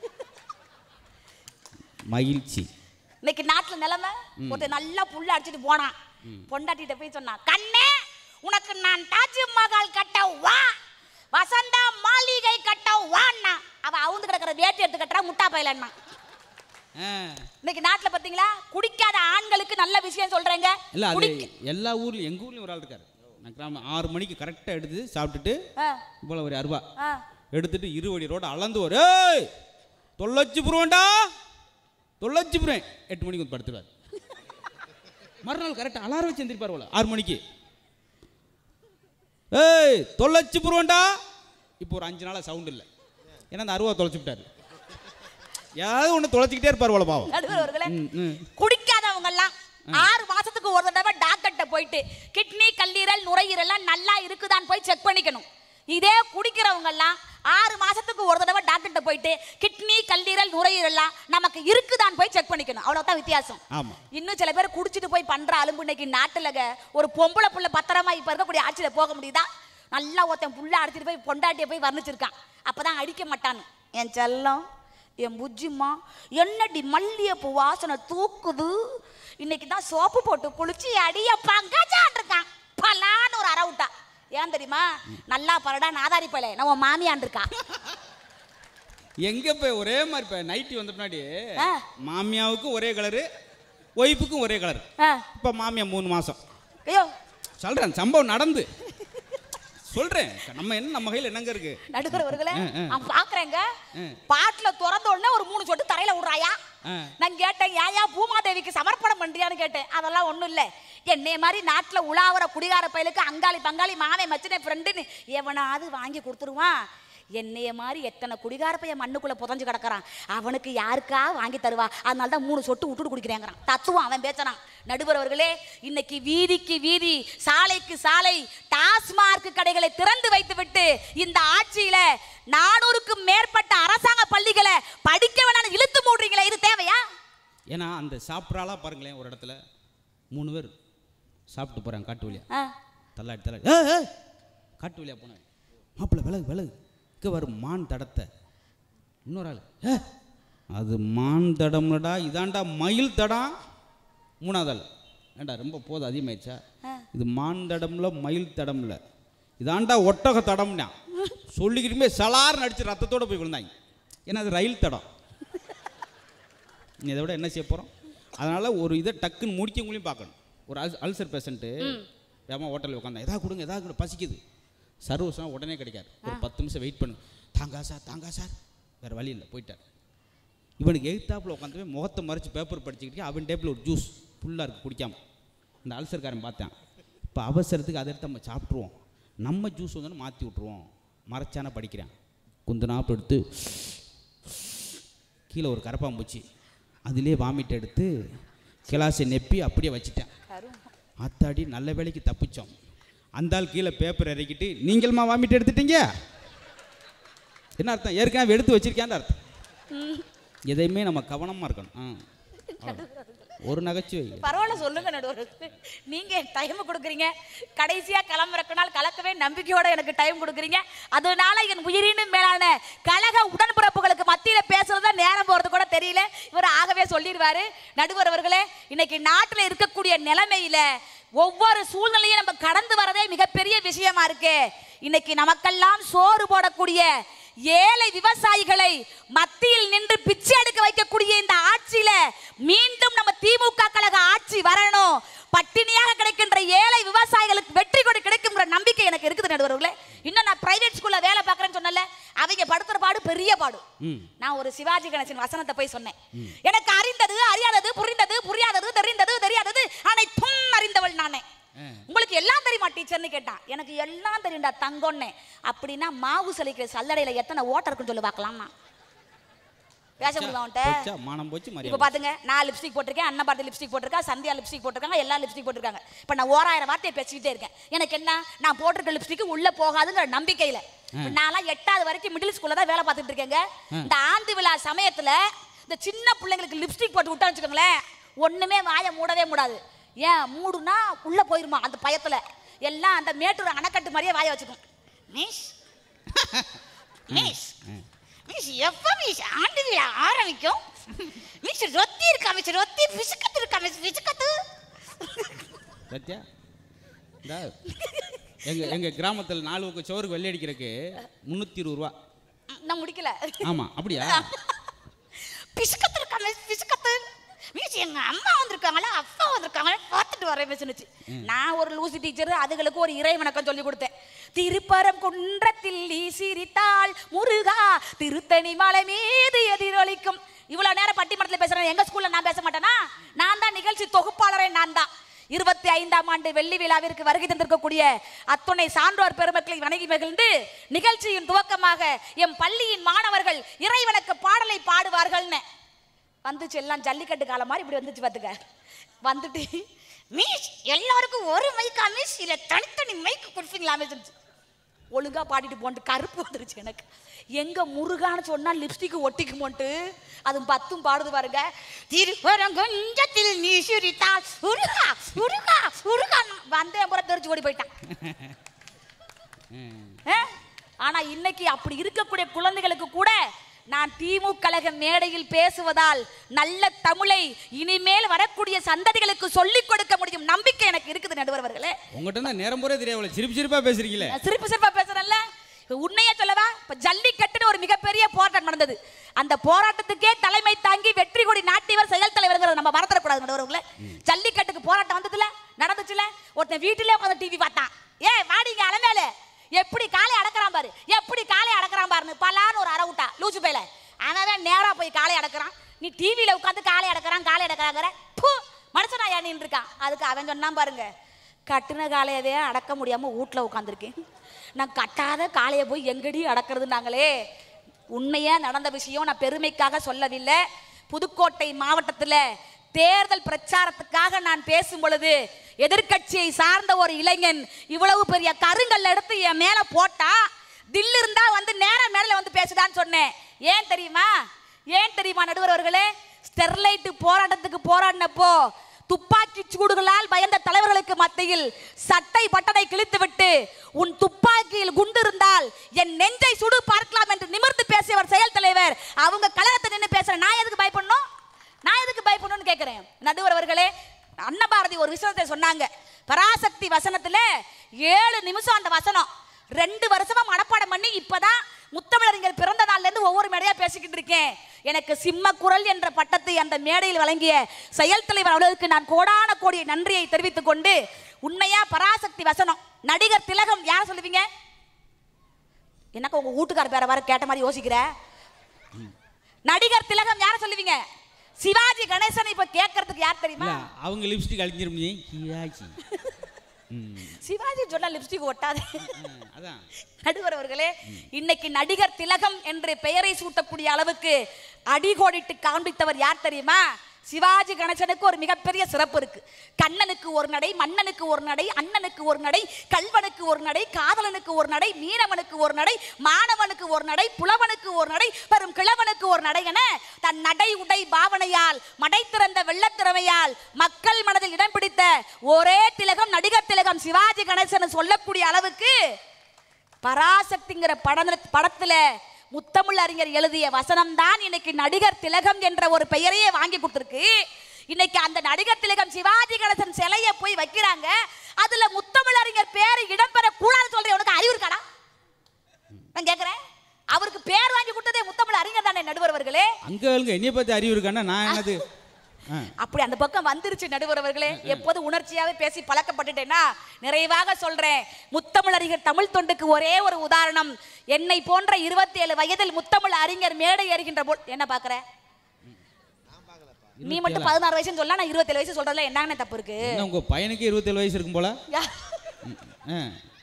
S1: மகிழ்ச்சி
S6: இன்னைக்கு நாட்டுல நிலைமை ஒருத்தன் நல்லா புல்ல அடிச்சிட்டு போனான் பொண்டாட்டிட்ட போய் சொன்னான் கண்ணே உனக்கு நான் தாஜ்மஹால் கட்ட வா வசந்தா மாளிகை கட்ட வான்னா அவ அவுந்து கிடக்கிற வேட்டி எடுத்து கட்டுறா முட்டா பையலன்னா
S1: ஆ
S6: இன்னைக்கு நாட்டுல பாத்தீங்களா குடிக்காத ஆண்களுக்கு நல்ல விஷயம் சொல்றேங்க
S1: இல்லை அது
S6: குடிக்க-
S1: எல்லா ஊர்லையும் எங்கள் ஊர்லேயும் ஒரு ஆள் இருக்கார் நான் கிராமம் ஆறு மணிக்கு கரெக்டாக எடுத்து சாப்பிட்டுட்டு
S6: ஆ,
S1: இவ்வளோ ஒரு அருவா
S6: ஆ.
S1: எடுத்துட்டு இருவடி ரோட அளந்து ஒரு ஏய் தொள்ளாச்சி புருவன்டா தொள்ளாச்சி புருவன் எட்டு மணிக்கு வந்து படுத்துருவார் மறுநாள் கரெக்டாக அலாரம் வச்சு எந்திரிப்பார் போல ஆறு மணிக்கு ஏய் தொள்ளாச்சி புருவன்டா இப்போ ஒரு அஞ்சு நாளாக சவுண்ட் இல்லை ஏன்னா அந்த அருவா தொலைச்சு விட்டாரு ஏதாவது ஒன்று தொலைச்சிக்கிட்டே இருப்பார் போல பாவம்
S6: நடுவர் அவர்களே
S1: ம், ம்.
S6: குடிக்காதவங்க எல்லாம் ஆறு மாசத்துக்கு ஒரு தடவை டாக்டர்கிட்ட போயிட்டு கிட்னி கல்லீரல் நுரையீரல் நல்லா இருக்குதான்னு போய் செக் பண்ணிக்கணும் இதே குடிக்கிறவங்க எல்லாம் ஆறு மாசத்துக்கு ஒரு தடவை டாக்டர்கிட்ட போயிட்டு கிட்னி கல்லீரல் நுரையீரல்லாம் நமக்கு இருக்குதான்னு போய் செக் பண்ணிக்கணும் அவ்வளவுதான் வித்தியாசம்
S1: ஆமாம்
S6: இன்னும் சில பேர் குடிச்சிட்டு போய் பண்ற அலும்பு இன்னைக்கு நாட்டுலங்க ஒரு பொம்பளை புள்ள பத்திரமா இப்ப இருக்கக்கூடிய ஆட்சியில போக முடியுதா நல்லா ஒருத்தன் புள்ள அடிச்சிட்டு போய் பொண்டாட்டிய போய் வர்ணிச்சிருக்கான் அப்பதான் அடிக்க மாட்டான்னு என் செல்லம் என் புஜ்ஜிம்மா என்னடி மல்லிகைப்பூ வாசனை தூக்குது இன்னைக்கு தான் சோப்பு போட்டு குளிச்சு அடிய பங்கஜான் இருக்கான் பலான்னு ஒரு அரை விட்டா ஏன் தெரியுமா நல்லா பரடா நாதாரி பழைய நம்ம மாமியான் இருக்கா
S1: எங்க போய் ஒரே மாதிரி இப்போ நைட்டி வந்த பின்னாடி
S6: ஆ.
S1: மாமியாவுக்கும் ஒரே கலரு ஒய்ஃபுக்கும் ஒரே கலர்
S6: ஆ,
S1: இப்போ மாமியா மூணு மாதம்
S6: ஐயோ
S1: சொல்கிறேன் சம்பவம் நடந்து சொல்கிறேன் நம்ம என்ன நம்ம கையில் என்னங்க இருக்கு
S6: நடுக்கிறவர்களே
S1: ஆ, ஆ.
S6: நான் பாக்குறேங்க
S1: ஆ.
S6: பாட்டுல திறந்த உடனே ஒரு மூணு சொட்டு தரையில விடுறாயா
S1: ஆ.
S6: நான் கேட்டேன் ஏயா பூமாதேவிக்கு சமர்ப்பணம் பண்றியான்னு கேட்டேன் அதெல்லாம் ஒண்ணும் இல்ல என்னைய மாதிரி நாட்டுல உலாவர குடிகார பயலுக்கு அங்காளி பங்காளி மாமே மச்சினை ஃப்ரெண்டுன்னு எவனாவது வாங்கி கொடுத்துருவான் என்னைய மாதிரி எத்தனை குடிகார பையன் மண்ணுக்குள்ள புதஞ்சு கிடக்குறான் அவனுக்கு யாருக்கா வாங்கி தருவா அதனால தான் மூணு சொட்டு விட்டுட்டு குடிக்கிறேங்கிறான் தத்துவம் அவன் பேசுறான் நடுவர் அவர்களே இன்னைக்கு வீதிக்கு வீதி சாலைக்கு சாலை டாஸ்மார்க் கடைகளை திறந்து வைத்து விட்டு இந்த ஆட்சியில நானூறுக்கும் மேற்பட்ட அரசாங்க பள்ளிகளை படிக்க வேணாம் இழுத்து மூடுறீங்களே இது தேவையா
S1: ஏன்னா அந்த சாப்பிட்றாளா பாருங்களேன் ஒரு இடத்துல மூணு பேர் சாப்பிட்டு போகிறாங்க காட்டு வழியா
S6: ஆ,
S1: தள்ளாடி தள்ளாடி ஏ ஏ காட்டு வழியா போனேன் மாப்பிள்ளை விலகு விலகு இங்கே வரும் மான் தடத்தை இன்னொரு ஆள் ஏ அது மான் தடம்லடா இதாண்டா மயில் தடம் மூணாவது ஆள் ஏண்டா ரொம்ப போதும் அதிகமாயிடுச்சா இது மான் தடம்ல மயில் தடம்ல இதாண்டா ஒட்டக தடம்னா சொல்லிக்கிட்டுமே சலார் நடிச்சு ரத்தத்தோட போய் விழுந்தாங்க ஏன்னா அது ரயில் தடம் நீ இதை விட என்ன செய்ய போகிறோம் அதனால் ஒரு இதை டக்குன்னு முடிக்கவங்களையும் பார்க்கணும் ஒரு அல் அல்சர் பேஷண்ட்டு ஏமா ஹோட்டலில் உட்காந்தா எதா கொடுங்க எதா கொடுங்க பசிக்குது சர்வீஸ்லாம் உடனே கிடைக்காது ஒரு பத்து நிமிஷம் வெயிட் பண்ணு தாங்கா சார் தாங்கா சார் வேறு வழி இல்லை போயிட்டார் இவனுக்கு எய்த்தாப்பில் உட்காந்து போய் முகத்தை மறைச்சு பேப்பர் படிச்சுக்கிட்டு அவன் டேப்பில் ஒரு ஜூஸ் ஃபுல்லாக இருக்குது குடிக்காம இந்த அல்சர்காரன் பார்த்தேன் இப்போ அவசரத்துக்கு அதை எடுத்து நம்ம சாப்பிட்ருவோம் நம்ம ஜூஸ் வந்து மாற்றி விட்ருவோம் மறைச்சான படிக்கிறேன் குந்த நாப்பு எடுத்து கீழே ஒரு கரப்பாம்பூச்சி அதிலே வாமிட் எடுத்து கிளாஸை நெப்பி அப்படியே வச்சிட்டேன் ஆத்தாடி நல்ல வேலைக்கு தப்பிச்சோம் அந்த ஆள் கீழே பேப்பர் இறக்கிட்டு நீங்களுமா வாமிட் எடுத்துட்டீங்க என்ன அர்த்தம் ஏற்கனவே எடுத்து வச்சிருக்கேன்னு அர்த்தம் எதையுமே நம்ம கவனமாக இருக்கணும் ஆ அவ்வளவுதான். ஒரு நகைச்சுவை
S6: பரவாயில்ல சொல்லுங்க நடுவர் நீங்க டைம் கொடுக்குறீங்க கடைசியா கிளம்புறக்கு நாள் கலக்கவே நம்பிக்கையோட எனக்கு டைம் கொடுக்குறீங்க அதனால என் உயிரினும் மேலான கழக உடன்பிறப்புகளுக்கு மத்தியில பேசுறதா நேரம் போறது கூட தெரியல இவர் ஆகவே சொல்லிடுவாரு நடுவர் அவர்களே இன்னைக்கு நாட்டுல இருக்கக்கூடிய நிலைமையில ஒவ்வொரு சூழ்நிலையும் நம்ம கடந்து வரதே மிகப்பெரிய விஷயமா இருக்கு இன்னைக்கு நமக்கெல்லாம் சோறு போடக்கூடிய ஏழை விவசாயிகளை மத்தியில் நின்று பிச்சை எடுக்க வைக்கக்கூடிய இந்த ஆட்சியில மீண்டும் நம்ம திமுக கழக ஆட்சி வரணும் பட்டினியாக கிடைக்கின்ற ஏழை விவசாயிகளுக்கு வெற்றி கொடி கிடைக்குங்கிற நம்பிக்கை எனக்கு இருக்குது நடுவர்களே இன்னும் நான் பிரைவேட் ஸ்கூல்ல வேலை பார்க்கறேன்னு சொன்னல அவங்க படுத்துற பாடு பெரிய பாடு
S1: ம்
S6: நான் ஒரு சிவாஜி கணேசன் வசனத்தை போய் சொன்னேன் எனக்கு அறிந்தது அறியாதது புரிந்தது புரியாதது தெரிந்தது தெரியாதது அனைத்தும் அறிந்தவள் நானே உங்களுக்கு எல்லாம் தெரியுமா டீச்சர்னு கேட்டான் எனக்கு எல்லாம் தெரியும்டா தங்கம்னே அப்படின்னா மாவு சலிக்கிற சல்லடையில எத்தனை ஓட்டை இருக்குன்னு சொல்லி பார்க்கலாமா பேச முடியுமா
S1: போச்சா,
S6: அவன்கிட்ட
S1: மானம் போச்சு
S6: இப்போ
S1: மரியாதை
S6: பாத்துங்க நான் லிப்ஸ்டிக் போட்டிருக்கேன் அண்ணன் பார்த்து லிப்ஸ்டிக் போட்டிருக்கா சந்தியா லிப்ஸ்டிக் போட்டிருக்காங்க எல்லா லிப்ஸ்டிக் போட்டிருக்காங்க இப்போ நான் ஓராயிரம் வார்த்தையை பேசிக்கிட்டே இருக்கேன் எனக்கு என்ன நான் போட்டிருக்க லிப்ஸ்டிக் உள்ள போகாதுங்கிற நம்பிக்கையில நான்லாம் எட்டாவது வரைக்கும் மிடில் ஸ்கூல்ல தான் வேலை பார்த்துட்டு இருக்கேங்க இந்த ஆண்டு விழா சமயத்துல இந்த சின்ன பிள்ளைங்களுக்கு லிப்ஸ்டிக் போட்டு விட்டா வச்சுக்கோங்களேன் ஒண்ணுமே வாயை மூடவே மூடாது ஏன் மூடுனா உள்ள போயிருமா அந்த பயத்துல எல்லாம் அந்த மேட்டூர் அணைக்கட்டு மாதிரியே வாயை வச்சுக்கும் மிஸ் மிஸ் மிஸ் எப்போ மிஸ் ஆண்டு விழா ஆரம்பிக்கும் மிஸ் ரொத்தி இருக்கா மிஸ் ரொத்தி பிசுக்கத்து இருக்கா மிஸ் பிசுக்கத்து
S1: சத்யா இந்த எங்க எங்க கிராமத்தில் நாலு பக்கம் சோறுக்கு வெள்ளை அடிக்கிறதுக்கு முந்நூற்றி இருபது ரூபா
S6: நான் முடிக்கல
S1: ஆமா அப்படியா
S6: பிசுக்கத்து இருக்கா மிஸ் பிசுக்கத்து மிஸ் எங்க அம்மா வந்திருக்காங்களா அப்பா வந்திருக்காங்களா பார்த்துட்டு வரேன் மிஸ்னுச்சு நான் ஒரு லூசி டீச்சர் அதுகளுக்கு ஒரு இறை வணக்கம் சொல்லி கொடுத்தேன் திருப்பரம் குன்றத்தில் நீ சிரித்தாள் முருகா திருத்தணி மலை மீது எதிரொலிக்கும் இவ்வளவு நேரம் பட்டிமன்றத்தில் பேசுறேன் எங்க ஸ்கூல்ல நான் பேச மாட்டேனா நான் தான் நிகழ்ச்சி தொகுப்பாளரே நான் தான் இருபத்தி ஐந்தாம் ஆண்டு வெள்ளி விழாவிற்கு வருகை தந்திருக்கக்கூடிய அத்துணை சான்றோர் பெருமக்களை வணங்கி மகிழ்ந்து நிகழ்ச்சியின் துவக்கமாக எம் பள்ளியின் மாணவர்கள் இறைவனுக்கு பாடலை பாடுவார்கள்னு வந்துச்சு எல்லாம் ஜல்லிக்கட்டு காலம் மாதிரி இப்படி வந்துச்சு பார்த்துக்க வந்துட்டு மிஸ் எல்லாருக்கும் ஒரு மைக்கா மிஸ் இல்லை தனித்தனி மைக்கு கொடுப்பீங்களா மிஸ் ஒழுங்கா பாடிட்டு போன்ட்டு கருப்பு வந்துருச்சு எனக்கு எங்க முருகான்னு சொன்னா லிப்ஸ்டிக் ஒட்டிக்குமோன்ட்டு அது பத்தும் பாடுது பாருங்க திருப்பரங்குன்றத்தில் நீ சிரித்தால் உருகா உருகா உருகா வந்தேன் பூரா தெரிஞ்சு ஓடி போயிட்டான் ஆ? ஆனா இன்னைக்கு அப்படி இருக்கக்கூடிய குழந்தைகளுக்கு கூட நான் திமுக கழக மேடையில் பேசுவதால் நல்ல தமிழை இனிமேல் வரக்கூடிய சந்ததிகளுக்கு சொல்லிக் கொடுக்க முடியும் நம்பிக்கை எனக்கு இருக்குது நடுவர்களே
S1: உங்கள்கிட்ட தான் நேரம் போறே தெரியல சிரிப்பு சிரிப்பா பேசுறீங்களே
S6: நான் சிரிப்பு சிரிப்பா பேசுறேன்ல இப்ப உண்மையா சொல்லவா இப்ப ஜல்லிக்கட்டுன்னு ஒரு மிகப்பெரிய போராட்டம் நடந்தது அந்த போராட்டத்துக்கே தலைமை தாங்கி வெற்றி கொடி நாட்டியவர் செயல் தலைவர் நம்ம மறந்துடக்கூடாது நடுவர்களே ஜல்லிக்கட்டுக்கு போராட்டம் வந்ததுல நடந்துச்சுல ஒருத்தன் வீட்டிலே உட்காந்து டிவி பார்த்தான் ஏ வாடிங்க அலமேல எப்படி காலை அடக்குறான் பாரு எப்படி காலை அடக்குறான் பாருன்னு பலான்னு ஒரு அரை விட்டா லூசு பையில அவன் தான் நேரா போய் காலை அடக்குறான் நீ டிவியில உட்காந்து காலை அடக்குறான் காலை அடக்குறாங்கிற பூ மனுஷனா ஏன் இருக்கான் அதுக்கு அவன் சொன்னான் பாருங்க கட்டுன காளையவே அடக்க முடியாம வீட்டில் உட்காந்துருக்கேன் நான் கட்டாத காளையை போய் எங்கடி அடக்கிறதுனாங்களே உண்மையா நடந்த விஷயம் நான் பெருமைக்காக சொல்லவில்லை புதுக்கோட்டை மாவட்டத்தில் தேர்தல் பிரச்சாரத்துக்காக நான் பேசும் பொழுது எதிர்க்கட்சியை சார்ந்த ஒரு இளைஞன் இவ்வளவு பெரிய கருங்கல் எடுத்து என் மேல போட்டா தில் இருந்தா வந்து நேரம் மேல வந்து பேசுடான்னு சொன்னேன் ஏன் தெரியுமா ஏன் தெரியுமா நடுவர் அவர்களே ஸ்டெர்லைட் போராட்டத்துக்கு போராடினப்போ துப்பாக்கி சூடுகளால் பயந்த தலைவர்களுக்கு மத்தியில் சட்டை பட்டனை கிழித்துவிட்டு உன் துப்பாக்கியில் குண்டு இருந்தால் என் நெஞ்சை சுடு பார்க்கலாம் என்று நிமிர்ந்து பேசியவர் செயல் தலைவர் அவங்க கழகத்தை நின்று பேசுற நான் எதுக்கு பயப்படணும் நான் எதுக்கு பயப்படணும்னு கேட்கிறேன் நடுவர் அவர்களே அன்னபாரதி ஒரு விஷயத்தை சொன்னாங்க பராசக்தி வசனத்துல ஏழு நிமிஷம் அந்த வசனம் ரெண்டு வருஷமா மனப்பாடம் பண்ணி இப்பதான் முத்தமிழறிஞர் பிறந்த நாள்ல இருந்து ஒவ்வொரு மேடையா பேசிக்கிட்டு இருக்கேன் எனக்கு சிம்ம குரல் என்ற பட்டத்தை அந்த மேடையில் வழங்கிய செயல் தலைவர் அவர்களுக்கு நான் கோடான கோடிய நன்றியை தெரிவித்துக் கொண்டு உண்மையா பராசக்தி வசனம் நடிகர் திலகம் யார சொல்லுவீங்க என்னக்கா உங்க வீட்டுக்கார பேரை வர கேட்ட மாதிரி யோசிக்கிற நடிகர் திலகம் யார சொல்லுவீங்க சிவாஜி கணேசன் இப்ப கேட்கறதுக்கு யார் தெரியுமா
S1: இல்ல அவங்க லிப்ஸ்டிக் அழிஞ்சிருமே ஹியாச்சி ம்
S6: சிவாஜி சொன்னா லிப்ஸ்டிக் ஒட்டாது
S1: ஆ, அதான்
S6: நடுவர் அவர்களே இன்னைக்கு நடிகர் திலகம் என்று பெயரை சூட்டக்கூடிய அளவுக்கு அடிகோடிட்டு காண்பித்தவர் யார் தெரியுமா சிவாஜி கணேசனுக்கு ஒரு மிகப்பெரிய சிறப்பு இருக்கு கண்ணனுக்கு ஒரு நடை மன்னனுக்கு ஒரு நடை அண்ணனுக்கு ஒரு நடை கல்வனுக்கு ஒரு நடை காதலனுக்கு ஒரு நடை மீனவனுக்கு ஒரு நடை மாணவனுக்கு ஒரு நடை புலவனுக்கு ஒரு நடை பெரும் கிழவனுக்கு ஒரு நடை என தன் நடை உடை பாவனையால் மடை திறந்த வெள்ளத்திறமையால் மக்கள் மனதில் இடம் பிடித்த ஒரே திலகம் நடிகர் திலகம் சிவாஜி கணேசன் சொல்லக்கூடிய அளவுக்கு பராசக்திங்கிற பட படத்துல முத்தமிழ் அறிஞர் எழுதிய வசனம் தான் இன்னைக்கு நடிகர் திலகம் என்ற ஒரு பெயரையே வாங்கி கொடுத்துருக்கு இன்னைக்கு அந்த நடிகர் திலகம் சிவாஜி கணேசன் சிலையை போய் வைக்கிறாங்க அதுல முத்தமிழ் அறிஞர் பேர் இடம்பெற கூடாது சொல்றேன் உனக்கு அறிவு இருக்காடா நான் கேக்குறேன் அவருக்கு பேர் வாங்கி கொடுத்ததே முத்தமிழ் அறிஞர் தானே நடுவர்களே
S1: அங்கே ஆளுங்க என்னைய பற்றி அறிவு இருக்கான்னா நான் என்னது ஆ
S6: அப்படி அந்த பக்கம் வந்துருச்சு நடுவர் அவர்களே எப்போது உணர்ச்சியாவே பேசி பழக்கப்பட்டுட்டேன்னா நிறைவாக சொல்றேன் முத்தமிழ் அறிஞர் தமிழ் தொண்டுக்கு ஒரே ஒரு உதாரணம் என்னை போன்ற இருபத்தி ஏழு வயதில் முத்தமிழ் அறிஞர் மேடை ஏறுகின்ற போல் என்ன பாக்குற நீ மட்டும் பதினாறு வயசுன்னு சொல்ல நான் இருபத்தேழு வயசு சொல்றதுல என்னங்க தப்பு இருக்கு
S1: என்ன உங்கள் பையனுக்கு இருபத்தேழு வயசு இருக்கும் போல ஆ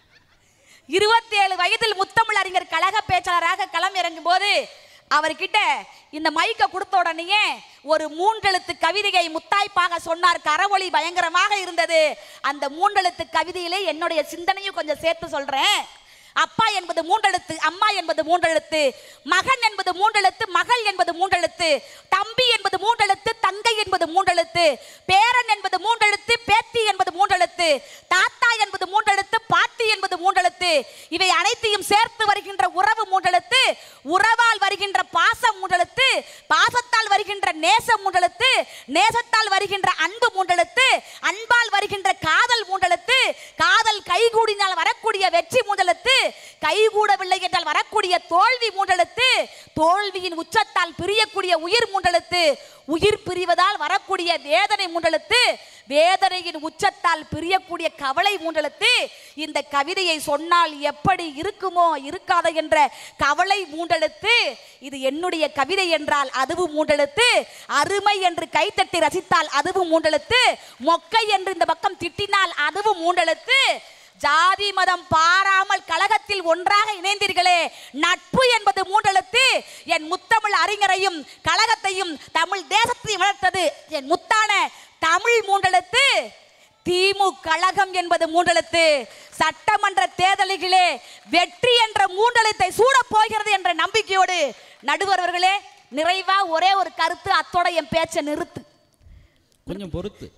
S6: இருபத்தேழு வயதில் முத்தமிழ் அறிஞர் கழக பேச்சாளராக களம் இறங்கும் போது அவர்கிட்ட இந்த மைக்க கொடுத்த உடனேயே ஒரு மூன்றெழுத்து கவிதையை முத்தாய்ப்பாக சொன்னார் கரவொளி பயங்கரமாக இருந்தது அந்த மூன்றெழுத்து கவிதையிலே என்னுடைய சிந்தனையும் கொஞ்சம் சேர்த்து சொல்றேன் அப்பா என்பது மூன்றெழுத்து அம்மா என்பது மூன்றெழுத்து மகன் என்பது மூன்றெழுத்து மகள் என்பது மூன்றெழுத்து தம்பி என்பது மூன்றெழுத்து தங்கை என்பது மூன்றெழுத்து பேரன் என்பது மூன்றெழுத்து பேத்தி என்பது மூன்றெழுத்து தாத்தா என்பது மூன்றெழுத்து பாட்டி என்பது மூன்றெழுத்து இவை அனைத்தையும் சேர்த்து வருகின்ற உறவு மூன்றெழுத்து உறவால் வருகின்ற பாசம் மூன்றெழுத்து பாசத்தால் வருகின்ற நேசம் மூன்றெழுத்து நேசத்தால் வருகின்ற அன்பு மூன்றெழுத்து அன்பால் வருகின்ற காதல் மூன்றெழுத்து காதல் கைகூடினால் வரக்கூடிய வெற்றி மூன்றெழுத்து கைகூடவில்லை என்றால் வரக்கூடிய தோல்வி மூன்றெழுத்து தோல்வியின் உச்சத்தால் பிரியக்கூடிய உயிர் மூன்றெழுத்து உயிர் பிரிவதால் வரக்கூடிய வேதனை மூன்றெழுத்து வேதனையின் உச்சத்தால் பிரியக்கூடிய கவலை மூன்றெழுத்து இந்த கவிதையை சொன்னால் எப்படி இருக்குமோ இருக்காத என்ற கவலை மூன்றெழுத்து இது என்னுடைய கவிதை என்றால் அதுவும் மூன்றெழுத்து அருமை என்று கைத்தட்டி ரசித்தால் அதுவும் மூன்றெழுத்து மொக்கை என்று இந்த பக்கம் திட்டினால் அதுவும் மூன்றெழுத்து ஜாதி மதம் பாராமல் கழகத்தில் ஒன்றாக இணைந்தீர்களே நட்பு என்பது மூன்றெழுத்து என் முத்தமிழ் அறிஞரையும் கழகத்தையும் தமிழ் தேசத்தையும் வளர்த்தது என் முத்தான தமிழ் மூன்றெழுத்து திமு கழகம் என்பது மூன்றெழுத்து சட்டமன்ற தேர்தலிகளே வெற்றி என்ற மூன்றெழுத்தை சூடப் போகிறது என்ற நம்பிக்கையோடு நடுவர்களே நிறைவா ஒரே ஒரு கருத்து அத்தோட என் பேச்சை நிறுத்து
S1: கொஞ்சம் பொறுத்து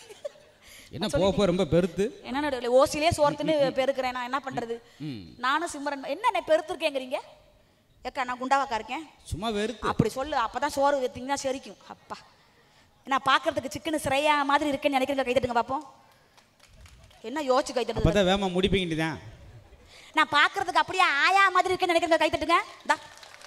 S1: என்ன போக போக ரொம்ப பெருத்து
S6: என்ன நடுவுல ஓசிலே சோர்த்துன்னு பெருக்கிறேன் நான் என்ன பண்றது நானும் சிம்ரன் என்ன என்னை பெருத்திருக்கேங்கிறீங்க ஏக்கா நான் குண்டாவாக்கா இருக்கேன்
S1: சும்மா வெறுத்து
S6: அப்படி சொல்லு அப்பதான் சோறு வைத்தீங்கன்னா செரிக்கும் அப்பா நான் பார்க்கறதுக்கு சிக்கன் சிறையா மாதிரி இருக்கேன்னு நினைக்கிறீங்க கை தட்டுங்க பார்ப்போம் என்ன யோசிச்சு கை
S1: அப்போ
S6: தட்டுங்க
S1: தான் வேகமாக முடிப்பீங்க தான்
S6: நான் பார்க்கறதுக்கு அப்படியே ஆயா மாதிரி இருக்கேன்னு நினைக்கிறீங்க கை தட்டுங்க இந்தா.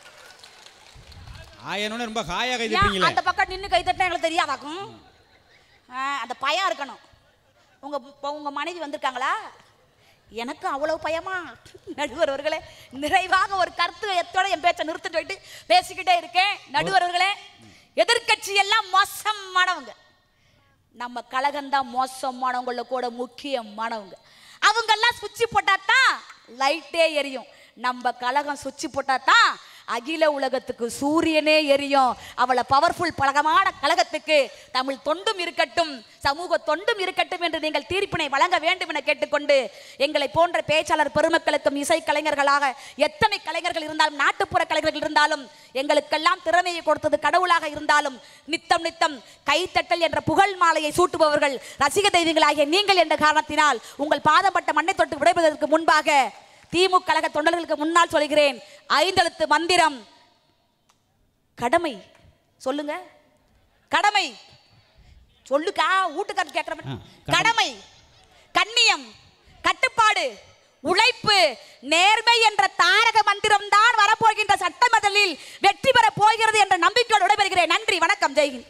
S1: ஆயனோட ரொம்ப ஹாயாக கை
S6: ஏன்
S1: தட்டுறீங்களே
S6: அந்த பக்கம் நின்று கை தட்டினா எங்களுக்கு தெரியாதாக்கும் ஆ, அந்த பயம் இருக்கணும் உங்க இப்ப உங்க மனைவி வந்திருக்காங்களா எனக்கு அவ்வளவு பயமா நடுவர் அவர்களே நிறைவாக ஒரு கருத்து எத்தோட என் பேச்சை நிறுத்திட்டு போயிட்டு பேசிக்கிட்டே இருக்கேன் நடுவர் அவர்களே எதிர்க்கட்சி எல்லாம் மோசமானவங்க நம்ம கழகம்தான் மோசமானவங்கள கூட முக்கியமானவங்க அவங்கெல்லாம் சுவிட்ச் போட்டா தான் லைட்டே எரியும் நம்ம கழகம் சுவிட்ச் போட்டா தான் அகில உலகத்துக்கு சூரியனே எரியும் அவளை பவர்ஃபுல் பழகமான கழகத்துக்கு தமிழ் தொண்டும் இருக்கட்டும் சமூக தொண்டும் இருக்கட்டும் என்று நீங்கள் தீர்ப்பினை வழங்க வேண்டும் என கேட்டுக்கொண்டு எங்களை போன்ற பேச்சாளர் பெருமக்களுக்கும் இசை கலைஞர்களாக எத்தனை கலைஞர்கள் இருந்தாலும் நாட்டுப்புற கலைஞர்கள் இருந்தாலும் எங்களுக்கெல்லாம் திறமையை கொடுத்தது கடவுளாக இருந்தாலும் நித்தம் நித்தம் கைத்தட்டல் என்ற புகழ் மாலையை சூட்டுபவர்கள் ரசிக தெய்வங்களாகிய நீங்கள் என்ற காரணத்தினால் உங்கள் பாதப்பட்ட மண்ணை தொட்டு விடைபெறுவதற்கு முன்பாக திமுக கழக தொண்டர்களுக்கு முன்னால் சொல்கிறேன் ஐந்தெழுத்து மந்திரம் கடமை சொல்லுங்க கடமை சொல்லுக்கா வீட்டுக்காரர் கேட்கிற மாதிரி.
S1: ஆ, கடமை.
S6: கடமை கண்ணியம் கட்டுப்பாடு உழைப்பு நேர்மை என்ற தாரக மந்திரம் தான் வரப்போகின்ற சட்டமன்றத்தில் வெற்றி பெற போகிறது என்ற நம்பிக்கையோடு விடைபெறுகிறேன் நன்றி வணக்கம் ஜெய்ஹிந்த்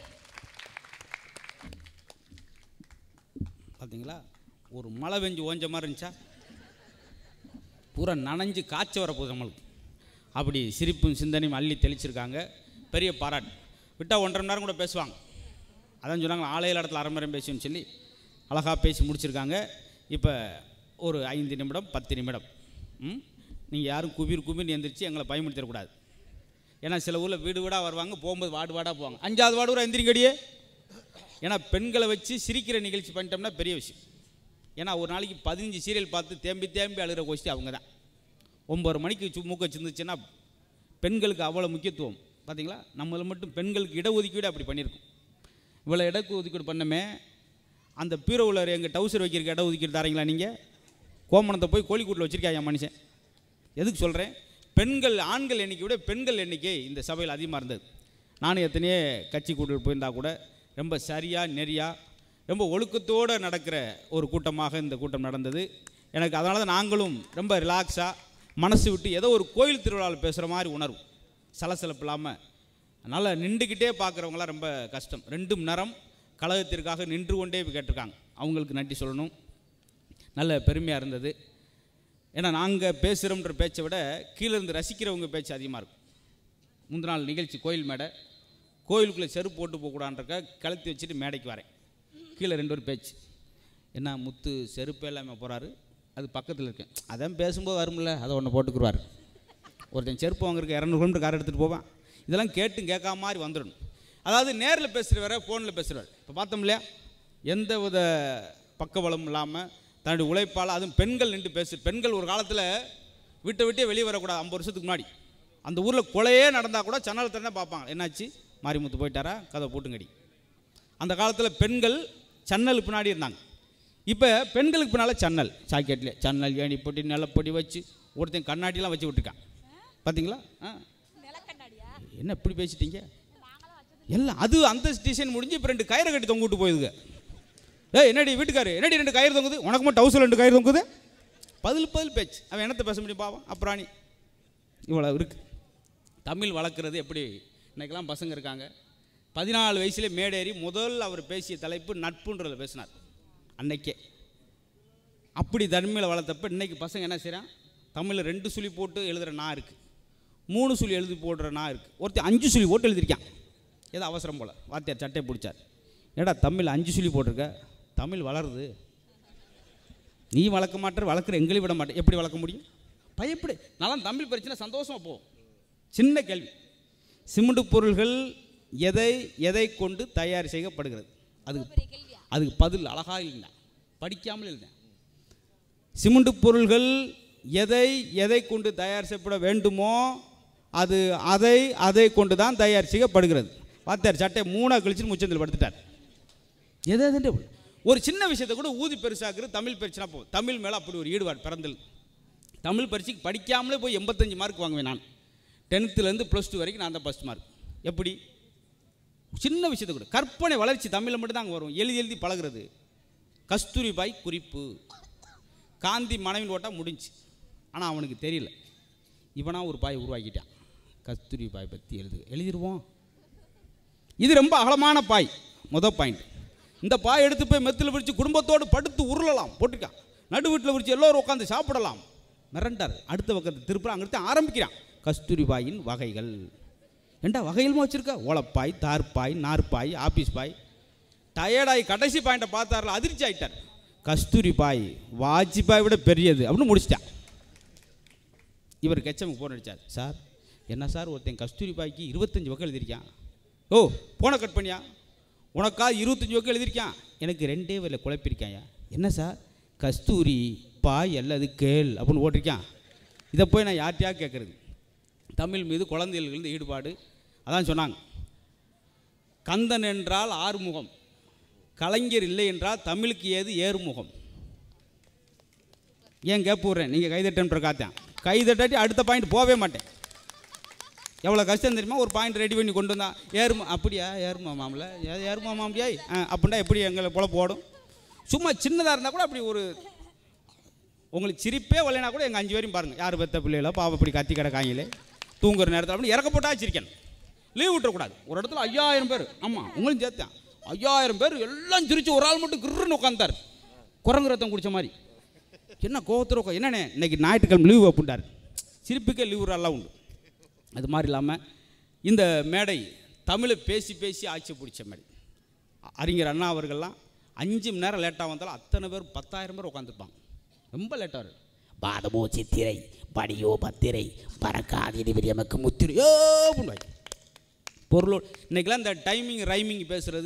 S1: பார்த்தீங்களா ஒரு மழை பெஞ்சு ஓஞ்ச மாதிரி இருந்துச்சா பூரா நனைஞ்சு காய்ச்ச வரப்போகுது நம்மளுக்கு அப்படி சிரிப்பும் சிந்தனையும் அள்ளி தெளிச்சிருக்காங்க பெரிய பாராட்டு விட்டால் ஒன்றரை மணி நேரம் கூட பேசுவாங்க அதான் சொன்னாங்க ஆலையில் இடத்துல அரை மணி நேரம் பேசுன்னு சொல்லி அழகாக பேசி முடிச்சிருக்காங்க இப்போ ஒரு ஐந்து நிமிடம் பத்து நிமிடம் ம் நீங்கள் யாரும் குபீர் குபீர் எந்திரிச்சு எங்களை பயமுறுத்திடக்கூடாது ஏன்னா சில ஊரில் வீடு வீடாக வருவாங்க போகும்போது வார்டு வார்டாக போவாங்க அஞ்சாவது வார்டு கூட எந்திரிங்கடியே ஏன்னா பெண்களை வச்சு சிரிக்கிற நிகழ்ச்சி பண்ணிட்டோம்னா பெரிய விஷயம் ஏன்னா ஒரு நாளைக்கு பதினஞ்சு சீரியல் பார்த்து தேம்பி தேம்பி அழுகிற கோஷ்டி அவங்க தான் ஒம்பது மணிக்கு சு மூக்க சிந்துச்சுன்னா பெண்களுக்கு அவ்வளோ முக்கியத்துவம் பார்த்தீங்களா நம்மள மட்டும் பெண்களுக்கு இடஒதுக்கீடு அப்படி பண்ணியிருக்கோம் இவ்வளோ இட ஒதுக்கீடு பண்ணமே அந்த பீரோவில் எங்கள் டவுசர் வைக்கிறதுக்கு இட ஒதுக்கீடு தரீங்களா நீங்கள் கோமணத்தை போய் கோழிக்கூட்டில் வச்சுருக்காங்க மனுஷன் எதுக்கு சொல்கிறேன் பெண்கள் ஆண்கள் எண்ணிக்கை விட பெண்கள் எண்ணிக்கை இந்த சபையில் அதிகமாக இருந்தது நானும் எத்தனையோ கட்சி கூட்டில் போயிருந்தா கூட ரொம்ப சரியாக நெறியாக ரொம்ப ஒழுக்கத்தோடு நடக்கிற ஒரு கூட்டமாக இந்த கூட்டம் நடந்தது எனக்கு அதனால தான் நாங்களும் ரொம்ப ரிலாக்ஸாக மனசு விட்டு ஏதோ ஒரு கோயில் திருவிழாவில் பேசுகிற மாதிரி உணர்வு சலசலப்பு இல்லாமல் அதனால் நின்றுக்கிட்டே பார்க்குறவங்களாம் ரொம்ப கஷ்டம் ரெண்டு மணி நேரம் கழகத்திற்காக நின்று கொண்டே கேட்டிருக்காங்க அவங்களுக்கு நன்றி சொல்லணும் நல்ல பெருமையாக இருந்தது ஏன்னா நாங்கள் பேசுகிறோம்ன்ற பேச்சை விட கீழே இருந்து ரசிக்கிறவங்க பேச்சு அதிகமாக இருக்கும் முந்தின நாள் நிகழ்ச்சி கோயில் மேடை கோயிலுக்குள்ளே செருப்பு போட்டு போகக்கூடான்றக்க கழுத்தி வச்சுட்டு மேடைக்கு வரேன் கீழே ரெண்டு பேரும் பேச்சு என்ன முத்து செருப்பே இல்லாமல் போகிறாரு அது பக்கத்தில் இருக்கேன் அதான் பேசும்போது வரும்ல அதை ஒன்று போட்டுக்குருவார் ஒருத்தன் செருப்பு வாங்குறதுக்கு இரநூறு கிலோமீட்டர் கார் எடுத்துகிட்டு போவேன் இதெல்லாம் கேட்டும் கேட்காம மாதிரி வந்துடணும் அதாவது நேரில் பேசுகிறவரை ஃபோனில் பேசுகிறவர் இப்போ பார்த்தோம் இல்லையா எந்த வித பக்கபலம் இல்லாமல் தன்னுடைய உழைப்பால் அதுவும் பெண்கள் நின்று பேசு பெண்கள் ஒரு காலத்தில் வீட்டை விட்டே வெளியே வரக்கூடாது ஐம்பது வருஷத்துக்கு முன்னாடி அந்த ஊரில் கொலையே நடந்தால் கூட சன்னல் திறந்தா பார்ப்பாங்க என்னாச்சு மாரிமுத்து போயிட்டாரா கதை போட்டுங்கடி அந்த காலத்தில் பெண்கள் சன்னல் பின்னாடி இருந்தாங்க இப்போ பெண்களுக்கு பின்னால் சன்னல் சாக்கெட்டில் சன்னல் ஏணி போட்டி நிலப்பொடி வச்சு ஒருத்தன் கண்ணாடிலாம் வச்சு விட்டுருக்கான் பார்த்தீங்களா ஆ என்ன இப்படி பேசிட்டீங்க எல்லாம் அது அந்த டிசைன் முடிஞ்சு இப்போ ரெண்டு கயிறை கட்டி தொங்க விட்டு போயிடுங்க ஏய் என்னடி வீட்டுக்காரு என்னடி ரெண்டு கயிறு தொங்குது உனக்கு மட்டும் டவுசர் ரெண்டு கயிறு தொங்குது பதில் பதில் பேச்சு அவன் என்னத்தை பேச முடியும் பாவம் அப்புறாணி இவ்வளோ இருக்குது தமிழ் வளர்க்குறது எப்படி இன்னைக்கெல்லாம் பசங்க இருக்காங்க பதினாலு வயசுல மேடேறி முதல் அவர் பேசிய தலைப்பு நட்புன்றத பேசினார் அன்னைக்கே அப்படி தன்மையில் வளர்த்தப்ப இன்னைக்கு பசங்க என்ன செய்கிறான் தமிழில் ரெண்டு சுழி போட்டு எழுதுகிற நான் இருக்குது மூணு சுழி எழுதி போடுற நான் இருக்குது ஒருத்தன் அஞ்சு சுழி போட்டு எழுதியிருக்கான் ஏதோ அவசரம் போல் வாத்தியார் சட்டை பிடிச்சார் ஏடா தமிழ் அஞ்சு சுழி போட்டிருக்க தமிழ் வளருது நீ வளர்க்க மாட்டேற வளர்க்குற எங்களையும் விட மாட்டேன் எப்படி வளர்க்க முடியும் பயப்படு நல்லா தமிழ் பிரச்சனை சந்தோஷமாக போவோம் சின்ன கேள்வி சிமெண்ட் பொருள்கள் எதை எதை கொண்டு தயார் செய்யப்படுகிறது அதுக்கு அதுக்கு பதில் அழகாக இல்லை படிக்காமல் இல்லை சிமெண்ட் பொருள்கள் எதை எதை கொண்டு தயார் செய்யப்பட வேண்டுமோ அது அதை அதை கொண்டு தான் தயார் செய்யப்படுகிறது வாத்தியார் சட்டை மூணாக கழிச்சு முச்சந்தில் படுத்துட்டார் எதை எதுன்ட்டு ஒரு சின்ன விஷயத்தை கூட ஊதி பெருசாக்குறது தமிழ் பரிச்சுனா போதும் தமிழ் மேலே அப்படி ஒரு ஈடுபாடு பிறந்தல் தமிழ் பரீட்சைக்கு படிக்காமலே போய் எண்பத்தஞ்சு மார்க் வாங்குவேன் நான் டென்த்துலேருந்து ப்ளஸ் டூ வரைக்கும் நான் தான் ஃபஸ்ட் மார்க் எப்படி சின்ன விஷயத்தை கூட கற்பனை வளர்ச்சி தமிழில் மட்டும் தான் வரும் எழுதி எழுதி பழகுறது கஸ்தூரிபாய் குறிப்பு காந்தி மனைவின் ஓட்டா முடிஞ்சு ஆனால் அவனுக்கு தெரியல இவனா ஒரு பாய் உருவாக்கிட்டான் கஸ்தூரி பாய் பற்றி எழுது எழுதிடுவோம் இது ரொம்ப அகலமான பாய் முத பாயிண்ட் இந்த பாய் எடுத்து போய் மெத்தில் விரித்து குடும்பத்தோடு படுத்து உருளலாம் போட்டுக்கான் நடு வீட்டில் விரித்து எல்லோரும் உட்காந்து சாப்பிடலாம் மிரண்டார் அடுத்த பக்கத்து திருப்புறம் அங்கிருந்து ஆரம்பிக்கிறான் கஸ்தூரி பாயின் வகைகள் ஏண்டா வகைகளுமா வச்சுருக்க ஓலப்பாய் தார்பாய் நார்பாய் ஆபீஸ் பாய் டயர்டாகி கடைசி பாயிண்ட்டை பார்த்தாரில் அதிர்ச்சி ஆயிட்டார் கஸ்தூரி பாய் வாஜ்பாய் விட பெரியது அப்படின்னு முடிச்சிட்டான் இவர் கெச்சமுக்கு போன் அடிச்சார் சார் என்ன சார் ஒருத்தன் கஸ்தூரி பாய்க்கு இருபத்தஞ்சி வகை எழுதியிருக்கான் ஓ போனை கட் பண்ணியா உனக்கா இருபத்தஞ்சி வகை எழுதியிருக்கான் எனக்கு ரெண்டே வரையில் குழப்பிருக்காயா என்ன சார் கஸ்தூரி பாய் அல்லது கேள் அப்படின்னு போட்டிருக்கான் இதை போய் நான் யார்கிட்டயா கேட்குறது தமிழ் மீது குழந்தைகளுக்கு ஈடுபாடு அதான் சொன்னாங்க கந்தன் என்றால் ஆறுமுகம் கலைஞர் இல்லை என்றால் தமிழுக்கு ஏது ஏறுமுகம் ஏன் கேப்பு விட்றேன் நீங்கள் கைதட்டன்ற காத்தேன் கைதட்டாட்டி அடுத்த பாயிண்ட் போகவே மாட்டேன் எவ்வளோ கஷ்டம் தெரியுமா ஒரு பாயிண்ட் ரெடி பண்ணி கொண்டு வந்தா ஏறுமா அப்படியா ஏறுமா மாமல ஏ- ஏறுமா மாமியாய் ஆ அப்படின்னா எப்படி எங்களை போல போடும் சும்மா சின்னதாக இருந்தால் கூட அப்படி ஒரு உங்களுக்கு சிரிப்பே வரலைனா கூட எங்கள் அஞ்சு பேரையும் பாருங்கள் யார் பெத்த பிள்ளைகளோ பாவம் இப்படி கத்தி கிடக்காங்களே தூங்குற நேரத்தில் அப்படின்னு இறக்க போட்டா வச்சிருக்கேன் லீவ் விட்டுறக்கூடாது ஒரு இடத்துல ஐயாயிரம் பேர் ஆமாம் உங்களும் சேர்த்தேன் ஐயாயிரம் பேர் எல்லாம் சிரிச்சு ஒரு ஆள் மட்டும் கிருன்னு உட்காந்தார் குரங்கு ரத்தம் குடிச்ச மாதிரி என்ன கோவத்தில் உட்கா என்னண்ணே இன்னைக்கு ஞாயிற்றுக்கிழமை லீவ் அப்படின்ட்டார் சிரிப்புக்கே லீவ் எல்லாம் உண்டு அது மாதிரி இல்லாமல் இந்த மேடை தமிழை பேசி பேசி ஆட்சி பிடிச்ச மேடை அ- அறிஞர் அண்ணா அவர்கள்லாம் அஞ்சு மணி நேரம் லேட்டாக வந்தாலும் அத்தனை பேர் பத்தாயிரம் பேர் உட்காந்துருப்பாங்க ரொம்ப லேட்டாக வரும்
S7: பாதமோ சித்திரை படியோ பத்திரை பறக்காதிரி எமக்கு முத்திரை
S1: ஏ பண்ணுவாங்க பொருளோடு இன்றைக்கெல்லாம் இந்த டைமிங் ரைமிங் பேசுகிறது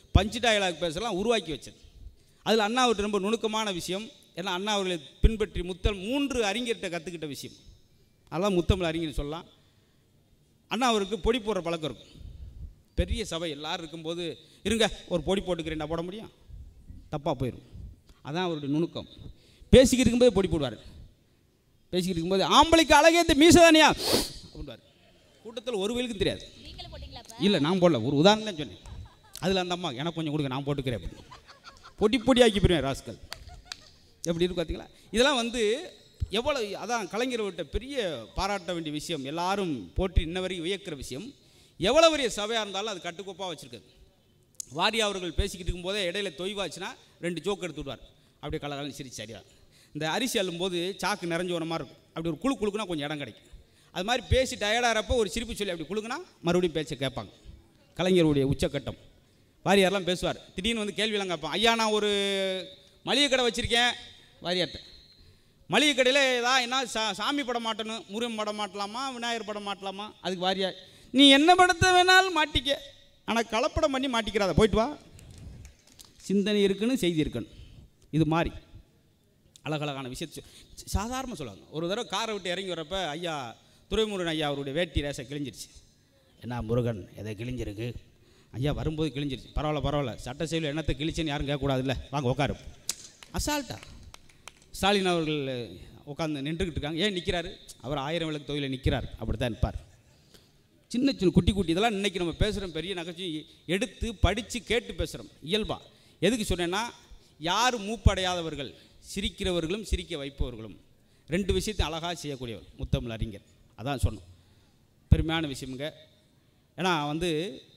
S1: பஞ்சு டயலாக் பேசலாம் உருவாக்கி வச்சது அதில் அண்ணாவுக்கு ரொம்ப நுணுக்கமான விஷயம் ஏன்னா அண்ணா அவர்களை பின்பற்றி முத்தல் மூன்று அறிஞர்கிட்ட கற்றுக்கிட்ட விஷயம் அதெல்லாம் முத்தமிழ் அறிஞர் சொல்லலாம் அண்ணா அவருக்கு பொடி போடுற பழக்கம் இருக்கும் பெரிய சபை எல்லாரும் இருக்கும்போது இருங்க ஒரு பொடி போட்டுக்கிறேன் நான் போட முடியும் தப்பாக போயிடும் அதான் அவருடைய நுணுக்கம் பேசிக்கிட்டு இருக்கும்போது பொடி போடுவார் பேசிக்கிட்டு இருக்கும்போது ஆம்பளைக்கு அழகே இந்த மீசதானியா அப்படின்வார் கூட்டத்தில் ஒரு வேலுக்கும் தெரியாது இல்லை நான் போடல ஒரு உதாரணம் தான் சொன்னேன் அதில் அந்த அம்மா எனக்கு கொஞ்சம் கொடுங்க நான் போட்டுக்கிறேன் அப்படின்னு பொடி பொடி ஆக்கி போயிருவேன் ராஸ்கல் எப்படி இருக்கு பார்த்தீங்களா இதெல்லாம் வந்து எவ்வளோ அதான் கலைஞர் விட்ட பெரிய பாராட்ட வேண்டிய விஷயம் எல்லாரும் போற்றி இன்ன வரைக்கும் வியக்கிற விஷயம் எவ்வளோ பெரிய சபையாக இருந்தாலும் அது கட்டுக்கோப்பாக வச்சுருக்காது வாரியா அவர்கள் பேசிக்கிட்டு இருக்கும்போதே இடையில தொய்வாச்சுன்னா ரெண்டு ஜோக் எடுத்து விடுவார் அப்படியே கலகலன்னு சிரிச்சு சரியா இந்த அரிசி அள்ளும்போது சாக்கு நிறைஞ்சு வர மாதிரி இருக்கும் அப்படி ஒரு குழு குழுக்குனா கொஞ்சம் இடம் கிடைக்கும் அது மாதிரி பேசி டயர்டாகிறப்ப ஒரு சிரிப்பு சொல்லி அப்படி குழுக்குனா மறுபடியும் பேச்சை கேட்பாங்க கலைஞருடைய உச்சக்கட்டம் வாரியார்லாம் பேசுவார் திடீர்னு வந்து கேள்வியெல்லாம் கேட்பான் ஐயா நான் ஒரு மளிகை கடை வச்சுருக்கேன் வாரியார்ட்ட மளிகை கடையில் ஏதா என்ன சா சாமி படம் மாட்டணும் முருகன் படம் மாட்டலாமா விநாயகர் படம் மாட்டலாமா அதுக்கு வாரியார் நீ என்ன படத்தை வேணாலும் மாட்டிக்க ஆனால் கலப்படம் பண்ணி மாட்டிக்கிறாத போயிட்டு வா சிந்தனை இருக்குன்னு செய்தி இருக்கணும் இது மாதிரி அழகழகான விஷயத்தை சாதாரண சொல்லுவாங்க ஒரு தடவை காரை விட்டு இறங்கி வரப்ப ஐயா துரைமுருகன் ஐயா அவருடைய வேட்டி ரேசை கிழிஞ்சிருச்சு என்ன முருகன் எதை கிழிஞ்சிருக்கு ஐயா வரும்போது கிழிஞ்சிருச்சு பரவாயில்ல பரவாயில்ல சட்ட செயல் என்னத்தை கிழிச்சேன்னு யாரும் கேட்கக்கூடாதுல்ல வாங்க உட்காரு அசால்ட்டா ஸ்டாலின் அவர்கள் உட்காந்து நின்றுக்கிட்டு இருக்காங்க ஏன் நிற்கிறாரு அவர் ஆயிரம் விளக்கு தொகையில் நிற்கிறார் அப்படி தான் நிற்பார் சின்ன சின்ன குட்டி குட்டி இதெல்லாம் இன்றைக்கி நம்ம பேசுகிறோம் பெரிய நகைச்சுவை எடுத்து படித்து கேட்டு பேசுகிறோம் இயல்பா எதுக்கு சொன்னேன்னா யார் மூப்படையாதவர்கள் சிரிக்கிறவர்களும் சிரிக்க வைப்பவர்களும் ரெண்டு விஷயத்தையும் அழகாக செய்யக்கூடியவர் முத்தமிழ் அறிஞர் அதான் சொன்னோம் பெருமையான விஷயமுங்க ஏன்னா வந்து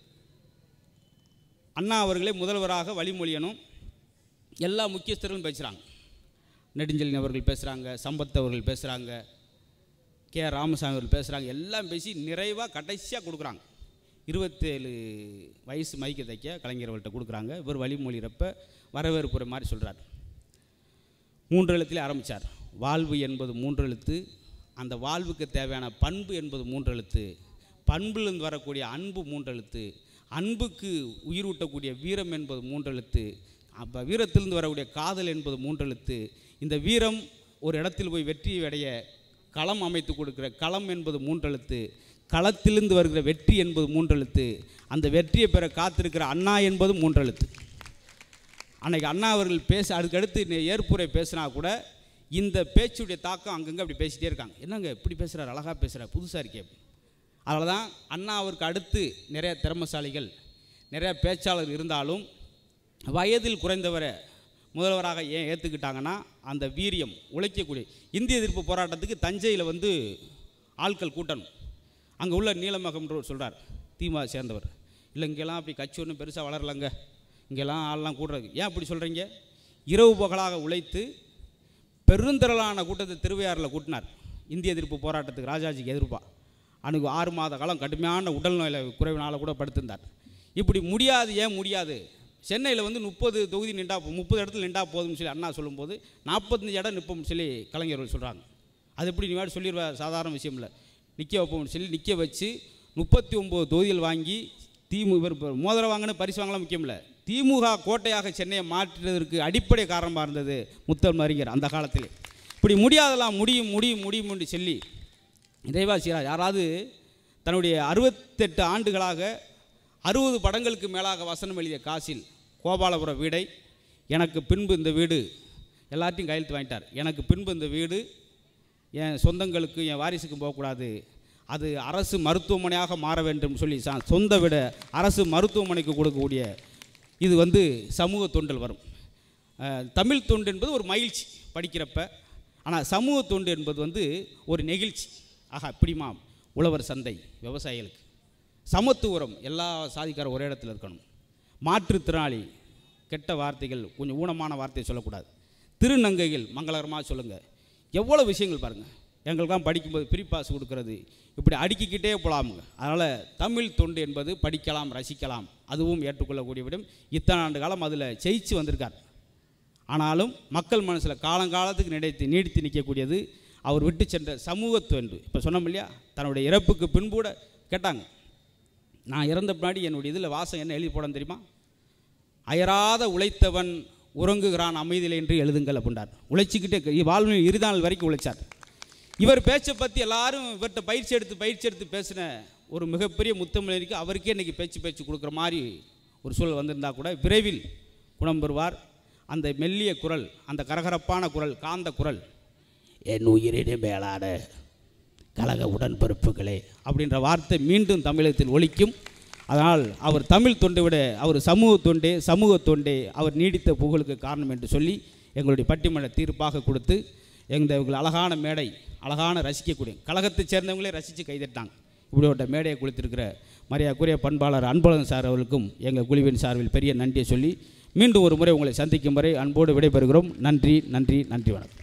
S1: அண்ணா அவர்களே முதல்வராக வழிமொழியணும் எல்லா முக்கியஸ்தர்களும் பேசுகிறாங்க நெடுஞ்செழியன் அவர்கள் பேசுகிறாங்க சம்பத் அவர்கள் பேசுகிறாங்க கே ராமசாமி அவர்கள் பேசுகிறாங்க எல்லாம் பேசி நிறைவாக கடைசியாக கொடுக்குறாங்க இருபத்தேழு வயசு மைக்க தைக்க கலைஞர்கள்ட்ட கொடுக்குறாங்க இவர் வழிமொழிகிறப்ப வரவேற்புரை மாதிரி சொல்கிறார் மூன்று எழுத்திலே ஆரம்பித்தார் வாழ்வு என்பது மூன்று எழுத்து அந்த வாழ்வுக்கு தேவையான பண்பு என்பது மூன்று எழுத்து பண்பிலிருந்து வரக்கூடிய அன்பு மூன்று எழுத்து அன்புக்கு உயிரூட்டக்கூடிய வீரம் என்பது மூன்று எழுத்து அப்போ வீரத்திலிருந்து வரக்கூடிய காதல் என்பது மூன்று எழுத்து இந்த வீரம் ஒரு இடத்தில் போய் வெற்றி அடைய களம் அமைத்து கொடுக்கிற களம் என்பது மூன்றெழுத்து களத்திலிருந்து வருகிற வெற்றி என்பது மூன்றெழுத்து அந்த வெற்றியை பெற காத்திருக்கிற அண்ணா என்பது மூன்றெழுத்து அன்னைக்கு அண்ணா அவர்கள் பேச அதுக்கடுத்து இன்னைக்கு ஏற்புரை பேசினா கூட இந்த பேச்சுடைய தாக்கம் அங்கங்கே அப்படி பேசிட்டே இருக்காங்க என்னங்க இப்படி பேசுகிறார் அழகாக பேசுகிறார் புதுசாக இருக்கே அதனால தான் அண்ணா அவருக்கு அடுத்து நிறைய திறமசாலிகள் நிறைய பேச்சாளர் இருந்தாலும் வயதில் குறைந்தவரை முதல்வராக ஏன் ஏற்றுக்கிட்டாங்கன்னா அந்த வீரியம் உழைக்கக்கூடிய இந்திய எதிர்ப்பு போராட்டத்துக்கு தஞ்சையில் வந்து ஆட்கள் கூட்டணும் அங்கே உள்ள நீலமகம்ன்றவர் சொல்கிறார் திமுக சேர்ந்தவர் இல்லை இங்கெல்லாம் அப்படி கட்சி ஒன்றும் பெருசாக வளரலங்க இங்கெல்லாம் ஆள்லாம் கூடுறது ஏன் அப்படி சொல்கிறீங்க இரவு பகலாக உழைத்து பெருந்திரளான கூட்டத்தை திருவையாறில் கூட்டினார் இந்திய எதிர்ப்பு போராட்டத்துக்கு ராஜாஜிக்கு எதிர்ப்பா அன்றைக்கு ஆறு மாத காலம் கடுமையான உடல்நல குறைவினால் கூட படுத்திருந்தார் இப்படி முடியாது ஏன் முடியாது சென்னையில் வந்து முப்பது தொகுதி நின்றா முப்பது இடத்துல நின்றா போதும்னு சொல்லி அண்ணா சொல்லும்போது நாற்பத்தஞ்சு இடம் நிற்போம்னு சொல்லி கலைஞர்கள் சொல்கிறாங்க அது எப்படி நீ வேறு சொல்லிடுவ சாதாரண விஷயம் இல்லை நிற்க வைப்போம்னு சொல்லி நிற்க வச்சு முப்பத்தி ஒம்பது தொகுதிகள் வாங்கி திமுக இவர் இப்ப மோதிரம் வாங்கின பரிசு வாங்கலாம் முக்கியம் இல்லை திமுக கோட்டையாக சென்னையை மாற்றுவதற்கு அடிப்படை காரணமாக இருந்தது முத்தம் அறிஞர் அந்த காலத்தில் இப்படி முடியாதெல்லாம் முடியும் முடியும் முடியும் என்று சொல்லி நிறைவா செய்கிறார் யாராவது தன்னுடைய அறுபத்தெட்டு ஆண்டுகளாக அறுபது படங்களுக்கு மேலாக வசனம் எழுதிய காசில் கோபாலபுரம் வீடை எனக்கு பின்பு இந்த வீடு எல்லாத்தையும் கையெழுத்து வாங்கிட்டார் எனக்கு பின்பு இந்த வீடு என் சொந்தங்களுக்கு என் வாரிசுக்கும் போகக்கூடாது அது அரசு மருத்துவமனையாக மாற வேண்டும் சொல்லி சா- சொந்த விட அரசு மருத்துவமனைக்கு கொடுக்கக்கூடிய இது வந்து சமூக தொண்டில் வரும் அஹ், தமிழ் தொண்டு என்பது ஒரு மகிழ்ச்சி படிக்கிறப்ப ஆனால் சமூக தொண்டு என்பது வந்து ஒரு நெகிழ்ச்சி ஆஹா இப்படிமா உழவர் சந்தை விவசாயிகளுக்கு சமத்துவம் எல்லா சாதிக்கார ஒரே இடத்துல இருக்கணும் மாற்றுத்திறனாளி கெட்ட வார்த்தைகள் கொஞ்சம் ஊனமான வார்த்தையை சொல்லக்கூடாது திருநங்கைகள் மங்களகரமாக சொல்லுங்கள் எவ்வளோ விஷயங்கள் பாருங்கள் எங்களுக்கெல்லாம் படிக்கும்போது பிரிப்பாஸ் கொடுக்கறது இப்படி அடுக்கிக்கிட்டே போகலாமுங்க அதனால் தமிழ் தொண்டு என்பது படிக்கலாம் ரசிக்கலாம் அதுவும் ஏற்றுக்கொள்ளக்கூடிய விடம் இத்தனை ஆண்டு காலம் அதில் ஜெயிச்சு வந்திருக்கார் ஆனாலும் மக்கள் மனசில் காலங்காலத்துக்கு நீடித்து நீடித்து நிற்கக்கூடியது அவர் விட்டு சென்ற சமூகத்தொண்டு இப்போ சொன்னோம் இல்லையா தன்னுடைய இறப்புக்கு பின்பூட கேட்டாங்க நான் இறந்த பின்னாடி என்னுடைய இதில் வாசம் என்ன எழுதி போடணும் தெரியுமா அயராத உழைத்தவன் உறங்குகிறான் அமைதியில் என்று எழுதுங்கள் அப்படின்றார் உழைச்சிக்கிட்டே வாழ்வில் இருநாள் வரைக்கும் உழைச்சார் இவர் பேச்சை பற்றி எல்லாரும் இவர்கிட்ட பயிற்சி எடுத்து பயிற்சி எடுத்து பேசின ஒரு மிகப்பெரிய முத்தமிழருக்கு அவருக்கே இன்றைக்கி பேச்சு பேச்சு கொடுக்குற மாதிரி ஒரு சூழல் வந்திருந்தால் கூட விரைவில் குணம் பெறுவார் அந்த மெல்லிய குரல் அந்த கரகரப்பான குரல் காந்த குரல்
S7: என் உயிரினு மேலான கழக உடன்பிறப்புகளே
S1: அப்படின்ற வார்த்தை மீண்டும் தமிழகத்தில் ஒலிக்கும் அதனால் அவர் தமிழ் தொண்டை விட அவர் சமூக தொண்டே சமூக தொண்டே அவர் நீடித்த புகழுக்கு காரணம் என்று சொல்லி எங்களுடைய பட்டிமன்ற தீர்ப்பாக கொடுத்து எங்கள் அழகான மேடை அழகான ரசிக்கக்கூடிய கழகத்தைச் சேர்ந்தவங்களே ரசித்து கைதட்டாங்க இப்படிப்பட்ட மேடையை கொடுத்திருக்கிற மரியாதைக்குரிய பண்பாளர் அன்பழகன் சார் அவர்களுக்கும் எங்கள் குழுவின் சார்பில் பெரிய நன்றியை சொல்லி மீண்டும் ஒரு முறை உங்களை சந்திக்கும் வரை அன்போடு விடைபெறுகிறோம் நன்றி நன்றி நன்றி வணக்கம்